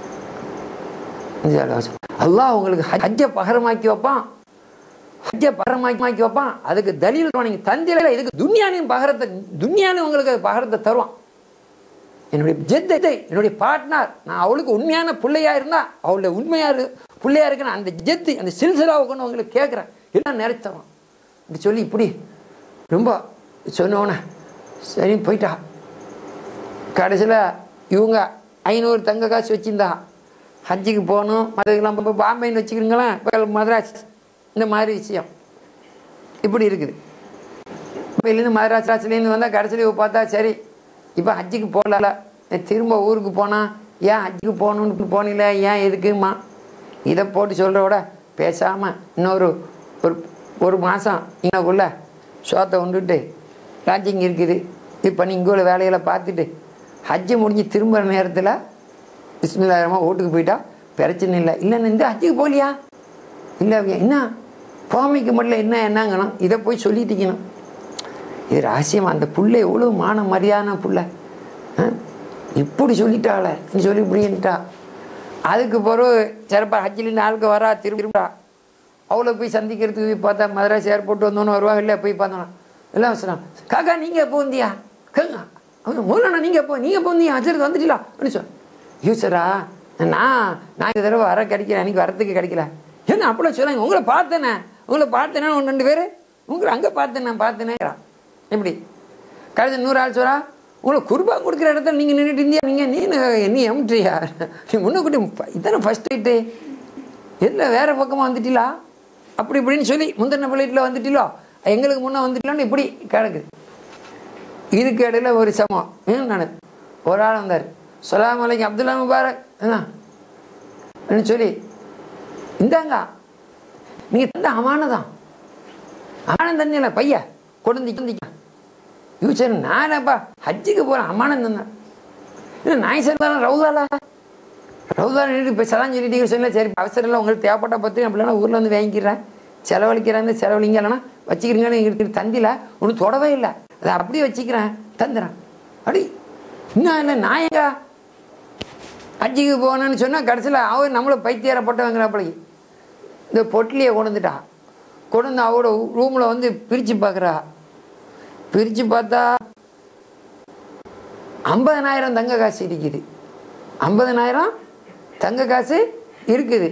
அல்லாஹ் உங்களுக்கு ஹஜ்ஜை பகரமாக்கி வைப்பான் ஹஜ்ஜை பகரமாக்கி மாக்கி வைப்பான் அதுக்கு தலீல் நீங்கள் தந்தில இதுக்கு துன்யானையும் பகரத்தை துன்யானையும் உங்களுக்கு அது பகரத்தை தருவான் என்னுடைய ஜெத்தை என்னுடைய பார்ட்னர் நான் அவளுக்கு உண்மையான பிள்ளையா இருந்தா அவளுடைய உண்மையா இரு பிள்ளையா இருக்குன்னு அந்த ஜெத்து அந்த சில்சிலாவை கொண்டு உங்களுக்கு கேட்குறேன் எல்லாம் நிறைச்சவன் இப்படி சொல்லி இப்படி ரொம்ப சொன்னோன்னே சரி போயிட்டா கடைசியில் இவங்க ஐநூறு தங்க காசு வச்சுருந்தா ஹஜ்ஜுக்கு போகணும் மற்றதுக்கெல்லாம் இப்போ பாம்பேன்னு வச்சுக்கிறீங்களேன் இப்போ மദ്രാஸ் இந்த மாதிரி விஷயம் இப்படி இருக்குது இப்போ இருந்து மദ്രാஸ்லேருந்து வந்தால் கடைசியில் பார்த்தா சரி இப்போ ஹஜ்ஜுக்கு போகல திரும்ப ஊருக்கு போனால் ஏன் ஹஜ்ஜுக்கு போகணுன்னு போனீங்களே ஏன் எதுக்குமா இதை போட்டு சொல்கிற விட பேசாமல் இன்னொரு ஒரு ஒரு மாதம் இங்கக்குள்ள சோத்தை உண்டுட்டு லாட்ஜிங் இருக்குது இப்போ நீ இங்கே உள்ள வேலைகளை பார்த்துட்டு ஹஜ்ஜு முடிஞ்சு திரும்புகிற நேரத்தில் பிஸ்மில்லாயிரமாக வீட்டுக்கு போயிட்டா பிரச்சனை இல்லை இல்லைன்னு இந்த ஹஜ்ஜுக்கு போகலையா இல்லை என்ன போமைக்கு மட்டும் என்ன என்னங்கணும் இதை போய் சொல்லிட்டீங்கணும் இது ரகசியம் அந்த புள்ள எவ்வளோ மான மரியாதை புள்ள ஆ? இப்படி சொல்லிட்டாளே நீ சொல்லி இப்படின்ட்டா அதுக்கு பிறகு சிறப்பா ஹஜ்ஜிலிருந்து ஆளுக்கு வரா திரும்பா அவளை போய் சந்திக்கிறதுக்கு போய் பார்த்தா மதராஸ் ஏர்போர்ட் வந்தோன்னு வருவாங்க இல்லை போய் பார்த்தோம் எல்லாம் சொன்னான் காக்கா நீங்கள் எப்போ வந்தியா கேங்க அவங்க மூலண்ணா நீங்கள் எப்போ நீங்கள் எப்போ வந்தீங்க அஜரத் வந்துட்டீங்களா அப்படின்னு சொன்னேன் யூசரா நான் நான் இந்த தடவை வர கிடைக்கல எனக்கு வரத்துக்கு கிடைக்கல என்ன அப்படிலாம் சொல்லாங்க உங்களை பார்த்தேனே உங்களை பார்த்தேனே ஒன்று ரெண்டு பேர் உங்களை அங்கே பார்த்தேன் நான் பார்த்தேனேங்கிறான் எப்படி கடைசி நூறு ஆள் சொல்றா உங்களை குர்பா கொடுக்குற இடத்துல நீங்கள் நின்றுட்டு இருந்தியா நீங்கள் நீ நீ எம்ட்ரியா நீ முன்னக்கூட்டி இதானே ஃபஸ்ட் ரைட்டு எதில் வேறு பக்கமாக வந்துட்டீங்களா அப்படி இப்படின்னு சொல்லி முந்தின பிள்ளைட்டில் வந்துட்டீங்களோ எங்களுக்கு முன்னே வந்துட்டீங்களோன்னு இப்படி கிடக்குது இதுக்கு இடையில ஒரு சமம் ஏன் நடக்கு ஒரு ஆள் வந்தார் சொல்லாம அலைக்கும் அப்துல்லா முபாரக் என்ன சொல்லி இந்தாங்க நீங்க தந்த அமானதான் அமானம் தந்தியில பைய கொடுந்தி கொடுந்திக்க யூசர் நானப்பா ஹஜ்ஜுக்கு போறேன் அமானம் தந்தேன் இல்லை நாய் சார் ரவுதாலா ரவுதா நின்று இப்போ சதான் சொல்லிட்டீங்க சொல்ல சரி அவசரம் இல்லை உங்களுக்கு தேவைப்பட்ட பற்றி அப்படின்னா ஊரில் வந்து வாங்கிக்கிறேன் செலவழிக்கிறாங்க செலவழிங்க இல்லைன்னா வச்சுக்கிறீங்கன்னு எங்களுக்கு தந்தில ஒன்றும் தொடவே இல்லை அதை அப்படியே வச்சுக்கிறேன் தந்துடுறேன் அப்படி இன்னும் இல்லை நான் எங்க ஹஜ்ஜிக்கு போகணுன்னு சொன்னால் கடைசியில் அவன் நம்மளை பைத்தியாரப்பட்டவங்கிறாப்பளைக்கு இந்த பொட்லியை கொண்டு வந்துட்டா கொண்டு வந்து அவரோட ரூமில் வந்து பிரித்து பார்க்குறா பிரித்து பார்த்தா ஐம்பதனாயிரம் தங்க காசு இருக்குது ஐம்பதனாயிரம் தங்க காசு இருக்குது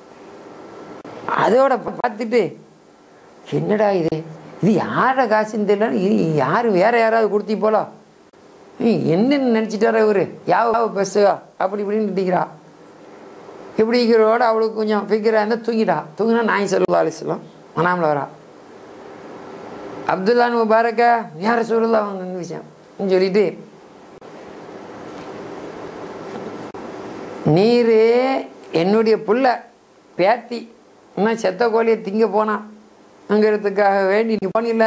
அதோட பார்த்துட்டு என்னடா இது இது யாரோட காசுன்னு தெரியல இது யார் வேற யாராவது கொடுத்தி போல என்னன்னு நினச்சிட்டாரா இவரு யாவ பெஸ்ஸா அப்படி இப்படின்னு திட்டிக்கிறா இப்படி இருக்கிறோட அவளுக்கு கொஞ்சம் ஃபிகராக இருந்தால் தூங்கிட்டா தூங்கினா நாய் சொல்லா அலிஸ்லாம் மனாமில் வரா அப்துல்லான்னு முபாரக்கா யார சொல்லலாம் அவங்க விஷயம் சொல்லிட்டு நீர் என்னுடைய புள்ள பேத்தி இன்னும் செத்த கோழியை திங்க போனான் அங்கிறதுக்காக வேண்டி நீ போனில்ல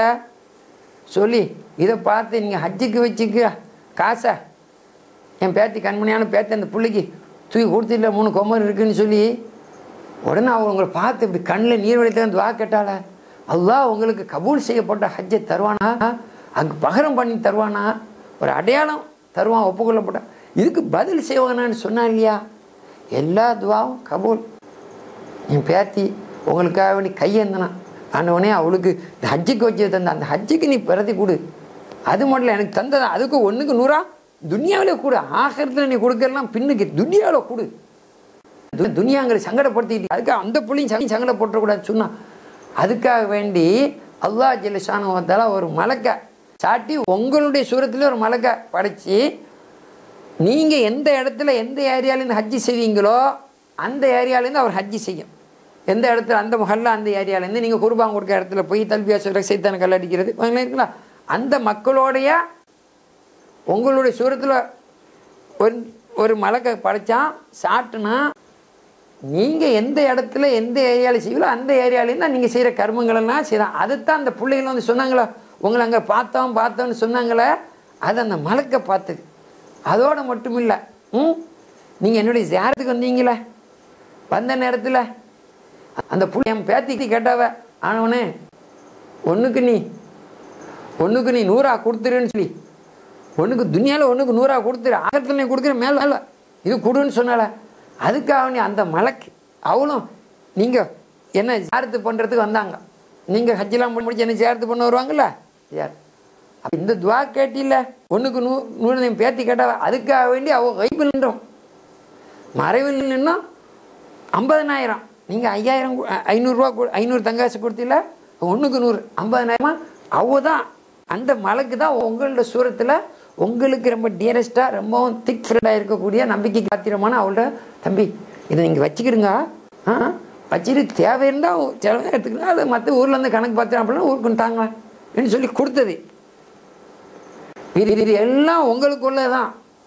சொல்லி இதை பார்த்து நீங்கள் ஹஜ்ஜுக்கு வச்சுக்க காசை என் பேத்தி கண்மணியான பேத்தி அந்த பிள்ளைக்கு தூக்கி கொடுத்துல மூணு கொம்பர் இருக்குன்னு சொல்லி உடனே அவங்க உங்களை பார்த்து இப்படி கண்ணில் நீர் வழித்த துவா கேட்டால அல்லாஹ் உங்களுக்கு கபூல் செய்யப்பட்ட ஹஜ்ஜை தருவானா அங்கே பகரம் பண்ணி தருவானா ஒரு அடையாளம் தருவான் ஒப்புக்கொள்ளப்பட்ட இதுக்கு பதில் செய்வானான்னு சொன்னா இல்லையா எல்லா துவாவும் கபூல் என் பேத்தி உங்களுக்காக வேண்டி கையேந்தனா ஆனவனே அவளுக்கு இந்த ஹஜ்ஜுக்கு வச்சு தந்த அந்த ஹஜ்ஜுக்கு நீ பிறத்தி கொடு அது மட்டும் இல்லை எனக்கு தந்ததா அதுக்கு ஒன்றுக்கு நூறா துனியாவிலே கொடு ஆகிறதுல நீ கொடுக்கலாம் பின்னுக்கு துனியாவில் கொடு து- துனியாங்களை சங்கடப்படுத்திட்டு அதுக்காக அந்த புள்ளையும் சங்க சங்கடப்பட்டுறக்கூடாது சொன்னா அதுக்காக வேண்டி அல்லாஹ் ஜெலிஷானுவத்தால ஒரு மலக்கை சாட்டி உங்களுடைய சூரத்தில் ஒரு மலக்கை படைச்சி நீங்கள் எந்த இடத்துல எந்த ஏரியாலேருந்து ஹஜ்ஜி செய்வீங்களோ அந்த ஏரியாலேருந்து அவர் ஹஜ்ஜி செய்யும் எந்த இடத்துல அந்த மஹல்ல அந்த ஏரியாலேருந்து நீங்கள் குர்பான் கொடுக்குற இடத்துல போய் தல்பியா சொல்கிற சைத்தான கல் அடிக்கிறது அதெல்லாம் இருக்குல்ல அந்த மக்களோடைய உங்களுடைய சூரத்தில் ஒரு ஒரு மலக்கை படைச்சான் சாட்டுனா நீங்கள் எந்த இடத்துல எந்த ஏரியாவில் செய்வீங்களோ அந்த ஏரியாலேருந்து தான் நீங்கள் செய்கிற கர்மங்களெல்லாம் செய்யலாம் அதுதான் அந்த பிள்ளைகள் வந்து சொன்னாங்களா உங்களை அங்கே பார்த்தோம் பார்த்தோம்னு சொன்னாங்களே அது அந்த மலக்கை பார்த்தது அதோட மட்டும் இல்லை ம் நீங்கள் என்னுடைய ஜியாரத்துக்கு வந்தீங்களே வந்த நேரத்தில் அந்த புள்ள என் பேத்திக்கு கேட்டாவ ஆனவனே ஒன்றுக்கு நீ ஒன்றுக்கு நீ நூறா கொடுத்துருன்னு சொல்லி ஒன்றுக்கு துனியாவில் ஒன்றுக்கு நூறா கொடுத்துரு ஆகத்தில் நீ கொடுக்குற மேலே மேலே இது கொடுன்னு சொன்னால அதுக்காக நீ அந்த மலைக்கு அவளும் நீங்கள் என்ன ஜாரத்து பண்ணுறதுக்கு வந்தாங்க நீங்கள் ஹஜ்ஜெலாம் முடிச்சு என்ன ஜாரத்து பண்ண வருவாங்கல்ல யார் அப்ப இந்த துவா கேட்டில்ல ஒன்றுக்கு நூ நூறு என் பேத்தி கேட்டாவ அதுக்காக வேண்டி அவள் கைப்பில் நின்றோம் மறைவில் நின்னா ஐம்பதனாயிரம் நீங்கள் ஐயாயிரம் கு- ஐ- ஐநூறுரூவா கொடு- ஐநூறு தங்காசு கொடுத்தீங்கள ஒன்றுக்கு நூறு ஐம்பதனாயிரமா அவ தான் அந்த மலைக்கு தான் உங்களோட சூரத்தில் உங்களுக்கு ரொம்ப டியரஸ்ட்டாக ரொம்பவும் திக் ஃப்ரெண்டாக இருக்கக்கூடிய நம்பிக்கை காத்திரமான அவள்கிட்ட தம்பி இதை நீங்கள் வச்சுக்கிடுங்க ஆ வச்சுட்டு தேவை இருந்தால் செலவு எடுத்துக்கலாம் அது மற்ற ஊரில் இருந்து கணக்கு பார்த்துறேன் அப்படின்னா ஊருக்கு தாங்க என்று சொல்லி கொடுத்தது இது இது எல்லாம் உங்களுக்குள்ளே தான்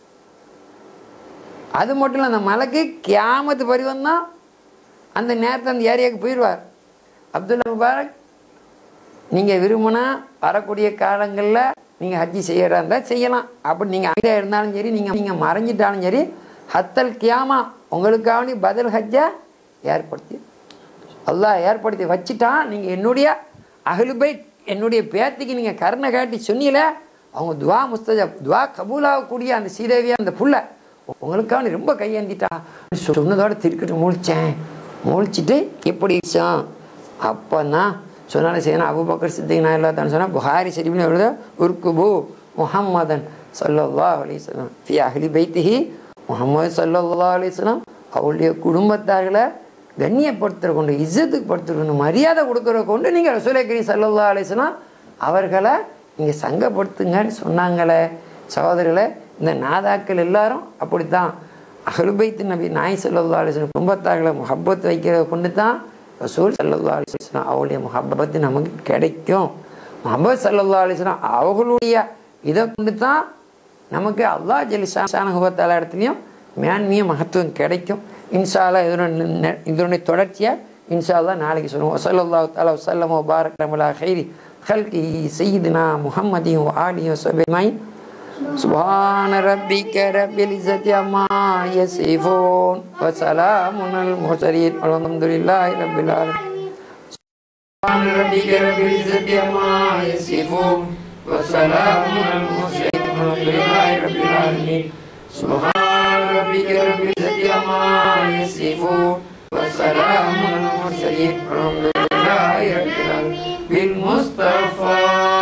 அது மட்டும் இல்லை அந்த மலைக்கு கியாமத்து பரிவம் தான் அந்த நேரத்தில் அந்த ஏரியாவுக்கு போயிடுவார் அப்துல்லா முபாரக் நீங்கள் விரும்பினா வரக்கூடிய காலங்களில் நீங்கள் ஹஜ்ஜி செய்யறதா இருந்தால் செய்யலாம் அப்படி நீங்கள் அமைதியாக இருந்தாலும் சரி நீங்கள் நீங்கள் மறைஞ்சிட்டாலும் சரி ஹத்தல் கியாமா உங்களுக்காக வேண்டி பதில் ஹஜ்ஜை ஏற்படுத்தி அல்லாஹ் ஏற்படுத்தி வச்சுட்டான் நீங்கள் என்னுடைய அகலுபை என்னுடைய பேத்திக்கு நீங்கள் கருணை காட்டி சொன்னீங்களே அவங்க துவா முஸ்தஜா துவா கபூலாகக்கூடிய அந்த சீதேவியா அந்த புள்ள உங்களுக்காக நீ ரொம்ப கையேந்திட்டா சொன்னதோட திருக்கிட்டு முழிச்சேன் முழிச்சிட்டு எப்படி விஷயம் அப்போ தான் சொன்னாலும் செய்யணும் அபுபக்கர் சித்திக் நான் எல்லாத்தான் சொன்னால் புகாரி ஷெரீஃபில் எழுத உருக்குபு முஹம்மதன் சல்லல்லா அலிஸ்லாம் ஃபி அஹ்லி பைத்திஹி முகமது சல்லல்லா அலிஸ்லாம் அவளுடைய குடும்பத்தார்களை கண்ணியப்படுத்துகிற கொண்டு இஸ்ஸத்துக்கு படுத்துகிற கொண்டு மரியாதை கொடுக்குற கொண்டு நீங்கள் ரசூலேக்கரி சல்லல்லா அலிஸ்லாம் அவர்களை நீங்கள் சங்கப்படுத்துங்கன்னு சொன்னாங்களே சகோதரர்களே இந்த நாதாக்கள் எல்லாரும் அப்படித்தான் அஹ்லுபைத்து நபி நாய் சல்லல்லா அலிஸ்லாம் குடும்பத்தார்களை முஹப்பத் வைக்கிறத கொண்டு தான் ரசூல் சல்லல்லா அலிஸ்லாம் அவருடைய முஹப்பத்து நமக்கு கிடைக்கும் முகமது சல்லல்லா அலிஸ்லாம் அவர்களுடைய இதை கொண்டு தான் நமக்கு அல்லாஹ் ஜலிசானகுவத்தால இடத்துலையும் மேன்மையும் மகத்துவம் கிடைக்கும் இன்ஷால்லா இதனுடைய இதனுடைய தொடர்ச்சியாக இன்ஷால்லா நாளைக்கு சொல்லுவோம் வசல்லா தாலா வசல்லம் பாரக் ரமலா ஹைரி خلقه سيدنا محمد وآله وصحبه أجمعين سبحان ربك رب العزة عما يصفون وسلام على المرسلين والحمد لله رب العالمين سبحان ربك رب العزة عما يصفون وسلام على المرسلين والحمد لله رب العالمين سبحان ربك رب العزة عما يصفون وسلام على المرسلين والحمد لله رب العالمين بالمصطفى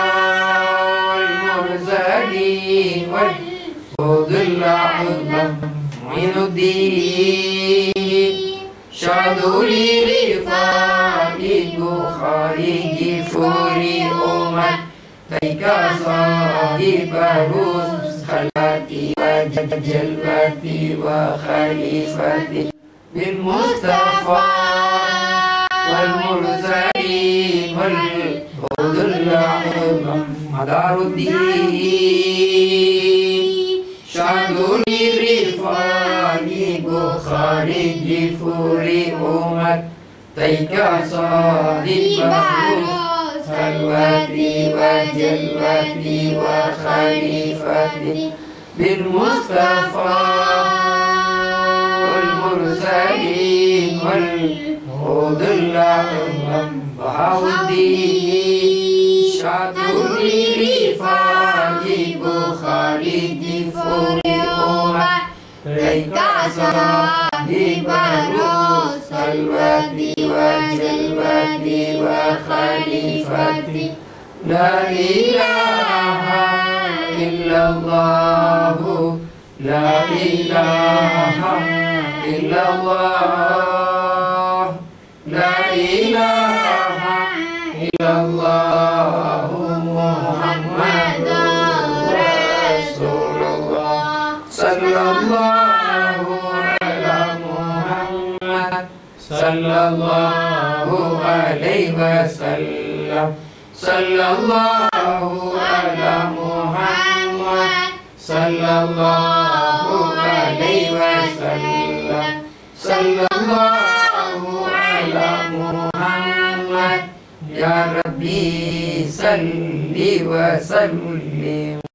والمرسلين والفوز الأعظم معين الدين شاذلي رفاعي بخاري جفوري أمم تيك صاحب روس خلاتي وجلبتي وخليفتي بالمصطفى والمرسلين والهود الأعظم مدار الدين شاذلي رفاعي بخاري جفوري أمم تيك صاحب روس خلوتي وجلوتي وخليفتي بالمصطفى والمرسلين والهود الأعظم بهاء الدين شاذلي رفاعي بخاري جفوري أمم ليك صاحب الروس خلوتي وجلوتي وخليفتي لا إله إلا الله لا إله إلا الله لا إله إلا الله محمد رسول الله صلى الله على محمد صلى الله عليه وسلم صلى الله على محمد صلى الله عليه وسلم صلى الله على محمد يا ربي صل وسلم